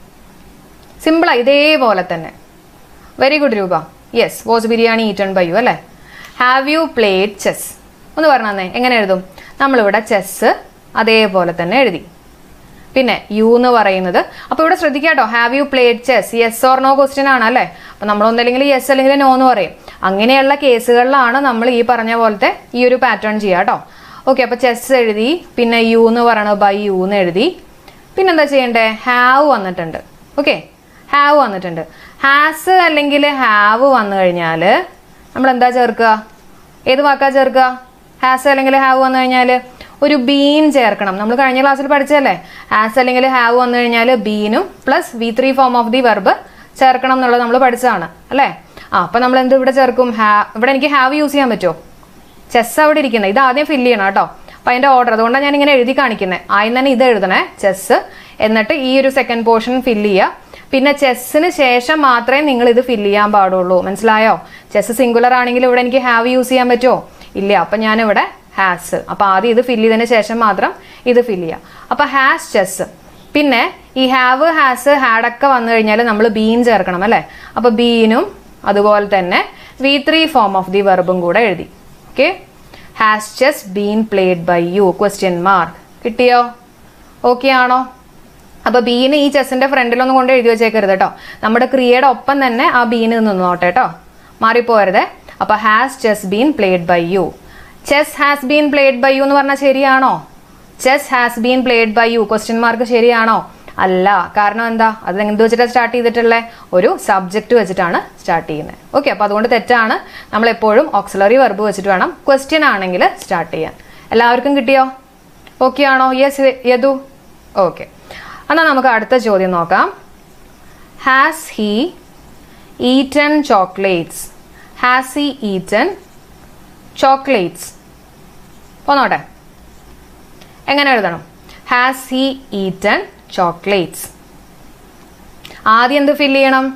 സിമ്പിളാ ഇതേപോലെ തന്നെ very good Roopa yes was biryani eaten by you അല്ലേ ഹാവ് യു പ്ലേഡ് ചെസ് ഒന്ന് പറഞ്ഞു തന്നെ എങ്ങനെ എഴുതും നമ്മളിവിടെ ചെസ് അതേപോലെ തന്നെ എഴുതി പിന്നെ യു എന്ന് പറയുന്നത് അപ്പോൾ ഇവിടെ ശ്രദ്ധിക്കാട്ടോ have you played chess yes or no question ആണ് അല്ലേ അപ്പം നമ്മൾ ഒന്നല്ലെങ്കിൽ യെസ് അല്ലെങ്കിൽ നോ എന്ന് പറയും അങ്ങനെയുള്ള കേസുകളിലാണ് നമ്മൾ ഈ പറഞ്ഞ പോലത്തെ ഈ ഒരു പാറ്റേൺ ചെയ്യുക കേട്ടോ ഓക്കെ അപ്പോൾ ചെസ് എഴുതി പിന്നെ യു എന്ന് പറയണത് ബൈ യു എന്ന് എഴുതി പിന്നെന്താ ചെയ്യണ്ടേ ഹാവ് വന്നിട്ടുണ്ട് ഓക്കെ ഹാവ് വന്നിട്ടുണ്ട് ഹാസ് അല്ലെങ്കിൽ ഹാവ് വന്നു കഴിഞ്ഞാൽ നമ്മൾ എന്താ ചേർക്കുക ഏത് വാക്കാ ചേർക്കുക ഹാസ് അല്ലെങ്കിൽ ഹാവ് വന്നു കഴിഞ്ഞാൽ ഒരു ബീൻ ചേർക്കണം നമ്മൾ കഴിഞ്ഞ ക്ലാസ്സിൽ പഠിച്ചതല്ലേ ഹാസ് അല്ലെങ്കിൽ ഹാവ് വന്നു കഴിഞ്ഞാൽ ബീനും plus V three form of the verb ചേർക്കണം എന്നുള്ളത് നമ്മൾ പഠിച്ചതാണ് അല്ലേ ആ അപ്പം നമ്മൾ എന്ത് ഇവിടെ ചേർക്കും ഹാ ഇവിടെ എനിക്ക് ഹാവ് യൂസ് ചെയ്യാൻ പറ്റുമോ ചെസ് അവിടെ ഇരിക്കുന്നത് ഇത് ആദ്യം ഫില്ല് ചെയ്യണം കേട്ടോ അപ്പം അതിൻ്റെ ഓർഡർ അതുകൊണ്ടാണ് ഞാൻ ഇങ്ങനെ എഴുതി കാണിക്കുന്നത് ആദ്യം തന്നെ ഇത് എഴുതണേ ചെസ് എന്നിട്ട് ഈ ഒരു സെക്കൻഡ് പോർഷൻ ഫില്ല് ചെയ്യുക പിന്നെ ചെസ്സിന് ശേഷം മാത്രമേ നിങ്ങൾ ഇത് ഫില്ല് ചെയ്യാൻ പാടുള്ളൂ മനസ്സിലായോ ചെസ് സിംഗുലർ ആണെങ്കിൽ ഇവിടെ എനിക്ക് ഹാവ് യൂസ് ചെയ്യാൻ പറ്റുമോ ഇല്ല അപ്പം ഞാനിവിടെ ഹാസ് അപ്പം ആദ്യം ഇത് ഫില്ല് ചെയ്തതിന് ശേഷം മാത്രം ഇത് ഫില്ല് ചെയ്യാം അപ്പം ഹാസ് ചെസ് പിന്നെ ഈ ഹാവ് ഹാസ് ഹാഡൊക്കെ വന്നു കഴിഞ്ഞാൽ നമ്മൾ ബീൻ ചേർക്കണം അല്ലേ അപ്പോൾ ബീനും അതുപോലെ തന്നെ V three form of the വെർബും കൂടെ എഴുതി okay has chess been played by you question mark കിട്ടിയോ ഓക്കെ ആണോ അപ്പൊ ബീന് ഈ ചെസ്സിന്റെ ഫ്രണ്ടിലൊന്നും കൊണ്ട് എഴുതി വെച്ചേക്കരുത് കേട്ടോ നമ്മുടെ ക്രിയയുടെ ഒപ്പം തന്നെ ആ ബീന് നിന്നോട്ടെ കേട്ടോ മാറിപ്പോരുത് അപ്പൊ has chess been played by you chess has been played by you എന്ന് പറഞ്ഞാൽ ശരിയാണോ chess has been played by you question mark ശരിയാണോ അല്ല കാരണം എന്താ അത് എന്ത് വെച്ചിട്ടാണ് സ്റ്റാർട്ട് ചെയ്തിട്ടുള്ളത് ഒരു സബ്ജക്റ്റ് വെച്ചിട്ടാണ് സ്റ്റാർട്ട് ചെയ്യുന്നത് ഓക്കെ അപ്പോൾ അതുകൊണ്ട് തെറ്റാണ് നമ്മൾ എപ്പോഴും ഓക്സിലറി വെർബ് വെച്ചിട്ട് വേണം ക്വസ്റ്റ്യൻ ആണെങ്കിൽ സ്റ്റാർട്ട് ചെയ്യാൻ എല്ലാവർക്കും കിട്ടിയോ ഓക്കെ ആണോ യെസ് യദു ഓക്കെ എന്നാൽ നമുക്ക് അടുത്ത ചോദ്യം നോക്കാം has he eaten chocolates has he eaten chocolates പോന്നോട്ടെ എങ്ങനെ എഴുതണം ഹാസ് ഹി ഈറ്റൻ ചോക്ലേറ്റ്സ് ആദ്യം എന്ത് ഫില്ല് ചെയ്യണം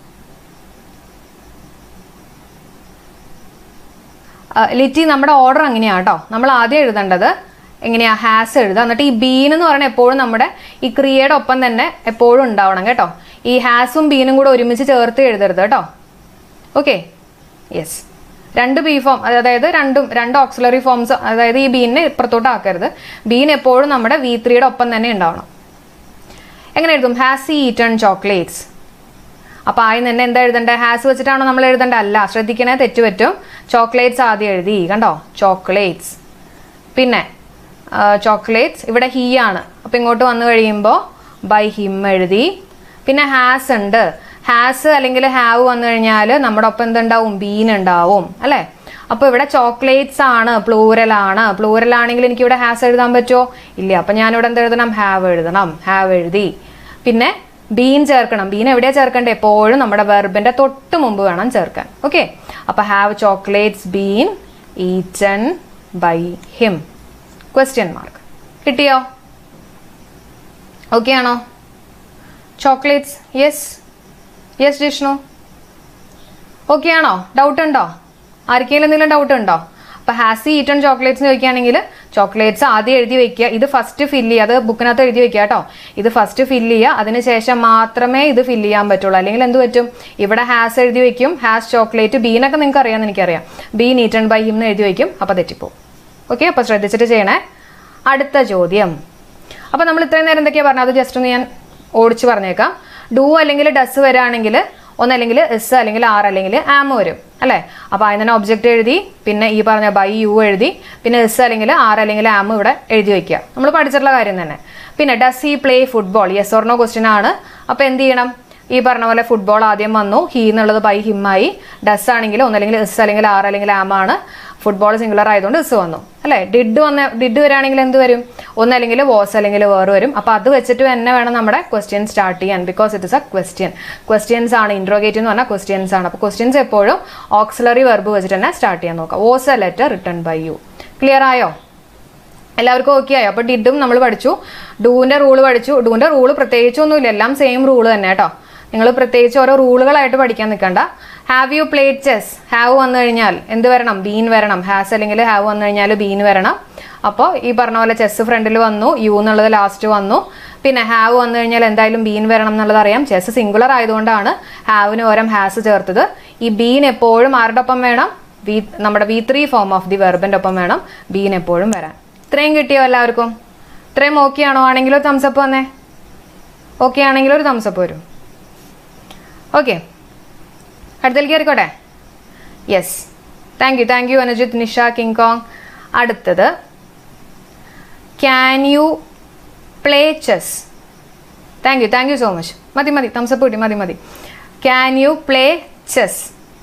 ലിറ്റി നമ്മുടെ ഓർഡർ അങ്ങനെയാ കേട്ടോ നമ്മൾ ആദ്യം എഴുതേണ്ടത് എങ്ങനെയാ ഹാസ് എഴുതുക എന്നിട്ട് ഈ ബീൻ എന്ന് പറയുന്നത് എപ്പോഴും നമ്മുടെ ഈ ക്രിയയുടെ ഒപ്പം തന്നെ എപ്പോഴും ഉണ്ടാവണം കേട്ടോ ഈ ഹാസും ബീനും കൂടെ ഒരുമിച്ച് ചേർത്ത് എഴുതരുത് കേട്ടോ ഓക്കെ യെസ് രണ്ട് ബി ഫോം അതായത് രണ്ടും രണ്ട് ഓക്സിലറി ഫോംസ് അതായത് ഈ ബീനിനെ ഇപ്പുറത്തോട്ട് ആക്കരുത് ബീൻ എപ്പോഴും നമ്മുടെ വി ത്രീയുടെ ഒപ്പം തന്നെ ഉണ്ടാവണം എങ്ങനെ എഴുതും ഹാസ് ഈ ഈറ്റൺ ചോക്ലേറ്റ്സ് അപ്പോൾ ആദ്യം തന്നെ എന്താ എഴുതണ്ടേ ഹാസ് വെച്ചിട്ടാണോ നമ്മൾ എഴുതേണ്ടത് അല്ല ശ്രദ്ധിക്കണേ തെറ്റുപറ്റും ചോക്ലേറ്റ്സ് ആദ്യം എഴുതി കണ്ടോ ചോക്ലേറ്റ്സ് പിന്നെ ചോക്ലേറ്റ്സ് ഇവിടെ ഹീ ആണ് അപ്പോൾ ഇങ്ങോട്ട് വന്നു കഴിയുമ്പോൾ ബൈ ഹിം എഴുതി പിന്നെ ഹാസ് ഉണ്ട് ഹാസ് അല്ലെങ്കിൽ ഹാവ് വന്നു കഴിഞ്ഞാൽ നമ്മുടെ ഒപ്പം എന്തുണ്ടാവും ബീൻ ഉണ്ടാവും അല്ലേ അപ്പോൾ ഇവിടെ ചോക്ലേറ്റ്സ് ആണ് പ്ലൂരൽ ആണ് പ്ലൂരൽ ആണെങ്കിൽ എനിക്ക് ഇവിടെ ഹാസ് എഴുതാൻ പറ്റുമോ ഇല്ല അപ്പം ഞാനിവിടെ എന്ത് എഴുതണം ഹാവ് എഴുതണം ഹാവ് എഴുതി പിന്നെ ബീൻ ചേർക്കണം ബീൻ എവിടെയാ ചേർക്കേണ്ടത് എപ്പോഴും നമ്മുടെ വെർബിന്റെ തൊട്ട് മുമ്പ് വേണം ചേർക്കാൻ ഓക്കെ അപ്പൊ have chocolates been eaten by him question mark കിട്ടിയോ ഓക്കെ ആണോ chocolates yes yes Jishnu okay ആണോ ഡൗട്ട് ഉണ്ടോ ആർക്കെങ്കിലും എന്തെങ്കിലും ഡൗട്ട് ഉണ്ടോ അപ്പൊ ഹാസി ഈറ്റൺ ചോക്ലേറ്റ്സ് ചോദിക്കുകയാണെങ്കിൽ ചോക്ലേറ്റ്സ് ആദ്യം എഴുതി വെക്കുക ഇത് ഫസ്റ്റ് ഫില്ല് ചെയ്യുക അത് ബുക്കിനകത്ത് എഴുതി വെക്കുക കേട്ടോ ഇത് ഫസ്റ്റ് ഫില്ല് ചെയ്യുക അതിനുശേഷം മാത്രമേ ഇത് ഫില്ല് ചെയ്യാൻ പറ്റുള്ളൂ അല്ലെങ്കിൽ എന്ത് പറ്റും ഇവിടെ ഹാസ് എഴുതി വെക്കും ഹാസ് ചോക്ലേറ്റ് ബീനൊക്കെ നിങ്ങൾക്ക് അറിയാമെന്ന് എനിക്കറിയാം ബീൻ ഈറ്റൺ ബൈ ഹിം എന്ന് എഴുതി വെക്കും അപ്പോൾ തെറ്റിപ്പോവും ഓക്കെ അപ്പോൾ ശ്രദ്ധിച്ചിട്ട് ചെയ്യണേ അടുത്ത ചോദ്യം അപ്പോൾ നമ്മൾ ഇത്രയും നേരം എന്തൊക്കെയാണ് പറഞ്ഞത് അത് ജസ്റ്റ് ഒന്ന് ഞാൻ ഓടിച്ച് പറഞ്ഞേക്കാം ഡു അല്ലെങ്കിൽ ഡസ് വരാണെങ്കിൽ ഒന്നല്ലെങ്കിൽ എസ് അല്ലെങ്കിൽ ആർ അല്ലെങ്കിൽ ആം വരും അല്ലേ അപ്പോൾ അതിന് തന്നെ ഒബ്ജക്റ്റ് എഴുതി പിന്നെ ഈ പറഞ്ഞ ബൈ യു എഴുതി പിന്നെ എസ് അല്ലെങ്കിൽ ആർ അല്ലെങ്കിൽ ആം ഇവിടെ എഴുതി വെക്കുക നമ്മൾ പഠിച്ചിട്ടുള്ള കാര്യം തന്നെ പിന്നെ does he play football yes or no question ആണ് അപ്പോൾ എന്ത് ചെയ്യണം ഈ പറഞ്ഞ പോലെ ഫുട്ബോൾ ആദ്യം വന്നു ഹീ എന്നുള്ളത് ബൈ ഹിമ്മായി ഡസ് ആണെങ്കിൽ ഒന്നല്ലെങ്കിൽ എസ് അല്ലെങ്കിൽ ആർ അല്ലെങ്കിൽ ആം ആണ് ഫുട്ബോൾ സിംഗുലർ ആയതുകൊണ്ട് എസ് വന്നു അല്ലേ ഡിഡ് വന്ന ഡിഡ് വരാണെങ്കിൽ എന്ത് വരും ഒന്നല്ലെങ്കിൽ വോസ് അല്ലെങ്കിൽ വേർ വരും അപ്പോൾ അത് വെച്ചിട്ട് തന്നെ വേണം നമ്മുടെ ക്വസ്റ്റ്യൻ സ്റ്റാർട്ട് ചെയ്യാൻ because it is a question questions ആണ് ഇൻട്രോഗേറ്റ് എന്ന് പറഞ്ഞാൽ ക്വസ്റ്റ്യൻസ് ആണ് അപ്പോൾ ക്വസ്റ്റ്യൻസ് എപ്പോഴും ഓക്സിലറി വെർബ് വെച്ചിട്ട് തന്നെ സ്റ്റാർട്ട് ചെയ്യാൻ നോക്കാം was a letter written by you clear ആയോ എല്ലാവർക്കും ഓക്കെ ആയോ അപ്പോൾ ഡിഡും നമ്മൾ പഠിച്ചു ഡൂവിൻ്റെ റൂള് പഠിച്ചു ഡൂവിൻ്റെ റൂള് പ്രത്യേകിച്ചൊന്നുമില്ല എല്ലാം സെയിം റൂള് തന്നെ കേട്ടോ നിങ്ങൾ പ്രത്യേകിച്ച് ഓരോ റൂളുകളായിട്ട് പഠിക്കാൻ നിൽക്കണ്ട have you played chess have വന്നു കഴിഞ്ഞാൽ എന്ത് വരണം ബീൻ വരണം ഹാസ് അല്ലെങ്കിൽ ഹാവ് വന്നു കഴിഞ്ഞാൽ ബീൻ വരണം അപ്പോൾ ഈ പറഞ്ഞ പോലെ ചെസ് ഫ്രണ്ടിൽ വന്നു യു എന്നുള്ളത് ലാസ്റ്റ് വന്നു പിന്നെ ഹാവ് വന്നു കഴിഞ്ഞാൽ എന്തായാലും ബീൻ വരണം എന്നുള്ളത് അറിയാം ചെസ് സിംഗുലർ ആയതുകൊണ്ടാണ് ഹാവിന് ഓരം ഹാസ് ചേർത്തത് ഈ ബീൻ എപ്പോഴും ആരുടെ ഒപ്പം വേണം വി നമ്മുടെ V three form of the വെർബിൻ്റെ ഒപ്പം വേണം ബീൻ എപ്പോഴും വരാൻ ഇത്രയും കിട്ടിയോ എല്ലാവർക്കും ഇത്രയും ഓക്കെ ആണോ ആണെങ്കിലും ഒരു തംസപ്പ് വന്നേ ഓക്കെ ആണെങ്കിലും ഒരു തംസപ്പ് വരും ഓക്കെ അടുത്തേക്ക് കയറിക്കോട്ടെ yes thank you thank you Anujith Nisha King Kong അടുത്തത് can you play chess thank you thank you so much മതി മതി തംസപ്പ് കിട്ടി മതി മതി can you play chess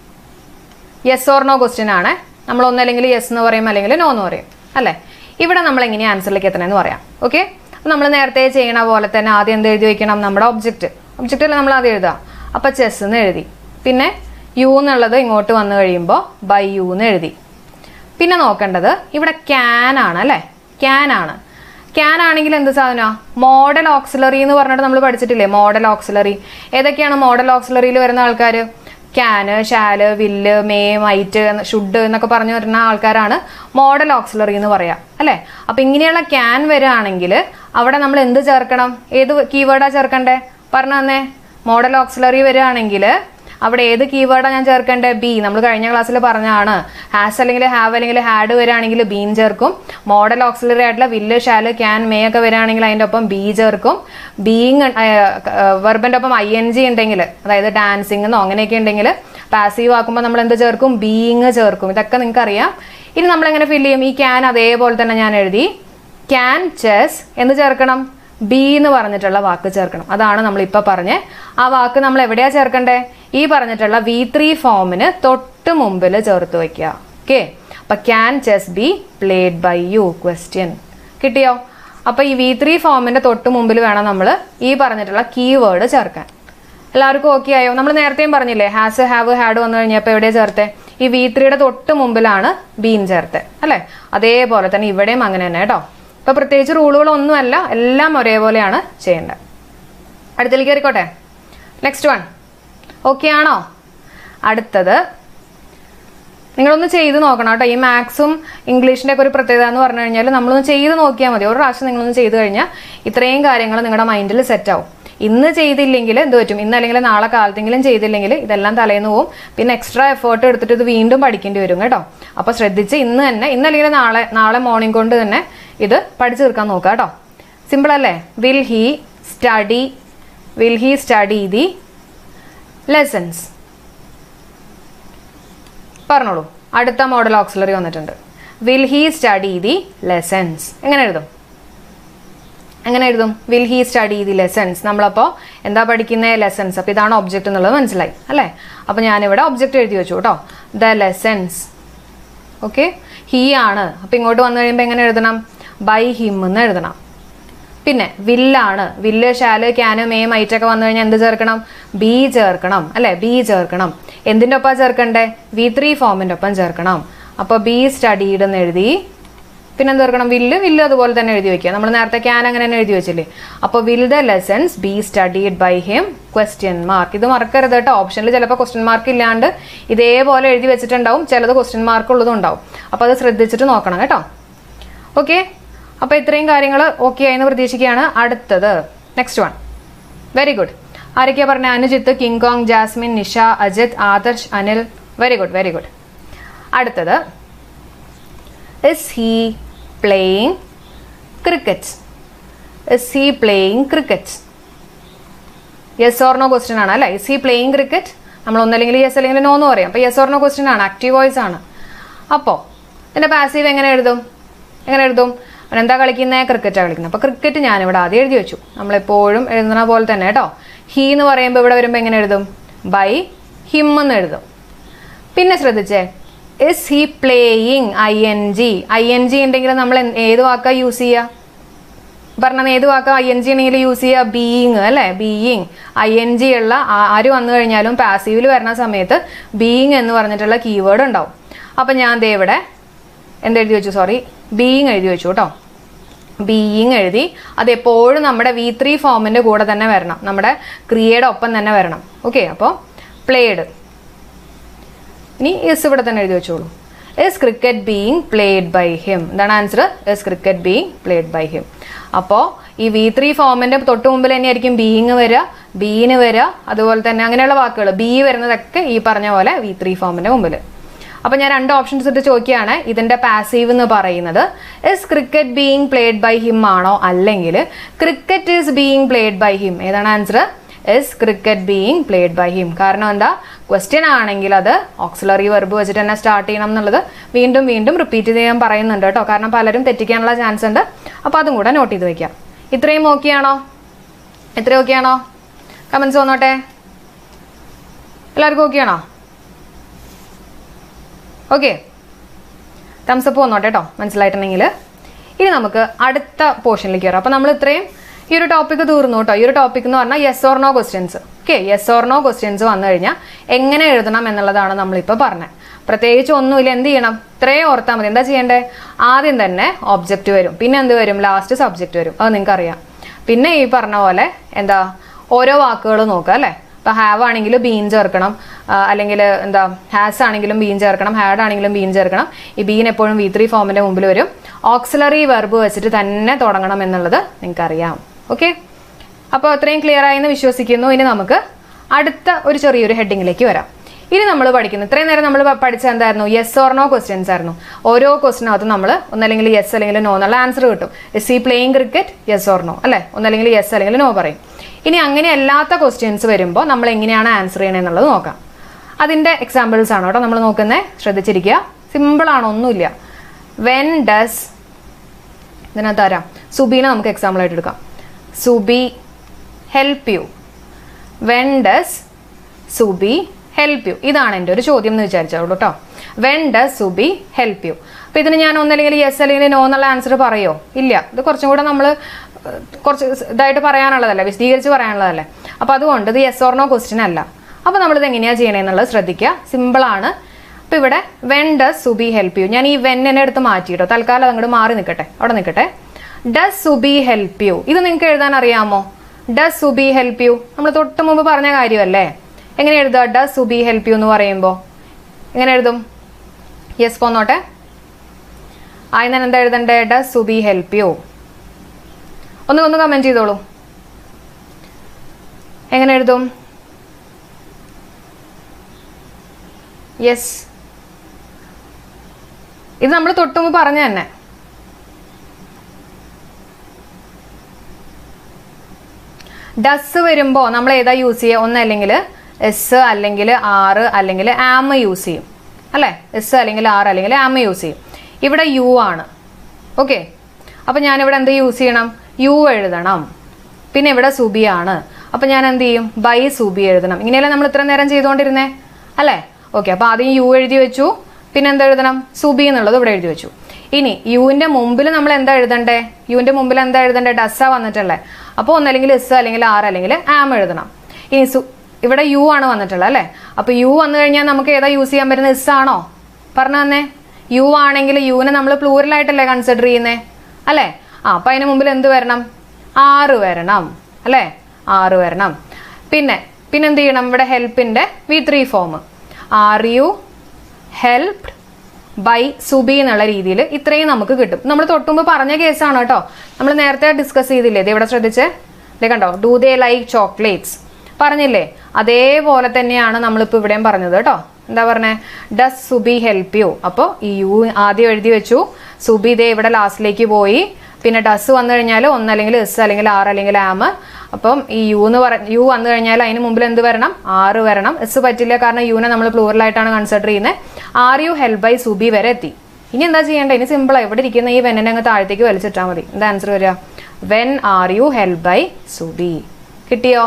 yes or no question ആണ് നമ്മൾ ഒന്നല്ലെങ്കിൽ യെസ് എന്ന് പറയും അല്ലെങ്കിൽ നോ എന്ന് പറയും അല്ലേ ഇവിടെ നമ്മൾ എങ്ങനെയാണ് ആൻസറിലേക്ക് എത്തണമെന്ന് പറയാം ഓക്കെ നമ്മൾ നേരത്തെ ചെയ്യണ പോലെ തന്നെ ആദ്യം എന്ത് എഴുതി വെക്കണം നമ്മുടെ ഒബ്ജക്റ്റ് ഒബ്ജക്റ്റിൽ നമ്മൾ ആദ്യം എഴുതുക അപ്പം ചെസ് എന്ന് എഴുതി പിന്നെ യു എന്നുള്ളത് ഇങ്ങോട്ട് വന്നു കഴിയുമ്പോൾ ബൈ യു എന്ന് എഴുതി പിന്നെ നോക്കേണ്ടത് ഇവിടെ ക്യാൻ ആണ് അല്ലേ ക്യാൻ ആണ് ക്യാൻ ആണെങ്കിൽ എന്ത് സാധനമാണ് മോഡൽ ഓക്സിലറി എന്ന് പറഞ്ഞിട്ട് നമ്മൾ പഠിച്ചിട്ടില്ലേ മോഡൽ ഓക്സിലറി ഏതൊക്കെയാണ് മോഡൽ ഓക്സിലറിയിൽ വരുന്ന ആൾക്കാർ can shall will may might should എന്നൊക്കെ പറഞ്ഞു വരുന്ന ആൾക്കാരാണ് മോഡൽ ഓക്സിലറി എന്ന് പറയാം അല്ലേ അപ്പൊ ഇങ്ങനെയുള്ള ക്യാൻ വരികയാണെങ്കിൽ അവിടെ നമ്മൾ എന്ത് ചേർക്കണം ഏത് കീവേഡാ ചേർക്കണ്ടേ പറഞ്ഞു തന്നെ മോഡൽ ഓക്സിലറി വരികയാണെങ്കിൽ അവിടെ ഏത് കീവേഡാണ് ഞാൻ ചേർക്കേണ്ടത് ബി നമ്മൾ കഴിഞ്ഞ ക്ലാസ്സിൽ പറഞ്ഞാണ് ഹാസ് അല്ലെങ്കിൽ ഹാവ് അല്ലെങ്കിൽ ഹാഡ് വരികയാണെങ്കിൽ ബീൻ ചേർക്കും മോഡൽ ഓക്സിലറി ആയിട്ടുള്ള വില്ല് ഷാല് ക്യാൻ മേ ഒക്കെ വരികയാണെങ്കിൽ അതിൻ്റെ ഒപ്പം ബി ചേർക്കും ബീങ് വെർബൻ്റെ ഒപ്പം ഐ എൻ ജി ഉണ്ടെങ്കിൽ അതായത് ഡാൻസിങ് എന്നോ അങ്ങനെയൊക്കെ ഉണ്ടെങ്കിൽ പാസീവ് ആക്കുമ്പോൾ നമ്മൾ എന്ത് ചേർക്കും ബീങ് ചേർക്കും ഇതൊക്കെ നിങ്ങൾക്ക് അറിയാം ഇനി നമ്മൾ എങ്ങനെ ഫില്ല് ചെയ്യും ഈ ക്യാൻ അതേപോലെ തന്നെ ഞാൻ എഴുതി ക്യാൻ ചെസ് എന്ന് ചേർക്കണം ബി എന്ന് പറഞ്ഞിട്ടുള്ള വാക്ക് ചേർക്കണം അതാണ് നമ്മൾ ഇപ്പൊ പറഞ്ഞേ ആ വാക്ക് നമ്മൾ എവിടെയാ ചേർക്കണ്ടേ ഈ പറഞ്ഞിട്ടുള്ള വി ത്രീ ഫോമിന് തൊട്ട് മുമ്പിൽ ചേർത്ത് വെക്കുക ഓക്കെ അപ്പൊ can chess be played by you question കിട്ടിയോ അപ്പൊ ഈ വി ത്രീ ഫോമിന്റെ തൊട്ട് മുമ്പിൽ വേണം നമ്മൾ ഈ പറഞ്ഞിട്ടുള്ള കീവേഡ് ചേർക്കാൻ എല്ലാവർക്കും ഓക്കെ ആയോ നമ്മൾ നേരത്തെയും പറഞ്ഞില്ലേ ഹാസ് ഹാവ് ഹാഡ് വന്നു കഴിഞ്ഞപ്പോൾ എവിടെയാ ചേർത്തെ ഈ വി ത്രീയുടെ തൊട്ട് മുമ്പിലാണ് ബീൻ ചേർത്തെ അല്ലേ അതേപോലെ തന്നെ ഇവിടെയും അങ്ങനെ തന്നെ കേട്ടോ ഇപ്പൊ പ്രത്യേകിച്ച് റൂളുകളൊന്നുമല്ല എല്ലാം ഒരേപോലെയാണ് ചെയ്യേണ്ടത് അടുത്തേക്ക് കയറിക്കോട്ടെ നെക്സ്റ്റ് വൺ ഓക്കെ ആണോ അടുത്തത് നിങ്ങളൊന്ന് ചെയ്ത് നോക്കണം കേട്ടോ ഈ മാത്സും ഇംഗ്ലീഷിൻ്റെ ഒക്കെ ഒരു പ്രത്യേകത എന്ന് പറഞ്ഞു കഴിഞ്ഞാൽ നമ്മളൊന്ന് ചെയ്ത് നോക്കിയാൽ മതി ഒരു പ്രാവശ്യം നിങ്ങളൊന്ന് ചെയ്ത് കഴിഞ്ഞാൽ ഇത്രയും കാര്യങ്ങൾ നിങ്ങളുടെ മൈൻഡിൽ സെറ്റ് ആവും ഇന്ന് ചെയ്തില്ലെങ്കിൽ എന്ത് പറ്റും ഇന്ന് അല്ലെങ്കിൽ നാളെ കാലത്തെങ്കിലും ചെയ്തില്ലെങ്കിൽ ഇതെല്ലാം തലേന്ന് പോവും പിന്നെ എക്സ്ട്രാ എഫേർട്ട് എടുത്തിട്ട് ഇത് വീണ്ടും പഠിക്കേണ്ടി വരും കേട്ടോ അപ്പോൾ ശ്രദ്ധിച്ച് ഇന്ന് തന്നെ ഇന്നല്ലെങ്കിൽ നാളെ നാളെ മോർണിംഗ് കൊണ്ട് തന്നെ ഇത് പഠിച്ചു തീർക്കാൻ നോക്കുക കേട്ടോ സിമ്പിൾ അല്ലേ will he study will he study the lessons പറഞ്ഞോളൂ അടുത്ത മോഡൽ ഓക്സിലറി വന്നിട്ടുണ്ട് will he study the lessons എങ്ങനെ എഴുതും എങ്ങനെ എഴുതും will he study the lessons നമ്മളപ്പോൾ എന്താ പഠിക്കുന്ന ലെസൺസ് അപ്പോൾ ഇതാണ് ഒബ്ജക്റ്റ് എന്നുള്ളത് മനസ്സിലായി അല്ലേ അപ്പോൾ ഞാനിവിടെ ഒബ്ജക്റ്റ് എഴുതി വെച്ചു കേട്ടോ ദ ലെസൺസ് ഓക്കെ ഹീ ആണ് അപ്പോൾ ഇങ്ങോട്ട് വന്നു കഴിയുമ്പോൾ എങ്ങനെ എഴുതണം ബൈ ഹിം എന്ന് എഴുതണം പിന്നെ വില്ലാണ് വില്ല് ഷാല് ക്യാന് മേ മൈറ്റൊക്കെ വന്നു കഴിഞ്ഞാൽ എന്ത് ചേർക്കണം ബി ചേർക്കണം അല്ലെ ബി ചേർക്കണം എന്തിൻ്റെ ഒപ്പം ചേർക്കണ്ടേ വി ത്രീ ഫോമിൻ്റെ ഒപ്പം ചേർക്കണം അപ്പോൾ ബി സ്റ്റഡീഡ് എന്ന് എഴുതി പിന്നെ എന്ത് ചേർക്കണം വില്ല് വില്ല് അതുപോലെ തന്നെ എഴുതി വെക്കുക നമ്മൾ നേരത്തെ ക്യാൻ അങ്ങനെ തന്നെ എഴുതി വെച്ചില്ലേ അപ്പോൾ will the lessons be studied by him question mark ഇത് മറക്കരുത് കേട്ടോ ഓപ്ഷനിൽ ചിലപ്പോൾ ക്വസ്റ്റ്യൻ മാർക്ക് ഇല്ലാണ്ട് ഇതേപോലെ എഴുതി വെച്ചിട്ടുണ്ടാവും ചിലത് ക്വസ്റ്റ്യൻ മാർക്ക് ഉള്ളതും ഉണ്ടാവും അപ്പോൾ അത് ശ്രദ്ധിച്ചിട്ട് നോക്കണം കേട്ടോ ഓക്കെ അപ്പോൾ ഇത്രയും കാര്യങ്ങൾ ഓക്കെ ആയെന്ന് പ്രതീക്ഷിക്കുകയാണ് അടുത്തത് നെക്സ്റ്റ് വൺ വെരി ഗുഡ് ആരൊക്കെയാ പറഞ്ഞ Anujith King Kong Jasmine Nisha Ajith Adarsh Anil very good very good അടുത്തത് is he playing cricket is he playing cricket yes or no question ആണ് അല്ലേ ഇസ് ഹീ പ്ലേയിങ് ക്രിക്കറ്റ് നമ്മൾ ഒന്നല്ലെങ്കിൽ യെസ് അല്ലെങ്കിൽ നോ എന്ന് പറയാം അപ്പോൾ യെസ് ഓർ നോ ക്വസ്റ്റ്യൻ ആണ് ആക്റ്റീവ് വോയിസ് ആണ് അപ്പോൾ ഇതിൻ്റെ പാസീവ് എങ്ങനെ എഴുതും എങ്ങനെ എഴുതും അവൻ എന്താ കളിക്കുന്നത് ക്രിക്കറ്റാണ് കളിക്കുന്നത് അപ്പോൾ ക്രിക്കറ്റ് ഞാനിവിടെ ആദ്യം എഴുതി വെച്ചു നമ്മളെപ്പോഴും എഴുതുന്ന പോലെ തന്നെ കേട്ടോ ഹീ എന്ന് പറയുമ്പോൾ ഇവിടെ വരുമ്പോൾ എങ്ങനെ എഴുതും ബൈ ഹിം എന്ന് എഴുതും പിന്നെ ശ്രദ്ധിച്ചേ is he playing I N G I N G ഉണ്ടെങ്കിൽ നമ്മൾ എന്ത്- ഏത് വാക്കാ യൂസ് ചെയ്യുക പറഞ്ഞത് ഏത് വാക്കാ ഐ എൻ ജി ഉണ്ടെങ്കിൽ യൂസ് ചെയ്യുക ബീയിങ് അല്ലേ ബീയിങ് ഐ എൻ ജി ഉള്ള ആ- ആര് വന്നു കഴിഞ്ഞാലും പാസീവിൽ വരുന്ന സമയത്ത് ബീയിങ് എന്ന് പറഞ്ഞിട്ടുള്ള കീവേഡ് ഉണ്ടാവും അപ്പം ഞാൻ ദേ ഇവിടെ എന്ത് എഴുതി വെച്ചു സോറി ബീയിങ് എഴുതി വെച്ചു കേട്ടോ ബീയിങ് എഴുതി അത് എപ്പോഴും നമ്മുടെ വി ത്രീ ഫോമിൻ്റെ കൂടെ തന്നെ വരണം നമ്മുടെ ക്രിയയുടെ ഒപ്പം തന്നെ വരണം ഓക്കെ അപ്പോൾ പ്ലേഡ് ഇനി എസ് ഇവിടെ തന്നെ എഴുതി വെച്ചോളൂ is cricket being played by him എന്താണ് answer is cricket being played by him അപ്പോൾ ഈ വി ത്രീ ഫോമിന്റെ തൊട്ട് മുമ്പിൽ തന്നെയായിരിക്കും ബീയിങ് വരിക ബീന് വരിക അതുപോലെ തന്നെ അങ്ങനെയുള്ള വാക്കുകൾ ബി വരുന്നതൊക്കെ ഈ പറഞ്ഞ പോലെ വി ത്രീ ഫോമിന്റെ മുമ്പിൽ അപ്പൊ ഞാൻ രണ്ട് ഓപ്ഷൻസ് ഇട്ട് ചോദിക്കുകയാണ് ഇതിന്റെ പാസീവ് എന്ന് പറയുന്നത് is cricket being played by him ആണോ അല്ലെങ്കിൽ cricket is being played by him ഏതാണ് answer is cricket being played by him കാരണം എന്താ ക്വസ്റ്റ്യൻ ആണെങ്കിൽ അത് ഓക്സിലറി വെർബ് വെച്ചിട്ട് തന്നെ സ്റ്റാർട്ട് ചെയ്യണം എന്നുള്ളത് വീണ്ടും വീണ്ടും റിപ്പീറ്റ് ചെയ്യാൻ പറയുന്നുണ്ട് കേട്ടോ കാരണം പലരും തെറ്റിക്കാനുള്ള ചാൻസ് ഉണ്ട് അപ്പോൾ അതും കൂടെ നോട്ട് ചെയ്ത് വെക്കാം ഇത്രയും ഓക്കെയാണോ ഇത്രയും ഓക്കെയാണോ കമൻസ് വന്നോട്ടെ എല്ലാവർക്കും ഓക്കെയാണോ ഓക്കെ തംസപ്പ് വന്നോട്ടെ കേട്ടോ മനസ്സിലായിട്ടുണ്ടെങ്കിൽ ഇനി നമുക്ക് അടുത്ത പോർഷനിലേക്ക് കയറാം അപ്പോൾ നമ്മൾ ഇത്രയും ഈ ഒരു ടോപ്പിക്ക് തീർന്നു കേട്ടോ ഈ ഒരു ടോപ്പിക് എന്ന് പറഞ്ഞാൽ yes or no questions okay yes or no questions വന്നു കഴിഞ്ഞാൽ എങ്ങനെ എഴുതണം എന്നുള്ളതാണ് നമ്മളിപ്പോൾ പറഞ്ഞത് പ്രത്യേകിച്ച് ഒന്നുമില്ല എന്ത് ചെയ്യണം ഇത്രയും ഓർത്താൽ മതി എന്താ ചെയ്യേണ്ടേ ആദ്യം തന്നെ ഒബ്ജക്റ്റ് വരും പിന്നെ എന്ത് വരും ലാസ്റ്റ് സബ്ജക്റ്റ് വരും അത് നിങ്ങൾക്ക് അറിയാം പിന്നെ ഈ പറഞ്ഞ പോലെ എന്താ ഓരോ വാക്കുകൾ നോക്കുക അല്ലേ ഇപ്പൊ ഹാവ് ആണെങ്കിൽ ബീൻ ചേർക്കണം ആ, അല്ലെങ്കിൽ എന്താ ഹാസ് ആണെങ്കിലും ബീൻ ചേർക്കണം ഹാഡ് ആണെങ്കിലും ബീൻ ചേർക്കണം ഈ ബീൻ എപ്പോഴും വി ത്രീ ഫോമിന്റെ മുമ്പിൽ വരും ഓക്സിലറി വെർബ് വെച്ചിട്ട് തന്നെ തുടങ്ങണം എന്നുള്ളത് നിങ്ങൾക്ക് അറിയാം ഓക്കെ അപ്പോൾ അത്രയും ക്ലിയർ ആയെന്ന് വിശ്വസിക്കുന്നു ഇനി നമുക്ക് അടുത്ത ഒരു ചെറിയൊരു ഹെഡിങ്ങിലേക്ക് വരാം ഇനി നമ്മൾ പഠിക്കുന്നത് ഇത്രയും നേരം നമ്മൾ പഠിച്ച എന്തായിരുന്നു യെസ് ഓർ നോ ക്വസ്റ്റ്യൻസ് ആയിരുന്നു ഓരോ ക്വസ്റ്റിനകത്ത് നമ്മൾ ഒന്നല്ലെങ്കിൽ യെസ് അല്ലെങ്കിൽ നോ എന്നുള്ള ആൻസർ കിട്ടും is he playing cricket yes or no അല്ലേ ഒന്നല്ലെങ്കിൽ യെസ് അല്ലെങ്കിൽ നോ പറയും ഇനി അങ്ങനെ അല്ലാത്ത ക്വസ്റ്റ്യൻസ് വരുമ്പോൾ നമ്മൾ എങ്ങനെയാണ് ആൻസർ ചെയ്യണത് എന്നുള്ളത് നോക്കാം അതിൻ്റെ എക്സാമ്പിൾസ് ആണ് കേട്ടോ നമ്മൾ നോക്കുന്നത് ശ്രദ്ധിച്ചിരിക്കുക സിമ്പിൾ ആണ് ഒന്നുമില്ല വെൻ ഡസ് ഇതിനകത്ത് ആരാ സുബീനെ നമുക്ക് എക്സാമ്പിൾ ആയിട്ട് എടുക്കാം Subi help you when does Subi help you ഇതാണ് എൻ്റെ ഒരു ചോദ്യം എന്ന് വിചാരിച്ചോളൂ കേട്ടോ when does Subi help you അപ്പോൾ ഇതിന് ഞാൻ ഒന്നല്ലെങ്കിൽ യെസ് അല്ലെങ്കിൽ നോ എന്നുള്ള ആൻസർ പറയോ ഇല്ല ഇത് കുറച്ചും കൂടെ നമ്മൾ കുറച്ച് ഇതായിട്ട് പറയാനുള്ളതല്ലേ വിശദീകരിച്ച് പറയാനുള്ളതല്ലേ അപ്പോൾ അതുകൊണ്ട് ഇത് യെസ് ഓർ നോ ക്വസ്റ്റ്യൻ അല്ല അപ്പോൾ നമ്മളിത് എങ്ങനെയാണ് ചെയ്യണമെന്നുള്ളത് ശ്രദ്ധിക്കുക സിമ്പിളാണ് അപ്പോൾ ഇവിടെ when does Subi help you ഞാൻ ഈ വെൻ എന്നെ എടുത്ത് മാറ്റിയിട്ടോ തൽക്കാലം അത് അങ്ങോട്ട് മാറി നിൽക്കട്ടെ അവിടെ നിൽക്കട്ടെ ഡസ് സുബി ഹെൽപ്പ് യു ഇത് നിങ്ങൾക്ക് എഴുതാൻ അറിയാമോ ഡസ് സുബി ഹെൽപ്പ് യു നമ്മൾ തൊട്ട് മുമ്പ് പറഞ്ഞ കാര്യമല്ലേ എങ്ങനെ എഴുതുക ഡസ് സുബി ഹെൽപ്പ് യു എന്ന് പറയുമ്പോൾ എങ്ങനെ എഴുതും യെസ് പോന്നോട്ടെ ആയി ഞാൻ എന്താ എഴുതണ്ടേ ഡസ് സുബി ഹെൽപ്പ് യു ഒന്ന് ഒന്ന് കമൻറ്റ് ചെയ്തോളൂ എങ്ങനെ എഴുതും യെസ് ഇത് നമ്മൾ തൊട്ടുമുമ്പ് പറഞ്ഞ തന്നെ ഡസ് വരുമ്പോൾ നമ്മൾ ഏതാ യൂസ് ചെയ്യുക ഒന്നല്ലെങ്കിൽ എസ് അല്ലെങ്കിൽ ആറ് അല്ലെങ്കിൽ ആം യൂസ് ചെയ്യും അല്ലേ എസ് അല്ലെങ്കിൽ ആറ് അല്ലെങ്കിൽ ആം യൂസ് ചെയ്യും ഇവിടെ യു ആണ് ഓക്കെ അപ്പം ഞാനിവിടെ എന്ത് യൂസ് ചെയ്യണം യു എഴുതണം പിന്നെ ഇവിടെ സുബി ആണ് അപ്പം ഞാൻ എന്ത് ചെയ്യും ബൈ സുബി എഴുതണം ഇങ്ങനെയല്ലേ നമ്മൾ ഇത്ര നേരം ചെയ്തുകൊണ്ടിരുന്നേ അല്ലേ ഓക്കെ അപ്പോൾ ആദ്യം യു എഴുതി വെച്ചു പിന്നെ എന്താ എഴുതണം സുബി എന്നുള്ളത് ഇവിടെ എഴുതി വെച്ചു ഇനി യുവിന്റെ മുമ്പിൽ നമ്മൾ എന്താ എഴുതണ്ടേ യുവിന്റെ മുമ്പിൽ എന്താ എഴുതണ്ടേ ഡസ്സ വന്നിട്ടുള്ളേ അപ്പോൾ ഒന്നല്ലെങ്കിൽ എസ് അല്ലെങ്കിൽ ആർ അല്ലെങ്കിൽ ആം എഴുതണം ഇനി സു ഇവിടെ യു ആണ് വന്നിട്ടുള്ളത് അല്ലേ അപ്പോൾ യു വന്നു കഴിഞ്ഞാൽ നമുക്ക് ഏതാ യൂസ് ചെയ്യാൻ പറ്റുന്ന എസ് ആണോ പറഞ്ഞു തന്നെ യു ആണെങ്കിൽ യുവിനെ നമ്മൾ പ്ലൂറലായിട്ടല്ലേ കൺസിഡർ ചെയ്യുന്നേ അല്ലേ ആ അപ്പം അതിന് മുമ്പിൽ എന്ത് വരണം ആറ് വരണം അല്ലേ ആറ് വരണം പിന്നെ പിന്നെ എന്ത് ചെയ്യണം ഇവിടെ ഹെൽപ്പിന്റെ V three form are you helped by Subi എന്നുള്ള രീതിയിൽ ഇത്രയും നമുക്ക് കിട്ടും നമ്മൾ തൊട്ടുമ്പ് പറഞ്ഞ കേസാണ് കേട്ടോ നമ്മൾ നേരത്തെ ഡിസ്കസ് ചെയ്തില്ലേ ഇത് ഇവിടെ ശ്രദ്ധിച്ചേ ഇതേ കണ്ടോ ഡൂ ദേ ലൈക്ക് ചോക്ലേറ്റ്സ് പറഞ്ഞില്ലേ അതേപോലെ തന്നെയാണ് നമ്മളിപ്പോൾ ഇവിടെയും പറഞ്ഞത് കേട്ടോ എന്താ പറഞ്ഞേ ഡസ് സുബി ഹെൽപ്പ് യു അപ്പോൾ ഈ യു ആദ്യം എഴുതി വെച്ചു സുബി ദേ ഇവിടെ ലാസ്റ്റിലേക്ക് പോയി പിന്നെ ഡസ് വന്നു കഴിഞ്ഞാൽ ഒന്നല്ലെങ്കിൽ എസ് അല്ലെങ്കിൽ ആർ അല്ലെങ്കിൽ ആം അപ്പം ഈ യു എന്ന് പറ യു വന്നു കഴിഞ്ഞാൽ അതിന് മുമ്പിൽ എന്ത് വരണം ആറ് വരണം എസ് പറ്റില്ല കാരണം യുവിനെ നമ്മൾ പ്ലൂറലായിട്ടാണ് കൺസിഡർ ചെയ്യുന്നത് are you help by Subi വരെ എത്തി ഇനി എന്താ ചെയ്യേണ്ടത് ഇനി സിമ്പിളാണ് ഇവിടെ ഇരിക്കുന്ന ഈ വെന്നിനെ അങ്ങ് താഴത്തേക്ക് വലിച്ചിട്ടാൽ മതി എന്താ ആൻസർ വരിക when are you help by Subi കിട്ടിയോ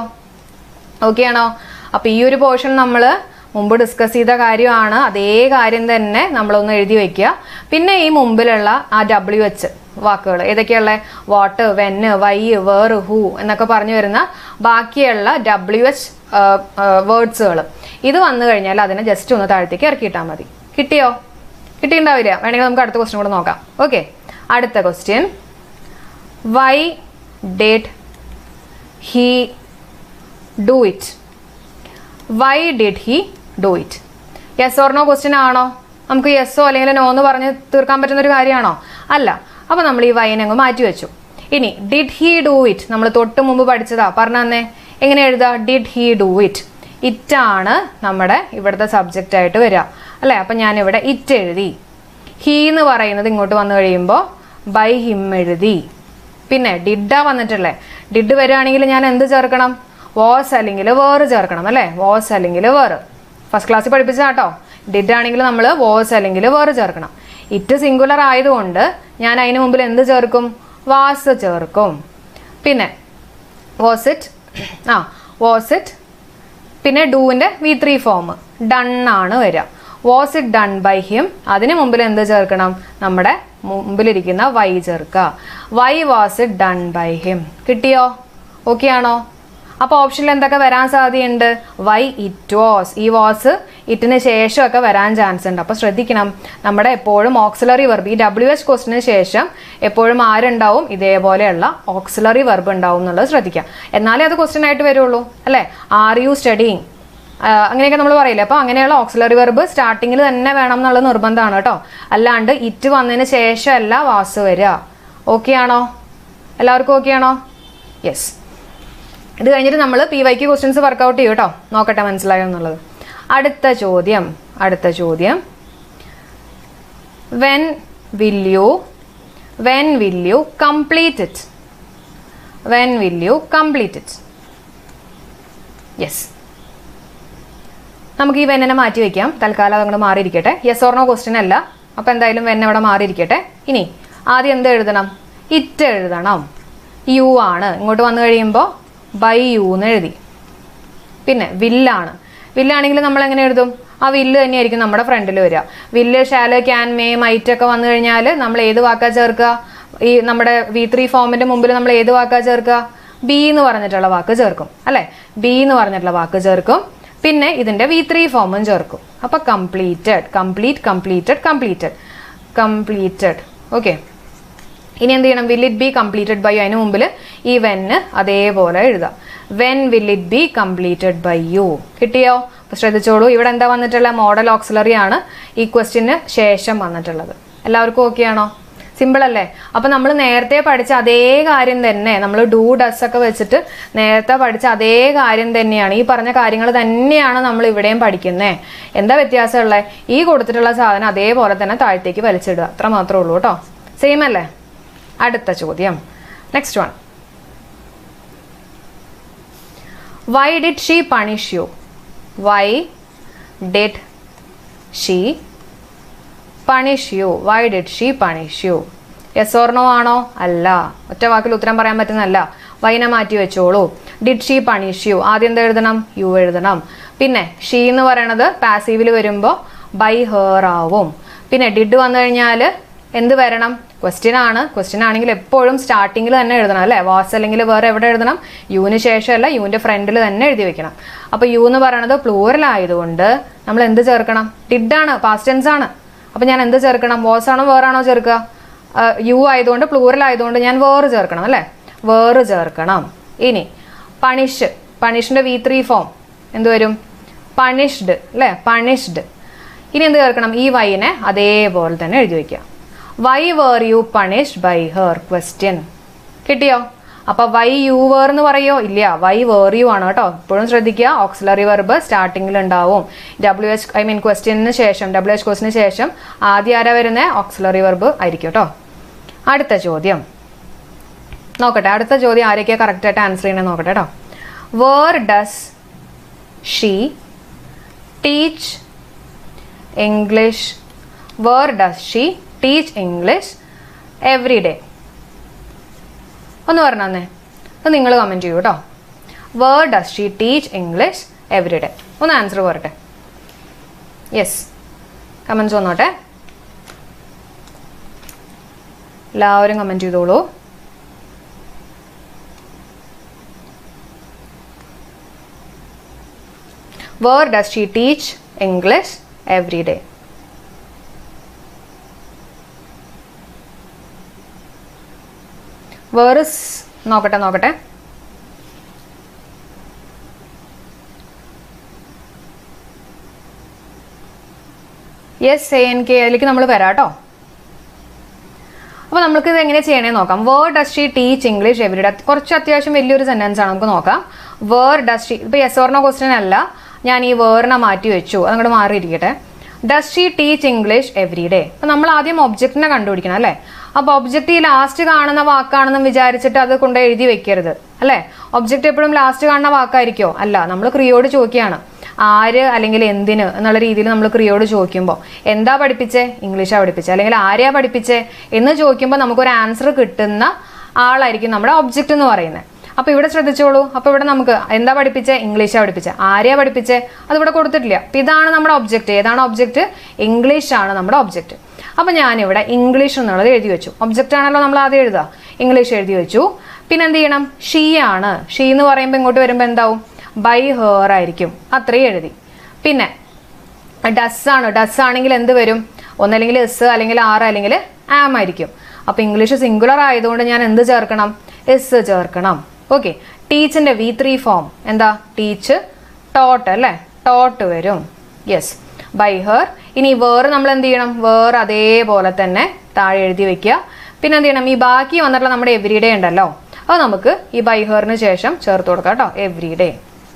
ഓക്കെ ആണോ അപ്പൊ ഈ ഒരു പോർഷൻ നമ്മൾ മുമ്പ് ഡിസ്കസ് ചെയ്ത കാര്യമാണ് അതേ കാര്യം തന്നെ നമ്മളൊന്ന് എഴുതി വെക്കുക പിന്നെ ഈ മുമ്പിലുള്ള ആ ഡബ്ല്യു എച്ച് വാക്കുകൾ ഏതൊക്കെയുള്ള what when why where who എന്നൊക്കെ പറഞ്ഞു വരുന്ന ബാക്കിയുള്ള ഡബ്ല്യു എച്ച് വേർഡ്സുകൾ ഇത് വന്നു കഴിഞ്ഞാൽ അതിനെ ജസ്റ്റ് ഒന്ന് താഴത്തേക്ക് ഇറക്കിയിട്ടാൽ മതി കിട്ടിയോ കിട്ടിയിട്ടുണ്ടാവില്ല വേണമെങ്കിൽ നമുക്ക് അടുത്ത ക്വസ്റ്റ്യൻ കൂടെ നോക്കാം ഓക്കെ അടുത്ത question why did he do it why did he do it yes or no question ആണോ നമുക്ക് യെസ്സോ അല്ലെങ്കിൽ നോ എന്ന് പറഞ്ഞ് തീർക്കാൻ പറ്റുന്ന ഒരു കാര്യമാണോ അല്ല അപ്പോൾ നമ്മൾ ഈ വൈനെ അങ്ങ് മാറ്റി വെച്ചു ഇനി ഡിഡ് ഹി ഡു ഇറ്റ് നമ്മൾ തൊട്ട് മുമ്പ് പഠിച്ചതാ പറഞ്ഞു തന്നെ എങ്ങനെ എഴുതുക ഡിഡ് ഹി ഡു ഇറ്റ് ഇറ്റാണ് നമ്മുടെ ഇവിടുത്തെ സബ്ജക്റ്റ് ആയിട്ട് വരിക അല്ലേ അപ്പം ഞാനിവിടെ ഇറ്റ് എഴുതി ഹീ എന്ന് പറയുന്നത് ഇങ്ങോട്ട് വന്നു കഴിയുമ്പോൾ ബൈ ഹിം എഴുതി പിന്നെ ഡിഡാ വന്നിട്ടുള്ളേ ഡിഡ് വരികയാണെങ്കിൽ ഞാൻ എന്ത് ചേർക്കണം വാസ് അല്ലെങ്കിൽ വേറ് ചേർക്കണം അല്ലേ വാസ് അല്ലെങ്കിൽ വേറ് ഫസ്റ്റ് ക്ലാസ്സിൽ പഠിപ്പിച്ചാട്ടോ ഡിഡ് ആണെങ്കിൽ നമ്മൾ വാസ് അല്ലെങ്കിൽ വേറ് ചേർക്കണം ഇറ്റ് സിംഗുലർ ആയതുകൊണ്ട് ഞാൻ അതിന് മുമ്പിൽ എന്ത് ചേർക്കും വാസ് ചേർക്കും പിന്നെ വാസ് ഇറ്റ് ആ വാസ് ഇറ്റ് പിന്നെ ഡൂവിൻ്റെ വി ത്രീ ഫോം ഡൺ ആണ് വരിക was it done by him അതിന് മുമ്പിൽ എന്ത് ചേർക്കണം നമ്മുടെ മുമ്പിലിരിക്കുന്ന വൈ ചേർക്കുക why was it done by him കിട്ടിയോ ഓക്കെ ആണോ അപ്പോൾ ഓപ്ഷനിൽ എന്തൊക്കെ വരാൻ സാധ്യതയുണ്ട് വൈ ഇറ്റ് വാസ് ഈ വാസ് ഇറ്റിന് ശേഷമൊക്കെ വരാൻ ചാൻസ് ഉണ്ട് അപ്പോൾ ശ്രദ്ധിക്കണം നമ്മുടെ എപ്പോഴും ഓക്സിലറി വെർബ് ഈ ഡബ്ല്യു എച്ച് ക്വസ്റ്റിന് ശേഷം എപ്പോഴും ആരുണ്ടാവും ഇതേപോലെയുള്ള ഓക്സിലറി വെർബ് ഉണ്ടാവും എന്നുള്ളത് ശ്രദ്ധിക്കുക എന്നാലേ അത് ക്വസ്റ്റ്യൻ ആയിട്ട് വരുള്ളൂ അല്ലേ ആർ യു സ്റ്റഡിങ് അങ്ങനെയൊക്കെ നമ്മൾ പറയില്ലേ അപ്പോൾ അങ്ങനെയുള്ള ഓക്സിലറി വെർബ് സ്റ്റാർട്ടിങ്ങിൽ തന്നെ വേണം എന്നുള്ള നിർബന്ധമാണ് കേട്ടോ അല്ലാണ്ട് ഇറ്റ് വന്നതിന് ശേഷമല്ല വാസ് വരിക ഓക്കെ ആണോ എല്ലാവർക്കും ഓക്കെ ആണോ യെസ് ഇത് കഴിഞ്ഞിട്ട് നമ്മൾ പി വൈക്ക് ക്വസ്റ്റ്യൻസ് വർക്കൗട്ട് ചെയ്യും കേട്ടോ നോക്കട്ടെ മനസ്സിലായോ എന്നുള്ളത് അടുത്ത ചോദ്യം അടുത്ത ചോദ്യം when will you when will you complete it when will you complete it yes നമുക്ക് ഈ വെന്നെ മാറ്റി വയ്ക്കാം തൽക്കാലം അതങ്ങോട്ട് മാറിയിരിക്കട്ടെ യെസ് ഓർണോ ക്വസ്റ്റ്യൻ അല്ല അപ്പോൾ എന്തായാലും വെന്നെ അവിടെ മാറിയിരിക്കട്ടെ ഇനി ആദ്യം എന്ത് എഴുതണം ഇറ്റ് എഴുതണം യു ആണ് ഇങ്ങോട്ട് വന്നു കഴിയുമ്പോൾ ബൈ യു എന്ന് എഴുതി പിന്നെ വില്ലാണ് വില്ലാണെങ്കിൽ നമ്മൾ എങ്ങനെ എഴുതും ആ വില്ല് തന്നെയായിരിക്കും നമ്മുടെ ഫ്രണ്ടിൽ വരിക വില്ല് ഷാല് ക്യാൻ മേ മൈറ്റ് ഒക്കെ വന്നു കഴിഞ്ഞാൽ നമ്മൾ ഏത് വാക്കാ ചേർക്കുക ഈ നമ്മുടെ വി ത്രീ ഫോമിന്റെ മുമ്പിൽ നമ്മൾ ഏത് വാക്കാ ചേർക്കുക ബി എന്ന് പറഞ്ഞിട്ടുള്ള വാക്ക് ചേർക്കും അല്ലേ ബി എന്ന് പറഞ്ഞിട്ടുള്ള വാക്ക് ചേർക്കും പിന്നെ ഇതിന്റെ വി ത്രീ ഫോമും ചേർക്കും അപ്പൊ completed complete completed completed completed okay ഇനി എന്ത് ചെയ്യണം will it be completed by അതിന് മുമ്പിൽ ഈ വെന്ന് അതേപോലെ എഴുതാം when will it be completed by you കിട്ടിയോ അപ്പൊ ശ്രദ്ധിച്ചോളൂ ഇവിടെ എന്താ വന്നിട്ടുള്ള മോഡൽ ഓക്സിലറി ആണ് ഈ ക്വസ്റ്റിന് ശേഷം വന്നിട്ടുള്ളത് എല്ലാവർക്കും ഓക്കെ ആണോ സിമ്പിൾ അല്ലേ അപ്പൊ നമ്മൾ നേരത്തെ പഠിച്ച അതേ കാര്യം തന്നെ നമ്മൾ ഡൂ ഡസ് ഒക്കെ വെച്ചിട്ട് നേരത്തെ പഠിച്ച അതേ കാര്യം തന്നെയാണ് ഈ പറഞ്ഞ കാര്യങ്ങൾ തന്നെയാണ് നമ്മൾ ഇവിടെയും പഠിക്കുന്നത് എന്താ വ്യത്യാസമുള്ളത് ഈ കൊടുത്തിട്ടുള്ള സാധനം അതേപോലെ തന്നെ താഴത്തേക്ക് വലിച്ചിടുക അത്ര മാത്രമേ ഉള്ളൂ കേട്ടോ സെയിം അല്ലേ അടുത്ത ചോദ്യം next one why did she punish you why did she punish you why did she punish you yes or no ആണോ അല്ല ഒറ്റ വാക്കിൽ ഉത്തരം പറയാൻ പറ്റുന്നല്ല വൈനെ മാറ്റി വെച്ചോളൂ ഡിഡ് ഷീ പണിഷ് യു ആദ്യം എന്താ എഴുതണം യു എഴുതണം പിന്നെ ഷീ എന്ന് പറയണത് പാസീവിൽ വരുമ്പോൾ ബൈ ഹേർ ആവും പിന്നെ ഡിഡ് വന്നു കഴിഞ്ഞാൽ എന്ത് വരണം ക്വസ്റ്റ്യൻ ആണ് ക്വസ്റ്റ്യൻ ആണെങ്കിൽ എപ്പോഴും സ്റ്റാർട്ടിങ്ങിൽ തന്നെ എഴുതണം അല്ലേ വാസ് അല്ലെങ്കിൽ വേറെ എവിടെ എഴുതണം യുവിന് ശേഷമല്ല യുവിൻ്റെ ഫ്രണ്ടിൽ തന്നെ എഴുതി വെക്കണം അപ്പോൾ യു എന്ന് പറയുന്നത് പ്ലൂറൽ ആയതുകൊണ്ട് നമ്മൾ എന്ത് ചേർക്കണം ഡിഡ് ആണ് പാസ്റ്റ് ടെൻസ് ആണ് അപ്പോൾ ഞാൻ എന്ത് ചേർക്കണം വാസ് ആണോ വേറാണോ ചേർക്കുക യു ആയതുകൊണ്ട് പ്ലൂറൽ ആയതുകൊണ്ട് ഞാൻ വേറ് ചേർക്കണം അല്ലേ വേറ് ചേർക്കണം ഇനി പണിഷ് പണിഷിന്റെ വി ത്രീ ഫോം എന്ത് വരും പണിഷ്ഡ് അല്ലേ പണിഷ്ഡ് ഇനി എന്ത് ചേർക്കണം ഈ വൈനെ അതേപോലെ തന്നെ എഴുതി വയ്ക്കുക why were you punished by her question കിട്ടിയോ അപ്പൊ വൈ യു വേർ എന്ന് പറയോ ഇല്ല വൈ വേർ യു ആണ് കേട്ടോ ഇപ്പോഴും ശ്രദ്ധിക്കുക ഓക്സിലറി വെർബ് സ്റ്റാർട്ടിങ്ങിൽ ഉണ്ടാവും ഡബ്ല്യു എച്ച് ഐ മീൻ ക്വസ്റ്റ്യന് ശേഷം ഡബ്ല്യു എച്ച് ക്വസ്റ്റിന് ശേഷം ആദ്യം ആരാ വരുന്നത് ഓക്സിലറി വെർബ് ആയിരിക്കും കേട്ടോ അടുത്ത ചോദ്യം നോക്കട്ടെ അടുത്ത ചോദ്യം ആരൊക്കെയാ കറക്റ്റ് ആയിട്ട് ആൻസർ ചെയ്യണേ നോക്കട്ടെ കേട്ടോ where does she teach English where does she teach English every day ഒന്ന് പറഞ്ഞേ അത് നിങ്ങൾ കമൻറ്റ് ചെയ്യൂ കേട്ടോ where does she teach English every day ഒന്ന് ആൻസർ പോരട്ടെ യെസ് കമൻസ് വന്നോട്ടെ എല്ലാവരും കമൻറ്റ് ചെയ്തോളൂ where does she teach English every day where is നോക്കട്ടെ നോക്കട്ടെ യെസ് എ എൻ കെ അതിലേക്ക് നമ്മൾ വരാം കേട്ടോ അപ്പോൾ നമുക്ക് ഇത് എങ്ങനെ ചെയ്യണേ നോക്കാം where does she teach English everyday കുറച്ച് അത്യാവശ്യം വലിയൊരു സെന്റൻസ് ആണ് നമുക്ക് നോക്കാം വേർ ഡസ് ഷീ ഇപ്പോൾ യെസ് ഓർണോ ക്വസ്റ്റ്യൻ അല്ല ഞാൻ ഈ വേറിനെ മാറ്റി വെച്ചു അതങ്ങോട്ട് മാറിയിരിക്കട്ടെ does she teach English every day അപ്പോൾ നമ്മൾ ആദ്യം ഒബ്ജക്റ്റിനെ കണ്ടുപിടിക്കണം അല്ലേ അപ്പോൾ ഒബ്ജക്റ്റ് ഈ ലാസ്റ്റ് കാണുന്ന വാക്കാണെന്ന് വിചാരിച്ചിട്ട് അത് കൊണ്ട് എഴുതി വെക്കരുത് അല്ലേ ഒബ്ജക്റ്റ് എപ്പോഴും ലാസ്റ്റ് കാണുന്ന വാക്കായിരിക്കോ അല്ല നമ്മൾ ക്രിയോട് ചോദിക്കുകയാണ് ആര് അല്ലെങ്കിൽ എന്തിന് എന്നുള്ള രീതിയിൽ നമ്മൾ ക്രിയോട് ചോദിക്കുമ്പോൾ എന്താ പഠിപ്പിച്ചേ ഇംഗ്ലീഷാ പഠിപ്പിച്ചേ അല്ലെങ്കിൽ ആരെയാ പഠിപ്പിച്ചേ എന്ന് ചോദിക്കുമ്പോൾ നമുക്കൊരു ആൻസർ കിട്ടുന്ന ആളായിരിക്കും നമ്മുടെ ഒബ്ജക്റ്റ് എന്ന് പറയുന്നത് അപ്പൊ ഇവിടെ ശ്രദ്ധിച്ചോളൂ അപ്പൊ ഇവിടെ നമുക്ക് എന്താ പഠിപ്പിച്ചേ ഇംഗ്ലീഷാ പഠിപ്പിച്ചേ ആരെയാ പഠിപ്പിച്ചേ അത് ഇവിടെ കൊടുത്തിട്ടില്ല അപ്പൊ ഇതാണ് നമ്മുടെ ഒബ്ജക്റ്റ് ഏതാണ് ഒബ്ജക്റ്റ് ഇംഗ്ലീഷ് ആണ് നമ്മുടെ ഒബ്ജക്റ്റ് അപ്പൊ ഞാനിവിടെ ഇംഗ്ലീഷ് എന്നുള്ളത് എഴുതി വെച്ചു ഒബ്ജക്റ്റ് ആണല്ലോ നമ്മൾ ആദ്യം എഴുതുക ഇംഗ്ലീഷ് എഴുതി വെച്ചു പിന്നെ എന്ത് ചെയ്യണം ഷീ ആണ് ഷീ എന്ന് പറയുമ്പോൾ ഇങ്ങോട്ട് വരുമ്പോൾ എന്താവും ബൈ ഹേർ ആയിരിക്കും അത്രയും എഴുതി പിന്നെ ഡസ് ആണ് ഡസ് ആണെങ്കിൽ എന്ത് വരും ഒന്നല്ലെങ്കിൽ എസ് അല്ലെങ്കിൽ ആർ അല്ലെങ്കിൽ ആം ആയിരിക്കും അപ്പൊ ഇംഗ്ലീഷ് സിംഗുലർ ആയതുകൊണ്ട് ഞാൻ എന്ത് ചേർക്കണം എസ് ചേർക്കണം ഓക്കെ ടീച്ചിന്റെ വി ത്രീ ഫോം എന്താ ടീച്ച് ടോട്ട് അല്ലേ ടോട്ട് വരും യെസ് ബൈ ഹെർ ഇനി വേർ നമ്മൾ എന്ത് ചെയ്യണം വേർ അതേപോലെ തന്നെ താഴെ എഴുതി വെക്കുക പിന്നെ എന്ത് ചെയ്യണം ഈ ബാക്കി വന്നിട്ടുള്ള നമ്മുടെ എവരി ഡേ ഉണ്ടല്ലോ അത് നമുക്ക് ഈ ബൈ ഹെറിന് ശേഷം ചേർത്ത് കൊടുക്കാം കേട്ടോ എവരി ഡേ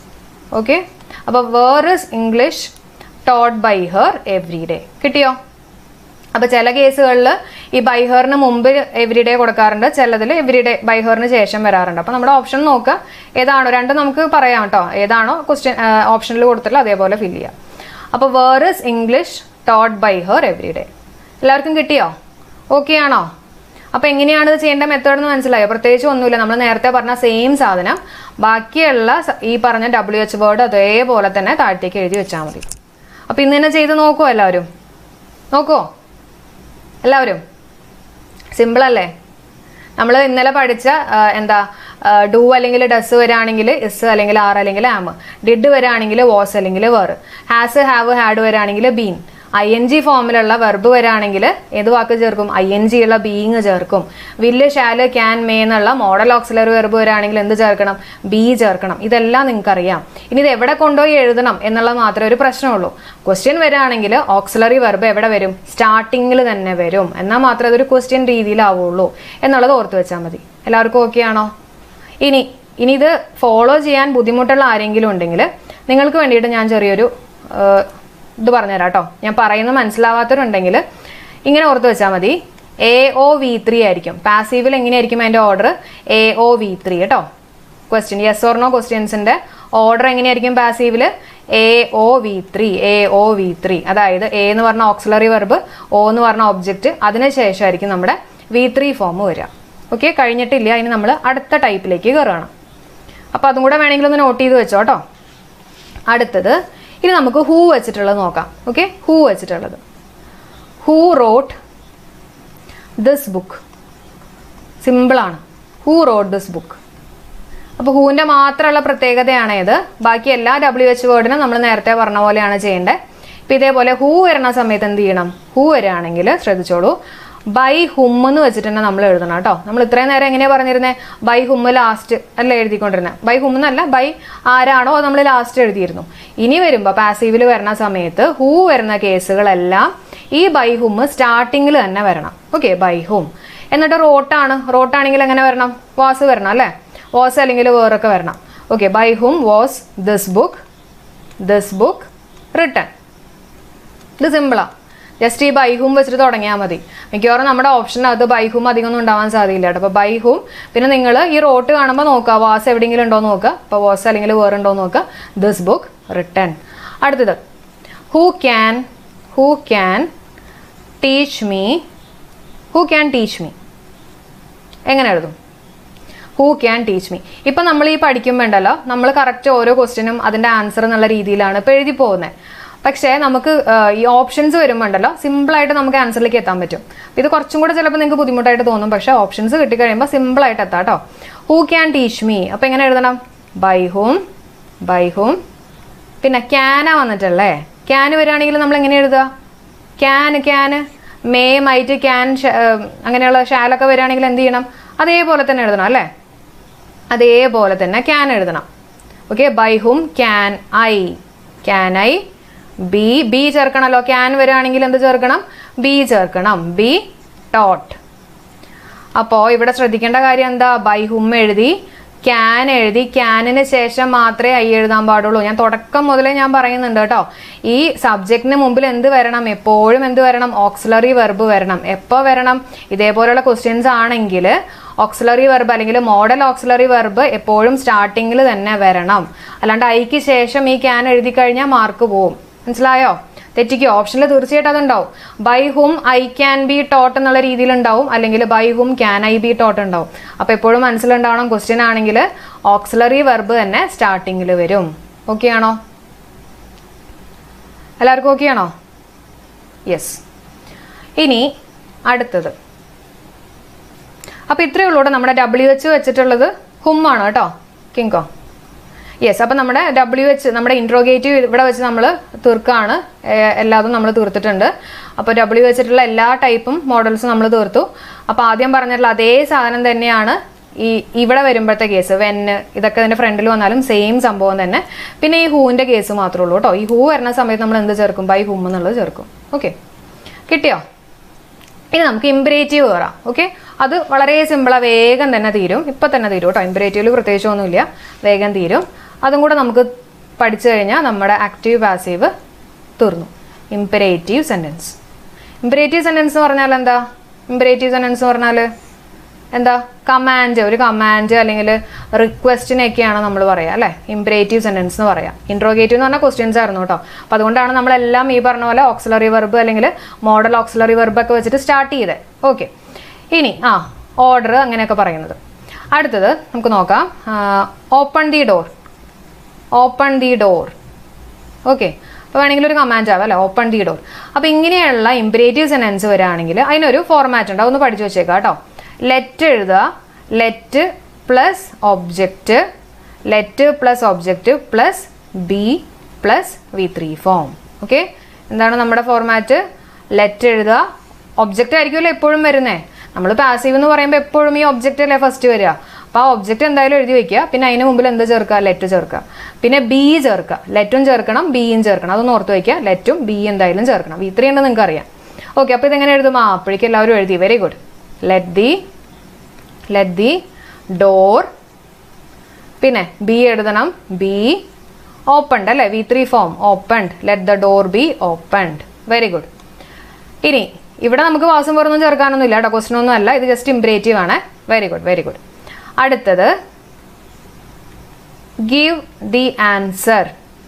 ഓക്കെ അപ്പോൾ where is English taught by her every day കിട്ടിയോ അപ്പോൾ ചില കേസുകളിൽ ഈ ബൈഹറിന് മുമ്പ് എവറി ഡേ കൊടുക്കാറുണ്ട് ചിലതിൽ എവറി ഡേ ബൈഹറിന് ശേഷം വരാറുണ്ട് അപ്പോൾ നമ്മുടെ ഓപ്ഷൻ നോക്കുക ഏതാണോ രണ്ടും നമുക്ക് പറയാം കേട്ടോ ഏതാണോ ക്വസ്റ്റ്യൻ ഓപ്ഷനിൽ കൊടുത്തിട്ടുള്ള അതേപോലെ ഫില്ല് ചെയ്യാം അപ്പോൾ where is English taught by her every day എല്ലാവർക്കും കിട്ടിയോ ഓക്കെ ആണോ അപ്പോൾ എങ്ങനെയാണ് ഇത് ചെയ്യേണ്ട മെത്തേഡ് എന്ന് മനസ്സിലായോ പ്രത്യേകിച്ച് ഒന്നുമില്ല നമ്മൾ നേരത്തെ പറഞ്ഞ സെയിം സാധനം ബാക്കിയുള്ള സ- ഈ പറഞ്ഞ ഡബ്ല്യു എച്ച് വേർഡ് അതേപോലെ തന്നെ താഴത്തേക്ക് എഴുതി വെച്ചാൽ മതി അപ്പോൾ ഇന്ന് തന്നെ ചെയ്ത് നോക്കുമോ എല്ലാവരും നോക്കുമോ എല്ലാവരും സിമ്പിൾ അല്ലേ നമ്മൾ ഇന്നലെ പഠിച്ച ആ, എന്താ ഡു അല്ലെങ്കിൽ ഡസ് വരാണെങ്കിൽ ഇസ് അല്ലെങ്കിൽ ആർ അല്ലെങ്കിൽ ആം ഡിഡ് വരാണെങ്കിൽ വാസ് അല്ലെങ്കിൽ വേർ ഹാസ് ഹാവ് ഹാഡ് വരാണെങ്കിൽ ബീൻ ഐ എൻ ജി ഫോമിലുള്ള വെർബ് വരാണെങ്കിൽ ഏത് വാക്ക് ചേർക്കും ഐ എൻ ജി ഉള്ള ബീങ് ചേർക്കും വില്ല് ഷാല് ക്യാൻ മേ എന്നുള്ള മോഡൽ ഓക്സിലറി വെർബ് വരാണെങ്കിൽ എന്ത് ചേർക്കണം ബി ചേർക്കണം ഇതെല്ലാം നിങ്ങൾക്കറിയാം ഇനി ഇത് എവിടെ കൊണ്ടുപോയി എഴുതണം എന്നുള്ളത് മാത്രമേ ഒരു പ്രശ്നമുള്ളൂ ക്വസ്റ്റ്യൻ വരാണെങ്കിൽ ഓക്സിലറി വെർബ് എവിടെ വരും സ്റ്റാർട്ടിങ്ങിൽ തന്നെ വരും എന്നാൽ മാത്രമേ അതൊരു ക്വസ്റ്റ്യൻ രീതിയിലാവുള്ളൂ എന്നുള്ളത് ഓർത്ത് വെച്ചാൽ മതി എല്ലാവർക്കും ഓക്കെ ആണോ ഇനി ഇനി ഇത് ഫോളോ ചെയ്യാൻ ബുദ്ധിമുട്ടുള്ള ആരെങ്കിലും ഉണ്ടെങ്കിൽ നിങ്ങൾക്ക് വേണ്ടിയിട്ട് ഞാൻ ചെറിയൊരു ആ, ഇത് പറഞ്ഞുതരാം കേട്ടോ ഞാൻ പറയുന്നത് മനസ്സിലാവാത്തവരുണ്ടെങ്കിൽ ഇങ്ങനെ ഓർത്ത് വെച്ചാൽ മതി എ ഒ വി ത്രീ ആയിരിക്കും പാസീവിൽ എങ്ങനെയായിരിക്കും അതിൻ്റെ order A O V three കേട്ടോ ക്വസ്റ്റ്യൻ യെസ് ഓർ നോ ക്വസ്റ്റ്യൻസിന്റെ ഓർഡർ എങ്ങനെയായിരിക്കും പാസീവിൽ A O V three A O V three അതായത് എ എന്ന് പറഞ്ഞ ഓക്സിലറി വെർബ് ഒ എന്ന് പറഞ്ഞ ഒബ്ജക്റ്റ് അതിനുശേഷമായിരിക്കും നമ്മുടെ വി ത്രീ ഫോം വരിക ഓക്കെ കഴിഞ്ഞിട്ടില്ല ഇനി നമ്മൾ അടുത്ത ടൈപ്പിലേക്ക് കയറുകയാണ് അപ്പോൾ അതും കൂടെ വേണമെങ്കിൽ ഒന്ന് നോട്ട് ചെയ്ത് വെച്ചോ കേട്ടോ അടുത്തത് ഇനി നമുക്ക് ഹൂ വെച്ചിട്ടുള്ളത് നോക്കാം ഓക്കെ ഹൂ വെച്ചിട്ടുള്ളത് ഹൂ റോട്ട് ദിസ് ബുക്ക് സിമ്പിളാണ് ഹൂ റോട്ട് ദിസ് ബുക്ക് അപ്പോൾ ഹൂവിൻ്റെ മാത്രമുള്ള പ്രത്യേകതയാണ് ഇത് ബാക്കി എല്ലാ ഡബ്ല്യു എച്ച് വേർഡിനും നമ്മൾ നേരത്തെ പറഞ്ഞ പോലെയാണ് ചെയ്യേണ്ടത് ഇപ്പം ഇതേപോലെ ഹൂ വരുന്ന സമയത്ത് എന്ത് ചെയ്യണം ഹൂ വരികയാണെങ്കിൽ ശ്രദ്ധിച്ചോളൂ ബൈ ഹും എന്ന് വെച്ചിട്ട് തന്നെ നമ്മൾ എഴുതണം കേട്ടോ നമ്മൾ ഇത്രയും നേരം എങ്ങനെയാ പറഞ്ഞിരുന്നത് ബൈ ഹും ലാസ്റ്റ് അല്ല എഴുതിക്കൊണ്ടിരുന്നത് ബൈ ഹും എന്നല്ല ബൈ ആരാണോ അത് നമ്മൾ ലാസ്റ്റ് എഴുതിയിരുന്നു ഇനി വരുമ്പോൾ പാസീവിൽ വരുന്ന സമയത്ത് ഹൂ വരുന്ന കേസുകളെല്ലാം ഈ ബൈ ഹും സ്റ്റാർട്ടിങ്ങിൽ തന്നെ വരണം ഓക്കെ ബൈ ഹും എന്നിട്ട് റോട്ടാണ് റോട്ടാണെങ്കിൽ എങ്ങനെ വരണം വാസ് വരണം അല്ലേ വാസ് അല്ലെങ്കിൽ വേറൊക്കെ വരണം okay by whom was this book this book written ഇത് സിമ്പിളാ ജസ്റ്റ് ഈ ബൈഹും വെച്ചിട്ട് തുടങ്ങിയാൽ മതി മിക്കവാറും നമ്മുടെ ഓപ്ഷനകത്ത് ബൈഹും അധികമൊന്നും ഉണ്ടാവാൻ സാധ്യതയില്ല കേട്ടോ അപ്പോൾ ബൈഹും പിന്നെ നിങ്ങൾ ഈ റോട്ട് കാണുമ്പോൾ നോക്കുക വാസ് എവിടെയെങ്കിലും ഉണ്ടോ എന്ന് നോക്കുക അപ്പോൾ വാസ് അല്ലെങ്കിൽ വേറെ ഉണ്ടോ എന്ന് നോക്കുക ദിസ് ബുക്ക് റിട്ടൺ അടുത്തത് who can who can teach me who can teach me എങ്ങനെ എഴുതും ഹൂ ക്യാൻ ടീച്ച് മീ ഇപ്പം നമ്മൾ ഈ പഠിക്കുമ്പോൾ ഉണ്ടല്ലോ നമ്മൾ കറക്റ്റ് ഓരോ ക്വസ്റ്റിനും അതിൻ്റെ ആൻസർ എന്നുള്ള രീതിയിലാണ് ഇപ്പോൾ എഴുതി പോകുന്നത് പക്ഷേ നമുക്ക് ആ, ഈ ഓപ്ഷൻസ് വരുമ്പോൾ ഉണ്ടല്ലോ സിമ്പിളായിട്ട് നമുക്ക് ആൻസറിലേക്ക് എത്താൻ പറ്റും ഇത് കുറച്ചും കൂടെ ചിലപ്പോൾ നിങ്ങൾക്ക് ബുദ്ധിമുട്ടായിട്ട് തോന്നും പക്ഷേ ഓപ്ഷൻസ് കിട്ടിക്കഴിയുമ്പോൾ സിമ്പിളായിട്ട് എത്താം കേട്ടോ ഹൂ ക്യാൻ ടീച്ച് മീ അപ്പോൾ എങ്ങനെ എഴുതണം ബൈ ഹൂം ബൈ ഹൂം പിന്നെ ക്യാന വന്നിട്ടല്ലേ ക്യാന് വരികയാണെങ്കിൽ നമ്മൾ എങ്ങനെ എഴുതുക can can may might can അങ്ങനെയുള്ള ഷാലൊക്കെ വരികയാണെങ്കിൽ എന്ത് ചെയ്യണം അതേപോലെ തന്നെ എഴുതണം അല്ലേ അതേപോലെ തന്നെ ക്യാൻ എഴുതണം okay by whom can I can I be be ചേർക്കണമല്ലോ ക്യാൻ വരികയാണെങ്കിൽ എന്ത് ചേർക്കണം ബി ചേർക്കണം ബി ടോട്ട് അപ്പോൾ ഇവിടെ ശ്രദ്ധിക്കേണ്ട കാര്യം എന്താ ബൈ ഹും എഴുതി ക്യാൻ എഴുതി ക്യാനിന് ശേഷം മാത്രമേ ഐ എഴുതാൻ പാടുള്ളൂ ഞാൻ തുടക്കം മുതലേ ഞാൻ പറയുന്നുണ്ട് കേട്ടോ ഈ സബ്ജക്റ്റിന് മുമ്പിൽ എന്ത് വരണം എപ്പോഴും എന്ത് വരണം ഓക്സിലറി വെർബ് വരണം എപ്പോൾ വരണം ഇതേപോലെയുള്ള ക്വസ്റ്റ്യൻസ് ആണെങ്കിൽ ഓക്സിലറി വെർബ് അല്ലെങ്കിൽ മോഡൽ ഓക്സിലറി വെർബ് എപ്പോഴും സ്റ്റാർട്ടിങ്ങിൽ തന്നെ വരണം അല്ലാണ്ട് ഐക്ക് ശേഷം ഈ ക്യാൻ എഴുതി കഴിഞ്ഞാൽ മാർക്ക് പോവും മനസ്സിലായോ തെറ്റിക്കോ ഓപ്ഷനിൽ തീർച്ചയായിട്ടും അതുണ്ടാവും by whom I can be taught എന്നുള്ള രീതിയിൽ ഉണ്ടാവും അല്ലെങ്കിൽ by whom can I be taught ഉണ്ടാവും അപ്പോൾ എപ്പോഴും മനസ്സിലുണ്ടാവണം ക്വസ്റ്റ്യൻ ആണെങ്കിൽ ഓക്സിലറി വെർബ് തന്നെ സ്റ്റാർട്ടിങ്ങിൽ വരും ഓക്കെ ആണോ എല്ലാവർക്കും ഓക്കെ ആണോ യെസ് ഇനി അടുത്തത് അപ്പോൾ ഇത്രയേ ഉള്ളൂ നമ്മുടെ ഡബ്ല്യു എച്ച് വെച്ചിട്ടുള്ളത് ഹും ആണ് കേട്ടോ കിങ്കോ യെസ് അപ്പം നമ്മുടെ ഡബ്ല്യു എച്ച് നമ്മുടെ ഇൻട്രോഗേറ്റീവ് ഇവിടെ വെച്ച് നമ്മൾ തീർക്കാണ് ഏഹ് എല്ലാതും നമ്മൾ തീർത്തിട്ടുണ്ട് അപ്പോൾ ഡബ്ല്യു വെച്ചിട്ടുള്ള എല്ലാ ടൈപ്പും മോഡൽസും നമ്മൾ തീർത്തു അപ്പോൾ ആദ്യം പറഞ്ഞിട്ടുള്ള അതേ സാധനം തന്നെയാണ് ഈ ഇവിടെ വരുമ്പോഴത്തെ കേസ് വെന്ന് ഇതൊക്കെ ഇതിൻ്റെ ഫ്രണ്ടിൽ വന്നാലും സെയിം സംഭവം തന്നെ പിന്നെ ഈ ഹൂവിൻ്റെ കേസ് മാത്രമേ ഉള്ളൂ കേട്ടോ ഈ ഹൂ വരുന്ന സമയത്ത് നമ്മൾ എന്ത് ചേർക്കും ബൈ ഹൂം എന്നുള്ളത് ചേർക്കും ഓക്കെ കിട്ടിയോ ഇനി നമുക്ക് ഇംപറേറ്റീവ് കയറാം ഓക്കെ അത് വളരെ സിമ്പിളാണ് വേഗം തന്നെ തീരും ഇപ്പം തന്നെ തീരും കേട്ടോ ഇംപറേറ്റീവിൽ പ്രത്യേകിച്ചൊന്നുമില്ല വേഗം തീരും അതും കൂടെ നമുക്ക് പഠിച്ചു കഴിഞ്ഞാൽ നമ്മുടെ ആക്റ്റീവ് പാസീവ് തീർന്നു ഇംപറേറ്റീവ് സെൻറ്റൻസ് ഇംപറേറ്റീവ് സെൻറ്റൻസ് എന്ന് പറഞ്ഞാൽ എന്താ ഇംപറേറ്റീവ് സെൻറ്റൻസ് എന്ന് പറഞ്ഞാൽ എന്താ കമാൻഡ് ഒരു കമാൻഡ് അല്ലെങ്കിൽ റിക്വസ്റ്റിനെയൊക്കെയാണ് നമ്മൾ പറയുക അല്ലേ ഇംപറേറ്റീവ് സെൻറ്റൻസ് എന്ന് പറയാം ഇൻട്രോഗേറ്റീവ് എന്ന് പറഞ്ഞാൽ ക്വസ്റ്റ്യൻസ് ആയിരുന്നു കേട്ടോ അപ്പോൾ അതുകൊണ്ടാണ് നമ്മളെല്ലാം ഈ പറഞ്ഞ പോലെ ഓക്സിലറി വെർബ് അല്ലെങ്കിൽ മോഡൽ ഓക്സിലറി വെർബ് ഒക്കെ വെച്ചിട്ട് സ്റ്റാർട്ട് ചെയ്തത് ഓക്കെ ഇനി ആ ഓർഡർ അങ്ങനെയൊക്കെ പറയുന്നത് അടുത്തത് നമുക്ക് നോക്കാം open the door open the door okay അപ്പോൾ വേണമെങ്കിൽ ഒരു കമാൻഡ് ആവാം അല്ലേ ഓപ്പൺ ദി ഡോർ അപ്പോൾ ഇങ്ങനെയുള്ള ഇംപറേറ്റീവ് സെൻറ്റൻസ് വരികയാണെങ്കിൽ അതിനൊരു ഫോർമാറ്റ് ഉണ്ട് അതൊന്ന് പഠിച്ചു വെച്ചേക്കാം കേട്ടോ ലെറ്റ് എഴുതുക let plus object let plus object plus be plus V three form okay എന്താണ് നമ്മുടെ ഫോർമാറ്റ് ലെറ്റ് എഴുതുക ഒബ്ജക്റ്റ് ആയിരിക്കുമല്ലോ എപ്പോഴും വരുന്നേ നമ്മൾ പാസീവ് എന്ന് പറയുമ്പോൾ എപ്പോഴും ഈ ഒബ്ജക്റ്റ് അല്ലേ ഫസ്റ്റ് വരിക അപ്പോൾ ആ ഒബ്ജക്റ്റ് എന്തായാലും എഴുതി വെക്കുക പിന്നെ അതിന് മുമ്പിൽ എന്ത് ചേർക്കുക ലെറ്റ് ചേർക്കുക പിന്നെ ബി ചേർക്കുക ലെറ്റും ചേർക്കണം ബിയും ചേർക്കണം അതൊന്ന് ഓർത്ത് വയ്ക്കുക ലെറ്റും ബി എന്തായാലും ചേർക്കണം വി ത്രീ ഉണ്ട് നിങ്ങൾക്ക് അറിയാം ഓക്കെ അപ്പോൾ ഇതെങ്ങനെ എഴുതും ആ അപ്പോഴേക്കും എല്ലാവരും എഴുതി very good let the let the door പിന്നെ ബി എഴുതണം ബി ഓപ്പൺഡ് അല്ലേ V three form opened let the door be opened very good ഇനി ഇവിടെ നമുക്ക് വാസം പുറമൊന്നും ചേർക്കാനൊന്നും ഇല്ല കേട്ടോ ക്വസ്റ്റൻ ഒന്നും അല്ല ഇത് ജസ്റ്റ് ഇംപ്രേറ്റീവ് ആണ് വെരി ഗുഡ് വെരി ഗുഡ് അടുത്തത് give the answer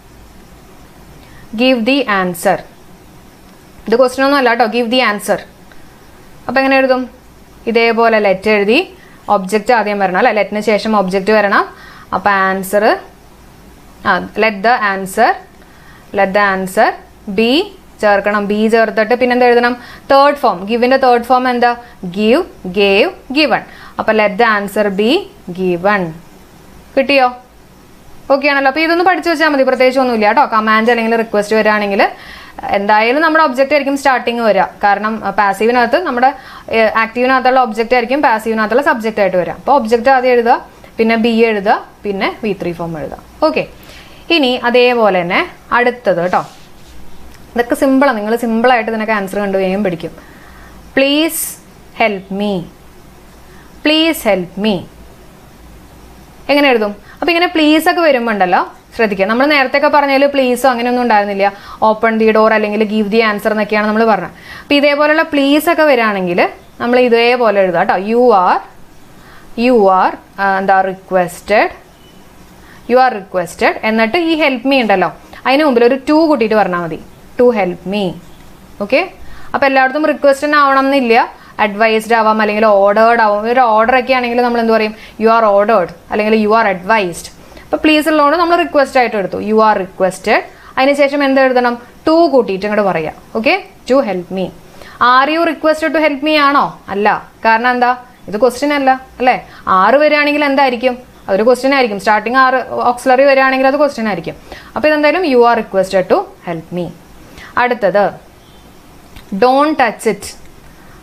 give the answer ഇത് ക്വസ്റ്റൻ ഒന്നും അല്ല കേട്ടോ ഗീവ് ദി ആൻസർ അപ്പോൾ എങ്ങനെ എഴുതും ഇതേപോലെ ലെറ്റ് എഴുതി ഒബ്ജക്റ്റ് ആദ്യം വരണം അല്ലേ ലെറ്റിന് ശേഷം ഒബ്ജക്റ്റ് വരണം അപ്പോൾ ആൻസർ ആ let the answer let the answer be ചേർക്കണം ബി ചേർത്തിട്ട് പിന്നെന്താ എഴുതണം തേർഡ് ഫോം ഗിവിൻ്റെ തേർഡ് ഫോം എന്താ ഗീവ് ഗേവ് ഗിവൺ അപ്പോൾ let the answer be given കിട്ടിയോ ഓക്കെ ആണല്ലോ അപ്പോൾ ഇതൊന്ന് പഠിച്ചു വെച്ചാൽ മതി പ്രത്യേകിച്ച് ഒന്നുമില്ല കേട്ടോ കമാൻഡ് അല്ലെങ്കിൽ റിക്വസ്റ്റ് വരികയാണെങ്കിൽ എന്തായാലും നമ്മുടെ ഒബ്ജക്റ്റ് ആയിരിക്കും സ്റ്റാർട്ടിങ് വരിക കാരണം പാസീവിനകത്ത് നമ്മുടെ ആക്റ്റീവിനകത്തുള്ള ഒബ്ജക്റ്റ് ആയിരിക്കും പാസീവിനകത്തുള്ള സബ്ജക്റ്റ് ആയിട്ട് വരിക അപ്പോൾ ഒബ്ജക്റ്റ് ആദ്യം എഴുതുക പിന്നെ ബി എഴുതുക പിന്നെ വി ത്രീ ഫോം എഴുതുക ഓക്കെ ഇനി അതേപോലെ തന്നെ അടുത്തത് കേട്ടോ ഇതൊക്കെ സിമ്പിളാണ് നിങ്ങൾ സിമ്പിളായിട്ട് ഇതിനൊക്കെ ആൻസർ കണ്ടു വേഗം പഠിക്കും please help me please help me എങ്ങനെ എഴുതും അപ്പോൾ ഇങ്ങനെ പ്ലീസ് ഒക്കെ വരുമ്പോൾ ഉണ്ടല്ലോ ശ്രദ്ധിക്കുക നമ്മൾ നേരത്തെ ഒക്കെ പറഞ്ഞാൽ പ്ലീസോ അങ്ങനെയൊന്നും ഉണ്ടായിരുന്നില്ല ഓപ്പൺ ദി ഡോർ അല്ലെങ്കിൽ ഗീവ് ദി ആൻസർ എന്നൊക്കെയാണ് നമ്മൾ പറഞ്ഞത് അപ്പോൾ ഇതേപോലെയുള്ള പ്ലീസ് ഒക്കെ വരികയാണെങ്കിൽ നമ്മൾ ഇതേപോലെ എഴുതുക കേട്ടോ യു ആർ യു ആർ എന്താ റിക്വസ്റ്റഡ് യു ആർ റിക്വസ്റ്റഡ് എന്നിട്ട് ഈ ഹെൽപ്പ് മീ ഉണ്ടല്ലോ അതിന് മുമ്പിൽ ഒരു ടു കൂട്ടിയിട്ട് പറഞ്ഞാൽ മതി ടു ഹെൽപ്പ് മീ ഓക്കെ അപ്പോൾ എല്ലായിടത്തും റിക്വസ്റ്റഡ് ആവണം എന്നില്ല അഡ്വൈസ്ഡ് ആവാം അല്ലെങ്കിൽ ഓർഡേർഡ് ആവാം ഒരു ഓർഡർ ഒക്കെ ആണെങ്കിൽ നമ്മൾ എന്ത് പറയും യു ആർ ഓർഡേർഡ് അല്ലെങ്കിൽ യു ആർ അഡ്വൈസ്ഡ് അപ്പോൾ പ്ലീസ് ഉള്ളതുകൊണ്ട് നമ്മൾ റിക്വസ്റ്റ് ആയിട്ട് എടുത്തു യു ആർ റിക്വസ്റ്റഡ് അതിനുശേഷം എന്ത് എഴുതണം ടു കൂട്ടിയിട്ട് ഇങ്ങോട്ട് പറയാം okay to help me are you requested to help me ആണോ അല്ല കാരണം എന്താ ഇത് ക്വസ്റ്റ്യൻ അല്ല അല്ലേ ആറ് വരികയാണെങ്കിൽ എന്തായിരിക്കും അതൊരു ക്വസ്റ്റ്യൻ ആയിരിക്കും സ്റ്റാർട്ടിങ് ആറ് ഓക്സിലറി വരികയാണെങ്കിൽ അത് ക്വസ്റ്റ്യൻ ആയിരിക്കും അപ്പോൾ ഇതെന്തായാലും you are requested to help me അടുത്തത് don't touch it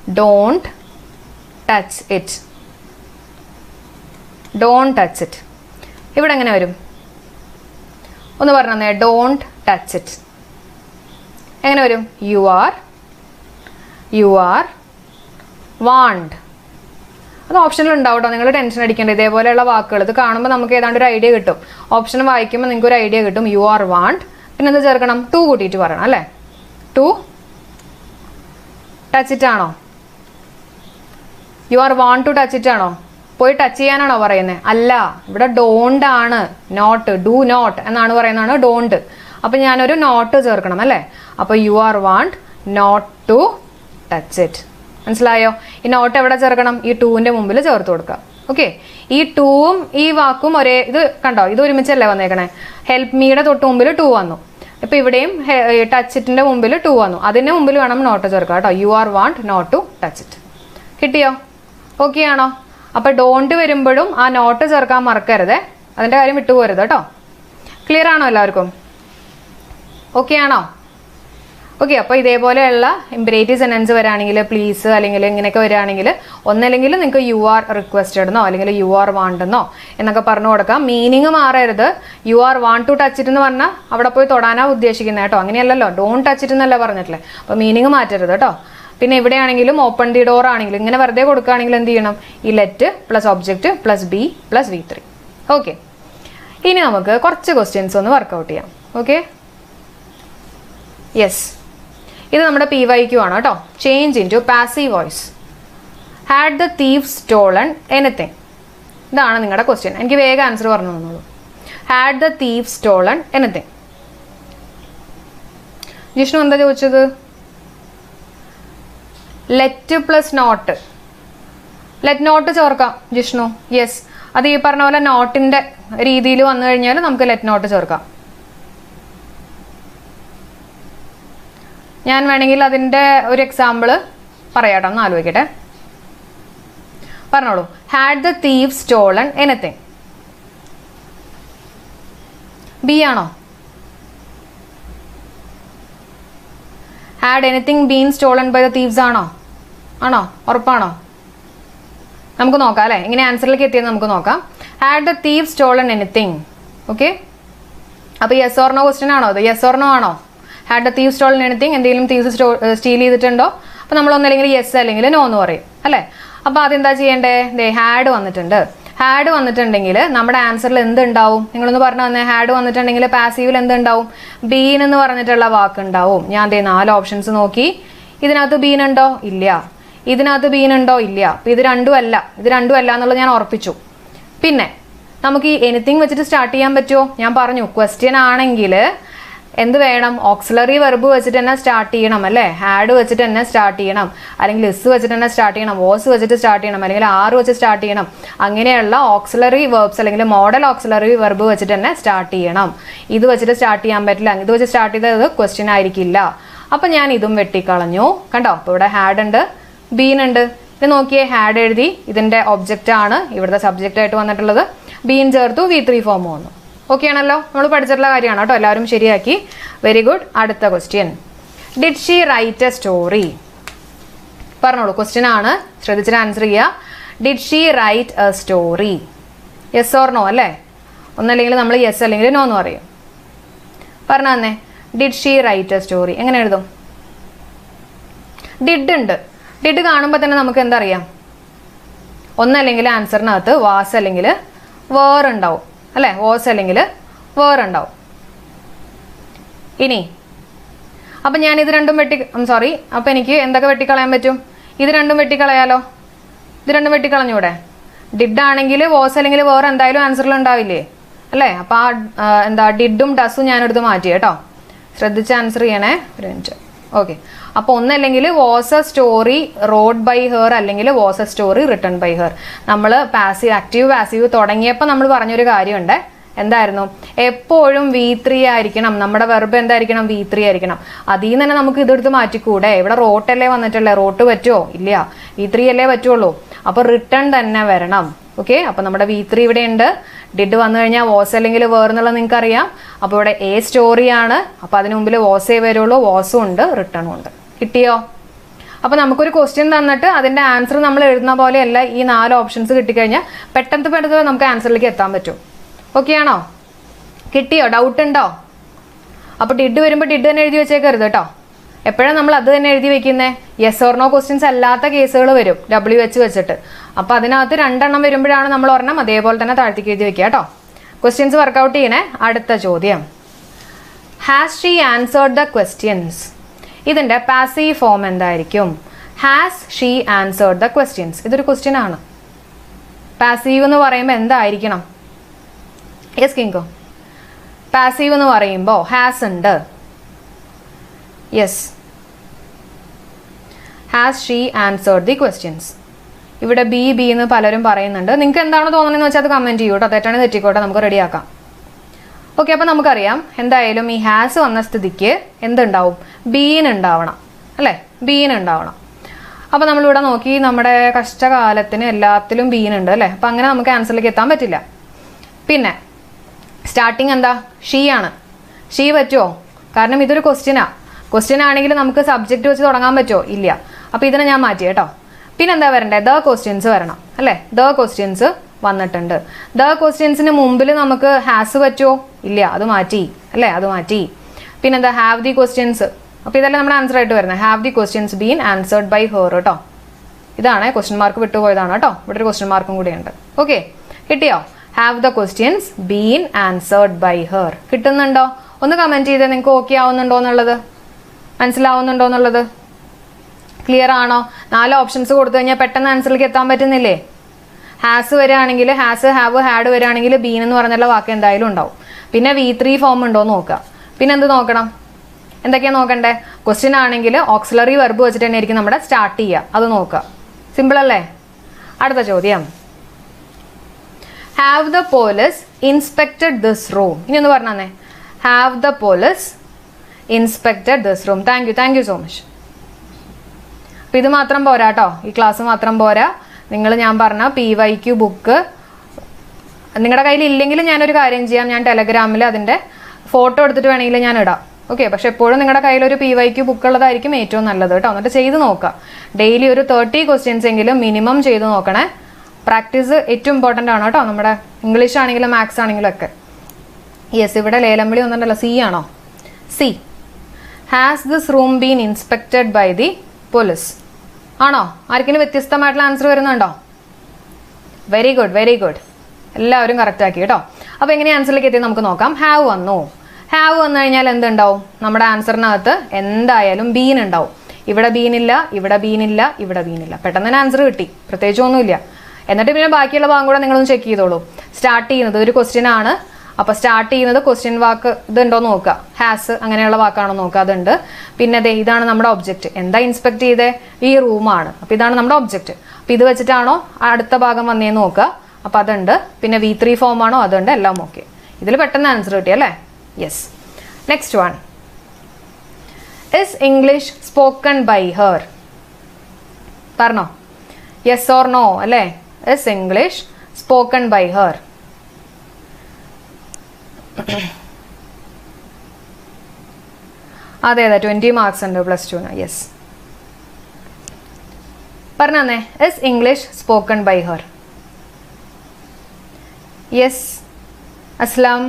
don't touch it don't touch it ഇവിടെ എങ്ങനെ വരും ഒന്ന് പറഞ്ഞു തന്നെ ഡോണ്ട് ടച്ച് ഇറ്റ് എങ്ങനെ വരും you are you are want അത് ഓപ്ഷനിൽ ഉണ്ടാവും കേട്ടോ നിങ്ങൾ ടെൻഷൻ അടിക്കേണ്ട ഇതേപോലെയുള്ള വാക്കുകൾ ഇത് കാണുമ്പോൾ നമുക്ക് ഏതാണ്ട് ഒരു ഐഡിയ കിട്ടും ഓപ്ഷൻ വായിക്കുമ്പോൾ നിങ്ങൾക്ക് ഒരു ഐഡിയ കിട്ടും യു ആർ വാണ്ട് പിന്നെ എന്ത് ചേർക്കണം ടു കൂട്ടിയിട്ട് പറയണം അല്ലേ ടു ടച്ച് ഇറ്റ് ആണോ you are want to touch it ആണോ പോയി ടച്ച് ചെയ്യാനാണോ പറയുന്നത് അല്ല ഇവിടെ ഡോണ്ട് ആണ് നോട്ട് ഡു നോട്ട് എന്നാണ് പറയുന്നതാണ് ഡോണ്ട് അപ്പൊ ഞാനൊരു നോട്ട് ചേർക്കണം അല്ലേ അപ്പൊ you are want not to touch it മനസ്സിലായോ ഈ നോട്ട് എവിടെ ചേർക്കണം ഈ ടൂവിന്റെ മുമ്പിൽ ചേർത്ത് കൊടുക്കാം ഓക്കെ ഈ ടൂവും ഈ വാക്കും ഒരേ ഇത് കണ്ടോ ഇത് ഒരുമിച്ചല്ലേ വന്നേക്കണേ ഹെൽപ്പ് മീയുടെ തൊട്ട് മുമ്പിൽ ടു വന്നു ഇപ്പൊ ഇവിടെയും ടച്ച് ഇറ്റിന്റെ മുമ്പിൽ ടു വന്നു അതിന്റെ മുമ്പിൽ വേണം നോട്ട് ചേർക്കാം കേട്ടോ you are want not to touch it കിട്ടിയോ ഓക്കെ ആണോ അപ്പൊ ഡോണ്ട് വരുമ്പോഴും ആ നോട്ട് ചേർക്കാൻ മറക്കരുത് അതിന്റെ കാര്യം വിട്ടുപോരുത് കേട്ടോ ക്ലിയർ ആണോ എല്ലാവർക്കും ഓക്കെ ആണോ ഓക്കെ അപ്പോൾ ഇതേപോലെയുള്ള ഇമ്പറേറ്റീവ് സെൻറ്റൻസ് വരാണെങ്കിൽ പ്ലീസ് അല്ലെങ്കിൽ ഇങ്ങനെയൊക്കെ വരികയാണെങ്കിൽ ഒന്നല്ലെങ്കിൽ നിങ്ങൾക്ക് യു ആർ റിക്വസ്റ്റഡ് എന്നോ അല്ലെങ്കിൽ യു ആർ വാണ്ടെന്നോ എന്നൊക്കെ പറഞ്ഞു കൊടുക്കാം മീനിങ് മാറരുത് you are want to touch it എന്ന് പറഞ്ഞാൽ അവിടെ പോയി തൊടാനാ ഉദ്ദേശിക്കുന്നത് കേട്ടോ അങ്ങനെയല്ലല്ലോ ഡോണ്ട് ടച്ച് ഇറ്റ് എന്നല്ല പറഞ്ഞിട്ടില്ലേ അപ്പോൾ മീനിങ് മാറ്റരുത് കേട്ടോ പിന്നെ എവിടെയാണെങ്കിലും ഓപ്പൺ ദി ഡോർ ആണെങ്കിലും ഇങ്ങനെ വെറുതെ കൊടുക്കുകയാണെങ്കിൽ എന്ത് ചെയ്യണം ഈ let plus object plus be plus V three okay ഇനി നമുക്ക് കുറച്ച് ക്വസ്റ്റ്യൻസ് ഒന്ന് വർക്കൗട്ട് ചെയ്യാം ഓക്കെ യെസ് ഇത് നമ്മുടെ പി വൈ ക്യു ആണ് കേട്ടോ change into passive voice had the thief stolen anything ഇതാണ് നിങ്ങളുടെ ക്വസ്റ്റ്യൻ എനിക്ക് വേഗം ആൻസർ പറഞ്ഞു തന്നോളൂ had the thief stolen anything Jishnu എന്താ ചോദിച്ചത് let plus not let not ചേർക്കാം ജിഷ്ണു യെസ് അത് ഈ പറഞ്ഞ പോലെ നോട്ടിന്റെ രീതിയിൽ വന്നു കഴിഞ്ഞാൽ നമുക്ക് ലെറ്റ് നോട്ട് ചേർക്കാം ഞാൻ വേണമെങ്കിൽ അതിന്റെ ഒരു എക്സാമ്പിൾ പറയാട്ടോ ഒന്ന് ആലോചിക്കട്ടെ പറഞ്ഞോളൂ had the thief stolen anything be ആണോ had anything been stolen by the thieves ആണോ ആണോ ഉറപ്പാണോ നമുക്ക് നോക്കാം അല്ലേ ഇങ്ങനെ ആൻസറിലേക്ക് എത്തിയെന്ന് നമുക്ക് നോക്കാം had the thief stolen anything okay അപ്പോൾ യെസ് ഓർണോ ക്വസ്റ്റ്യൻ ആണോ അത് യെസ് ഓർണോ ആണോ had the thief stolen anything എന്തെങ്കിലും തീവ്സ് സ്റ്റീൽ ചെയ്തിട്ടുണ്ടോ അപ്പോൾ നമ്മൾ ഒന്നല്ലെങ്കിൽ യെസ് അല്ലെങ്കിൽ നോ എന്ന് പറയും അല്ലേ അപ്പോൾ അതെന്താ ചെയ്യേണ്ടേ ദേ ഹാഡ് വന്നിട്ടുണ്ട് ഹാഡ് വന്നിട്ടുണ്ടെങ്കിൽ നമ്മുടെ ആൻസറിൽ എന്തുണ്ടാവും നിങ്ങളൊന്ന് പറഞ്ഞു തന്നെ ഹാഡ് വന്നിട്ടുണ്ടെങ്കിൽ പാസീവിൽ എന്തുണ്ടാവും ബീൻ എന്ന് പറഞ്ഞിട്ടുള്ള വാക്ക് ഉണ്ടാവും ഞാൻ ദേ നാല് ഓപ്ഷൻസ് നോക്കി ഇതിനകത്ത് ബീൻ ഉണ്ടോ ഇല്ല ഇതിനകത്ത് ബീൻ ഉണ്ടോ ഇല്ല അപ്പൊ ഇത് രണ്ടും അല്ല ഇത് രണ്ടും അല്ല എന്നുള്ളത് ഞാൻ ഉറപ്പിച്ചു പിന്നെ നമുക്ക് ഈ എനിത്തിങ് വെച്ചിട്ട് സ്റ്റാർട്ട് ചെയ്യാൻ പറ്റുമോ ഞാൻ പറഞ്ഞു ക്വസ്റ്റ്യൻ ആണെങ്കിൽ എന്ത് വേണം ഓക്സിലറി വെർബ് വെച്ചിട്ട് തന്നെ സ്റ്റാർട്ട് ചെയ്യണം അല്ലേ ഹാഡ് വെച്ചിട്ട് തന്നെ സ്റ്റാർട്ട് ചെയ്യണം അല്ലെങ്കിൽ ഇസ് വെച്ചിട്ട് തന്നെ സ്റ്റാർട്ട് ചെയ്യണം വോസ് വെച്ചിട്ട് സ്റ്റാർട്ട് ചെയ്യണം അല്ലെങ്കിൽ ആറ് വെച്ച് സ്റ്റാർട്ട് ചെയ്യണം അങ്ങനെയുള്ള ഓക്സിലറി വെർബ്സ് അല്ലെങ്കിൽ മോഡൽ ഓക്സിലറി വെർബ് വെച്ചിട്ട് തന്നെ സ്റ്റാർട്ട് ചെയ്യണം ഇത് വെച്ചിട്ട് സ്റ്റാർട്ട് ചെയ്യാൻ പറ്റില്ല ഇത് വെച്ച് സ്റ്റാർട്ട് ചെയ്തത് ക്വസ്റ്റ്യൻ ആയിരിക്കില്ല അപ്പൊ ഞാൻ ഇതും വെട്ടിക്കളഞ്ഞു കണ്ടോ അപ്പൊ ഇവിടെ ഹാഡ് ഉണ്ട് ബീൻ ഉണ്ട് ഇത് നോക്കിയേ ഹാഡ് എഴുതി ഇതിന്റെ ഒബ്ജക്റ്റ് ആണ് ഇവിടുത്തെ സബ്ജക്റ്റ് ആയിട്ട് വന്നിട്ടുള്ളത് ബീൻ ചേർത്തു വി ത്രീ ഫോം വന്നു ഓക്കെ ആണല്ലോ നമ്മൾ പഠിച്ചിട്ടുള്ള കാര്യമാണ് കേട്ടോ എല്ലാവരും ശരിയാക്കി വെരി ഗുഡ് അടുത്ത question did she write a story പറഞ്ഞോളൂ ക്വസ്റ്റ്യൻ ആണ് ശ്രദ്ധിച്ചിട്ട് ആൻസർ ചെയ്യുക did she write a story yes or no അല്ലേ ഒന്നല്ലെങ്കിൽ നമ്മൾ യെസ് അല്ലെങ്കിൽ നോ എന്ന് പറയും പറഞ്ഞു തന്നെ did she write a story എങ്ങനെ എഴുതും ഡിഡ് ഉണ്ട് ഡിഡ് കാണുമ്പോൾ തന്നെ നമുക്ക് എന്താ അറിയാം ഒന്നല്ലെങ്കിൽ ആൻസറിനകത്ത് വാസ് അല്ലെങ്കിൽ വേർ ഉണ്ടാവും അല്ലേ വാസ് അല്ലെങ്കിൽ വേർ ഉണ്ടാവും ഇനി അപ്പം ഞാൻ ഇത് രണ്ടും വെട്ടി സോറി അപ്പം എനിക്ക് എന്തൊക്കെ വെട്ടിക്കളയാൻ പറ്റും ഇത് രണ്ടും വെട്ടിക്കളയാലോ ഇത് രണ്ടും വെട്ടിക്കളഞ്ഞൂടെ ഡിഡ് ആണെങ്കിൽ വോസ് അല്ലെങ്കിൽ വേറെ എന്തായാലും ആൻസറിൽ ഉണ്ടാവില്ലേ അല്ലേ അപ്പം ആ ആ, എന്താ ഡിഡും ഡസും ഞാനെടുത്ത് മാറ്റി കേട്ടോ ശ്രദ്ധിച്ച് ആൻസർ ചെയ്യണേ ഒരു മിനിറ്റ് ഓക്കെ അപ്പോൾ ഒന്നല്ലെങ്കിൽ was a story wrote by her അല്ലെങ്കിൽ was a story written by her നമ്മൾ പാസീവ് ആക്റ്റീവ് പാസീവ് തുടങ്ങിയപ്പോൾ നമ്മൾ പറഞ്ഞൊരു കാര്യമുണ്ട് എന്തായിരുന്നു എപ്പോഴും വി ത്രീ ആയിരിക്കണം നമ്മുടെ വെർബ് എന്തായിരിക്കണം വി ത്രീ ആയിരിക്കണം അതിൽ നിന്ന് തന്നെ നമുക്ക് ഇതെടുത്ത് മാറ്റിക്കൂടെ ഇവിടെ റോട്ടല്ലേ വന്നിട്ടല്ലേ റോട്ട് പറ്റുമോ ഇല്ല വി ത്രീ അല്ലേ പറ്റുള്ളൂ അപ്പോൾ റിട്ടേൺ തന്നെ വരണം ഓക്കെ അപ്പോൾ നമ്മുടെ വി ത്രീ ഇവിടെ ഉണ്ട് ഡിഡ് വന്നു കഴിഞ്ഞാൽ വോസ് അല്ലെങ്കിൽ വേർ എന്നുള്ളത് നിങ്ങൾക്ക് അറിയാം അപ്പോൾ ഇവിടെ എ സ്റ്റോറിയാണ് അപ്പോൾ അതിന് മുമ്പിൽ വോസേ വരുള്ളൂ വോസും ഉണ്ട് റിട്ടേണും ഉണ്ട് കിട്ടിയോ അപ്പോൾ നമുക്കൊരു ക്വസ്റ്റ്യൻ തന്നിട്ട് അതിൻ്റെ ആൻസർ നമ്മൾ എഴുതുന്ന പോലെയല്ല ഈ നാല് ഓപ്ഷൻസ് കിട്ടിക്കഴിഞ്ഞാൽ പെട്ടെന്ന് പെട്ടെന്ന് നമുക്ക് ആൻസറിലേക്ക് എത്താൻ പറ്റും ഓക്കെ ആണോ കിട്ടിയോ ഡൗട്ട് ഉണ്ടോ അപ്പോൾ ഡിഡ് വരുമ്പോൾ ഡിഡ് തന്നെ എഴുതി വെച്ചേക്കരുത് കേട്ടോ എപ്പോഴാണ് നമ്മൾ അത് തന്നെ എഴുതി വെക്കുന്നത് യെസ് ഓർ നോ ക്വസ്റ്റ്യൻസ് അല്ലാത്ത കേസുകൾ വരും ഡബ്ല്യു വെച്ച് വെച്ചിട്ട് അപ്പോൾ അതിനകത്ത് രണ്ടെണ്ണം വരുമ്പോഴാണ് നമ്മൾ ഒരെണ്ണം അതേപോലെ തന്നെ താഴ്ത്തിക്ക് എഴുതി വെക്കുക കേട്ടോ ക്വസ്റ്റ്യൻസ് വർക്കൗട്ട് ചെയ്യണേ അടുത്ത ചോദ്യം has she answered the questions ഇതിൻ്റെ പാസീവ് ഫോം എന്തായിരിക്കും has she answered the questions ഇതൊരു ക്വസ്റ്റ്യൻ ആണ് പാസീവ് എന്ന് പറയുമ്പോൾ എന്തായിരിക്കണം യെസ് കിങ്കോ പാസീവ് എന്ന് പറയുമ്പോൾ ഹാസ് ഉണ്ട് yes has she answered the questions ഇവിടെ ബി ബി എന്ന് പലരും പറയുന്നുണ്ട് നിങ്ങൾക്ക് എന്താണോ തോന്നുന്നതെന്ന് വെച്ചാൽ അത് കമൻറ്റ് ചെയ്യൂ കേട്ടോ തെറ്റാണ് തെറ്റിക്കോട്ടെ നമുക്ക് റെഡിയാക്കാം ഓക്കെ അപ്പോൾ നമുക്കറിയാം എന്തായാലും ഈ ഹാസ് വന്ന സ്ഥിതിക്ക് എന്തുണ്ടാവും ബീൻ ഉണ്ടാവണം അല്ലേ ബീൻ ഉണ്ടാവണം അപ്പോൾ നമ്മളിവിടെ നോക്കി നമ്മുടെ കഷ്ടകാലത്തിന് എല്ലാത്തിലും ബീൻ ഉണ്ട് അല്ലേ അപ്പോൾ അങ്ങനെ നമുക്ക് ആൻസറിലേക്ക് എത്താൻ പറ്റില്ല പിന്നെ സ്റ്റാർട്ടിങ് എന്താ ഷീ ആണ് ഷീ പറ്റുമോ കാരണം ഇതൊരു ക്വസ്റ്റ്യനാ ക്വസ്റ്റ്യൻ ആണെങ്കിൽ നമുക്ക് സബ്ജക്റ്റ് വെച്ച് തുടങ്ങാൻ പറ്റുമോ ഇല്ല അപ്പോൾ ഇതിനെ ഞാൻ മാറ്റി കേട്ടോ പിന്നെ എന്താ വരണ്ടേ ദ ക്വസ്റ്റ്യൻസ് വരണം അല്ലേ ദ ക്വസ്റ്റ്യൻസ് വന്നിട്ടുണ്ട് ദ ക്വസ്റ്റ്യൻസിന് മുമ്പിൽ നമുക്ക് ഹാസ് പറ്റുമോ ഇല്ല അത് മാറ്റി അല്ലേ അത് മാറ്റി പിന്നെന്താ ഹാവ് ദി ക്വസ്റ്റ്യൻസ് അപ്പോൾ ഇതെല്ലാം നമ്മുടെ ആൻസർ ആയിട്ട് വരുന്നത് have the questions been answered by her കേട്ടോ ഇതാണ് ക്വസ്റ്റ്യൻ മാർക്ക് വിട്ടുപോയതാണ് കേട്ടോ ഇവിടെ ഒരു ക്വസ്റ്റ്യൻ മാർക്കും കൂടിയുണ്ട് ഓക്കെ കിട്ടിയോ have the questions been answered by her കിട്ടുന്നുണ്ടോ ഒന്ന് കമൻറ്റ് ചെയ്ത് നിങ്ങൾക്ക് ഓക്കെ ആവുന്നുണ്ടോ എന്നുള്ളത് മനസ്സിലാവുന്നുണ്ടോ എന്നുള്ളത് ക്ലിയർ ആണോ നാല് ഓപ്ഷൻസ് കൊടുത്തു കഴിഞ്ഞാൽ പെട്ടെന്ന് ആൻസറിലേക്ക് എത്താൻ പറ്റുന്നില്ലേ ഹാസ് വരികയാണെങ്കിൽ ഹാസ് ഹാവ് ഹാഡ് വരികയാണെങ്കിൽ ബീൻ എന്ന് പറഞ്ഞുള്ള വാക്ക് എന്തായാലും ഉണ്ടാവും പിന്നെ വി ത്രീ ഫോം ഉണ്ടോ എന്ന് നോക്കുക പിന്നെ എന്ത് നോക്കണം എന്തൊക്കെയാണ് നോക്കണ്ടേ ക്വസ്റ്റ്യൻ ആണെങ്കിൽ ഓക്സിലറി വെർബ് വെച്ചിട്ട് തന്നെ ആയിരിക്കും നമ്മുടെ സ്റ്റാർട്ട് ചെയ്യുക അത് നോക്കുക സിമ്പിൾ അല്ലേ അടുത്ത ചോദ്യം have the police inspected this room ഇനി ഒന്ന് പറഞ്ഞേ have the police inspected this room thank you thank you so much അപ്പോൾ ഇത് മാത്രം പോരാ കേട്ടോ ഈ ക്ലാസ് മാത്രം പോരാ നിങ്ങൾ ഞാൻ പറഞ്ഞ പി വൈ ക്യു ബുക്ക് നിങ്ങളുടെ കയ്യിൽ ഇല്ലെങ്കിൽ ഞാനൊരു കാര്യം ചെയ്യാം ഞാൻ ടെലഗ്രാമിൽ അതിൻ്റെ ഫോട്ടോ എടുത്തിട്ട് വേണമെങ്കിൽ ഞാൻ ഇടാം ഓക്കെ പക്ഷെ എപ്പോഴും നിങ്ങളുടെ കയ്യിൽ ഒരു പി വൈ ക്യു ബുക്ക് ഉള്ളതായിരിക്കും ഏറ്റവും നല്ലത് കേട്ടോ എന്നിട്ട് ചെയ്ത് നോക്കുക ഡെയിലി ഒരു തേർട്ടി ക്വസ്റ്റ്യൻസ് എങ്കിലും മിനിമം ചെയ്ത് നോക്കണേ പ്രാക്ടീസ് ഏറ്റവും ഇമ്പോർട്ടൻ്റ് ആണ് കേട്ടോ നമ്മുടെ ഇംഗ്ലീഷ് ആണെങ്കിലും മാത്സ് ആണെങ്കിലും ഒക്കെ യെസ് ഇവിടെ ലേലംവിളി ഒന്നുണ്ടല്ലോ സി ആണോ C has this room been inspected by the police ആണോ ആർക്കെങ്കിലും വ്യത്യസ്തമായിട്ടുള്ള ആൻസർ വരുന്നുണ്ടോ വെരി ഗുഡ് വെരി ഗുഡ് എല്ലാവരും കറക്റ്റ് ആക്കി കേട്ടോ അപ്പോൾ എങ്ങനെ ആൻസറിലേക്ക് എത്തി നമുക്ക് നോക്കാം ഹാവ് വന്നു ഹാവ് വന്നു കഴിഞ്ഞാൽ എന്തുണ്ടാവും നമ്മുടെ ആൻസറിനകത്ത് എന്തായാലും ബീൻ ഉണ്ടാവും ഇവിടെ ബീനില്ല ഇവിടെ ബീനില്ല ഇവിടെ ബീനില്ല പെട്ടെന്ന് തന്നെ ആൻസർ കിട്ടി പ്രത്യേകിച്ച് ഒന്നുമില്ല എന്നിട്ട് പിന്നെ ബാക്കിയുള്ള ഭാഗം കൂടെ നിങ്ങളൊന്ന് ചെക്ക് ചെയ്തോളൂ സ്റ്റാർട്ട് ചെയ്യുന്നത് ഒരു ക്വസ്റ്റ്യൻ ആണ് അപ്പോൾ സ്റ്റാർട്ട് ചെയ്യുന്നത് ക്വസ്റ്റ്യൻ വാക്ക് ഇതുണ്ടോ നോക്കുക ഹാസ് അങ്ങനെയുള്ള വാക്കാണോ നോക്കുക അതുണ്ട് പിന്നെ ദേ ഇതാണ് നമ്മുടെ ഒബ്ജക്റ്റ് എന്താ ഇൻസ്പെക്ട് ചെയ്തേ ഈ റൂമാണ് അപ്പോൾ ഇതാണ് നമ്മുടെ ഒബ്ജക്റ്റ് അപ്പോൾ ഇത് വെച്ചിട്ടാണോ അടുത്ത ഭാഗം വന്നേന്ന് നോക്കുക അപ്പോൾ അതുണ്ട് പിന്നെ വി ത്രീ ഫോം ആണോ അതുണ്ട് എല്ലാം ഓക്കെ ഇതിൽ പെട്ടെന്ന് ആൻസർ കിട്ടി അല്ലേ yes next one is English spoken by her പറഞ്ഞോ യെസ് ഓർ നോ അല്ലേ is English spoken by her അതെ അതെ ട്വൻറ്റി മാർക്സ് ഉണ്ട് പ്ലസ് ടുന് യെസ് പറഞ്ഞേ is English spoken by her yes Aslam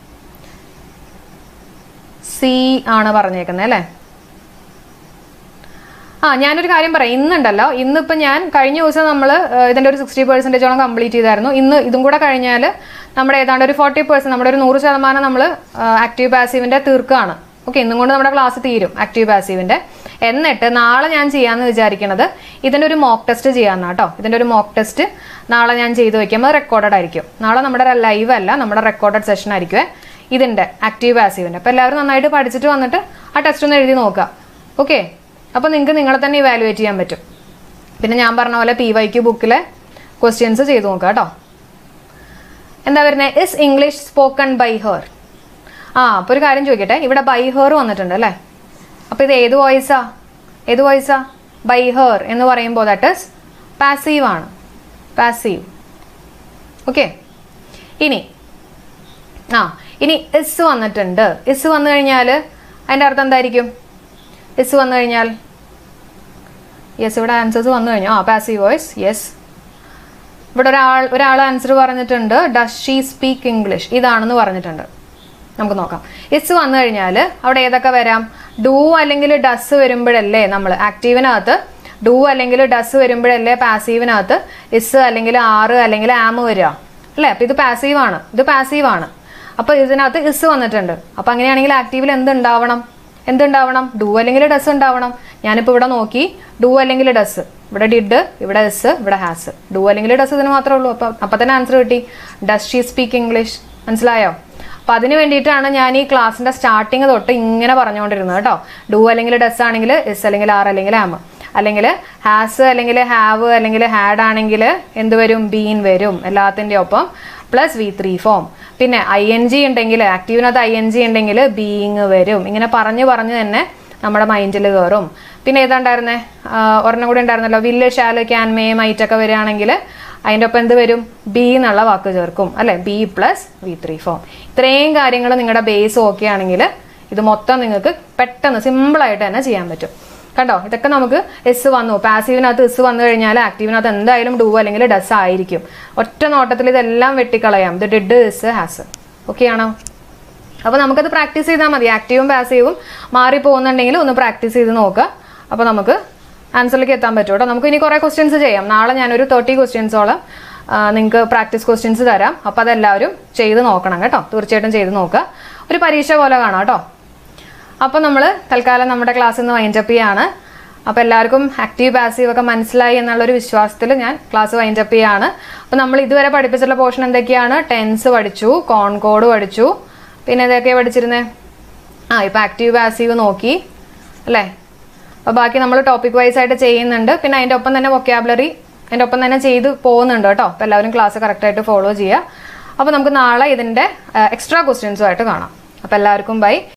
C ആണ് പറഞ്ഞേക്കുന്നത് അല്ലേ ആ ഞാനൊരു കാര്യം പറയാം ഇന്നുണ്ടല്ലോ ഇന്നിപ്പോൾ ഞാൻ കഴിഞ്ഞ ദിവസം നമ്മൾ ഇതിൻ്റെ ഒരു സിക്സ്റ്റി പെർസെൻറ്റേജോളം കംപ്ലീറ്റ് ചെയ്തായിരുന്നു ഇന്ന് ഇതും കൂടെ കഴിഞ്ഞാൽ നമ്മുടെ ഏതാണ്ട് ഒരു ഫോർട്ടി പെർസെൻറ്റ് നമ്മുടെ ഒരു നൂറ് ശതമാനം നമ്മൾ ആക്റ്റീവ് പാസീവിൻ്റെ തീർക്കുകയാണ് ഓക്കെ ഇന്നും കൊണ്ട് നമ്മുടെ ക്ലാസ് തീരും ആക്റ്റീവ് പാസീവിൻ്റെ എന്നിട്ട് നാളെ ഞാൻ ചെയ്യാമെന്ന് വിചാരിക്കുന്നത് ഇതിൻ്റെ ഒരു മോക്ക് ടെസ്റ്റ് ചെയ്യാമെന്നാണ് കേട്ടോ ഇതിൻ്റെ ഒരു മോക്ക് ടെസ്റ്റ് നാളെ ഞാൻ ചെയ്ത് വയ്ക്കുമ്പോൾ റെക്കോർഡഡ് ആയിരിക്കും നാളെ നമ്മുടെ ലൈവ് അല്ല നമ്മുടെ റെക്കോർഡഡ് സെഷൻ ആയിരിക്കുമേ ഇതിൻ്റെ ആക്റ്റീവ് പാസീവിൻ്റെ അപ്പോൾ എല്ലാവരും നന്നായിട്ട് പഠിച്ചിട്ട് വന്നിട്ട് ആ ടെസ്റ്റ് ഒന്ന് എഴുതി നോക്കുക ഓക്കെ അപ്പോൾ നിങ്ങൾക്ക് നിങ്ങളെ തന്നെ ഇവാലുവേറ്റ് ചെയ്യാൻ പറ്റും പിന്നെ ഞാൻ പറഞ്ഞ പോലെ പി വൈ ക്യു ബുക്കിലെ ക്വസ്റ്റ്യൻസ് ചെയ്ത് നോക്കുക കേട്ടോ എന്താ വരുന്നത് is English spoken by her ആ അപ്പോൾ ഒരു കാര്യം ചോദിക്കട്ടെ ഇവിടെ ബൈ ഹെർ വന്നിട്ടുണ്ട് അല്ലേ അപ്പോൾ ഇത് ഏത് വോയിസാ ഏത് വോയിസാ ബൈ ഹെർ എന്ന് പറയുമ്പോൾ ദാറ്റ് ഇസ് പാസീവ് ആണ് പാസീവ് ഓക്കെ ഇനി ആ ഇനി ഇസ് വന്നിട്ടുണ്ട് ഇസ് വന്നു കഴിഞ്ഞാൽ അതിൻ്റെ അർത്ഥം എന്തായിരിക്കും ഇസ് വന്നു കഴിഞ്ഞാൽ യെസ് ഇവിടെ ആൻസേഴ്സ് വന്നു കഴിഞ്ഞു ആ പാസീവ് വോയിസ് യെസ് ഇവിടെ ഒരാൾ ഒരാൾ ആൻസർ പറഞ്ഞിട്ടുണ്ട് ഡസ് ഷീ സ്പീക്ക് ഇംഗ്ലീഷ് ഇതാണെന്ന് പറഞ്ഞിട്ടുണ്ട് നമുക്ക് നോക്കാം ഇസ് വന്നു കഴിഞ്ഞാൽ അവിടെ ഏതൊക്കെ വരാം ഡൂ അല്ലെങ്കിൽ ഡസ് വരുമ്പോഴല്ലേ നമ്മൾ ആക്റ്റീവിനകത്ത് ഡൂ അല്ലെങ്കിൽ ഡസ് വരുമ്പോഴല്ലേ പാസീവിനകത്ത് ഇസ് അല്ലെങ്കിൽ ആറ് അല്ലെങ്കിൽ ആം വരിക അല്ലേ അപ്പൊ ഇത് പാസീവ് ആണ് ഇത് പാസീവ് ആണ് അപ്പൊ ഇതിനകത്ത് ഇസ് വന്നിട്ടുണ്ട് അപ്പൊ അങ്ങനെയാണെങ്കിൽ ആക്റ്റീവിൽ എന്ത് ഉണ്ടാവണം എന്തുണ്ടാവണം ഡൂ അല്ലെങ്കിൽ ഡസ് ഉണ്ടാവണം ഞാനിപ്പോൾ ഇവിടെ നോക്കി ഡൂ അല്ലെങ്കിൽ ഡസ് ഇവിടെ ഡിഡ് ഇവിടെ എസ് ഇവിടെ ഹാസ് ഡൂ അല്ലെങ്കിൽ ഡസ് ഇതിന് മാത്രമേ ഉള്ളൂ അപ്പം അപ്പം തന്നെ ആൻസർ കിട്ടി ഡസ് ഷീ സ്പീക്ക് ഇംഗ്ലീഷ് മനസ്സിലായോ അപ്പം അതിന് വേണ്ടിയിട്ടാണ് ഞാൻ ഈ ക്ലാസ്സിന്റെ സ്റ്റാർട്ടിങ് തൊട്ട് ഇങ്ങനെ പറഞ്ഞുകൊണ്ടിരുന്നത് കേട്ടോ ഡൂ അല്ലെങ്കിൽ ഡസ് ആണെങ്കിൽ എസ് അല്ലെങ്കിൽ ആർ അല്ലെങ്കിൽ ആം അല്ലെങ്കിൽ ഹാസ് അല്ലെങ്കിൽ ഹാവ് അല്ലെങ്കിൽ ഹാഡ് ആണെങ്കിൽ എന്ത് വരും ബീൻ വരും എല്ലാത്തിൻ്റെ ഒപ്പം പ്ലസ് വി ത്രീ ഫോം പിന്നെ ഐ എൻ ജി ഉണ്ടെങ്കിൽ ആക്റ്റീവിനകത്ത് ഐ എൻ ജി ഉണ്ടെങ്കിൽ ബീയിങ് വരും ഇങ്ങനെ പറഞ്ഞു പറഞ്ഞ് തന്നെ നമ്മുടെ മൈൻഡിൽ കയറും പിന്നെ ഏതാണ്ടായിരുന്നേ ഒരെണ്ണം കൂടി ഉണ്ടായിരുന്നല്ലോ വില്ല് ഷാല് ക്യാൻ മേ മൈറ്റ് ഒക്കെ വരികയാണെങ്കിൽ അതിൻ്റെ ഒപ്പം എന്ത് വരും ബി എന്നുള്ള വാക്ക് ചേർക്കും അല്ലെ B plus V three form ഇത്രയും കാര്യങ്ങൾ നിങ്ങളുടെ ബേസ് ഓക്കെ ആണെങ്കിൽ ഇത് മൊത്തം നിങ്ങൾക്ക് പെട്ടെന്ന് സിമ്പിളായിട്ട് തന്നെ ചെയ്യാൻ പറ്റും കണ്ടോ ഇതൊക്കെ നമുക്ക് എസ് വന്നു പാസീവിനകത്ത് എസ് വന്നു കഴിഞ്ഞാൽ ആക്റ്റീവിനകത്ത് എന്തായാലും ഡൂ അല്ലെങ്കിൽ ഡസ് ആയിരിക്കും ഒറ്റ നോട്ടത്തിൽ ഇതെല്ലാം വെട്ടിക്കളയാം ഇത് ഡിഡ് എസ് ഹാസ് ഓക്കെ ആണോ അപ്പോൾ നമുക്കത് പ്രാക്ടീസ് ചെയ്താൽ മതി ആക്റ്റീവും പാസീവും മാറി പോകുന്നുണ്ടെങ്കിൽ ഒന്ന് പ്രാക്ടീസ് ചെയ്ത് നോക്കുക അപ്പോൾ നമുക്ക് ആൻസറിലേക്ക് എത്താൻ പറ്റും കേട്ടോ നമുക്ക് ഇനി കുറേ ക്വസ്റ്റ്യൻസ് ചെയ്യാം നാളെ ഞാനൊരു തേർട്ടി ക്വസ്റ്റ്യൻസോളം നിങ്ങൾക്ക് പ്രാക്ടീസ് ക്വസ്റ്റ്യൻസ് തരാം അപ്പോൾ അതെല്ലാവരും ചെയ്ത് നോക്കണം കേട്ടോ തീർച്ചയായിട്ടും ചെയ്ത് നോക്കുക ഒരു പരീക്ഷ പോലെ കാണാം കേട്ടോ അപ്പോൾ നമ്മൾ തൽക്കാലം നമ്മുടെ ക്ലാസ് ഇന്ന് വൈൻഡപ്പ് ചെയ്യാണ് അപ്പോൾ എല്ലാവർക്കും ആക്റ്റീവ് പാസീവ് ഒക്കെ മനസ്സിലായി എന്നുള്ളൊരു വിശ്വാസത്തിൽ ഞാൻ ക്ലാസ് വൈൻഡപ്പ് ചെയ്യാണ് അപ്പോൾ നമ്മൾ ഇതുവരെ പഠിപ്പിച്ചിട്ടുള്ള പോർഷൻ എന്തൊക്കെയാണ് ടെൻസ് പഠിച്ചു കോൺകോഡ് പഠിച്ചു പിന്നെ ഇതൊക്കെയാണ് പഠിച്ചിരുന്നത് ആ ഇപ്പോൾ ആക്റ്റീവ് പാസീവ് നോക്കി അല്ലേ അപ്പോൾ ബാക്കി നമ്മൾ ടോപ്പിക് വൈസ് ആയിട്ട് ചെയ്യുന്നുണ്ട് പിന്നെ അതിൻ്റെ ഒപ്പം തന്നെ വൊക്കാബുലറി അതിൻ്റെ ഒപ്പം തന്നെ ചെയ്ത് പോകുന്നുണ്ട് കേട്ടോ അപ്പോൾ എല്ലാവരും ക്ലാസ് കറക്റ്റായിട്ട് ഫോളോ ചെയ്യുക അപ്പോൾ നമുക്ക് നാളെ ഇതിൻ്റെ എക്സ്ട്രാ ക്വസ്റ്റ്യൻസുമായിട്ട് കാണാം അപ്പോൾ എല്ലാവർക്കും ബൈ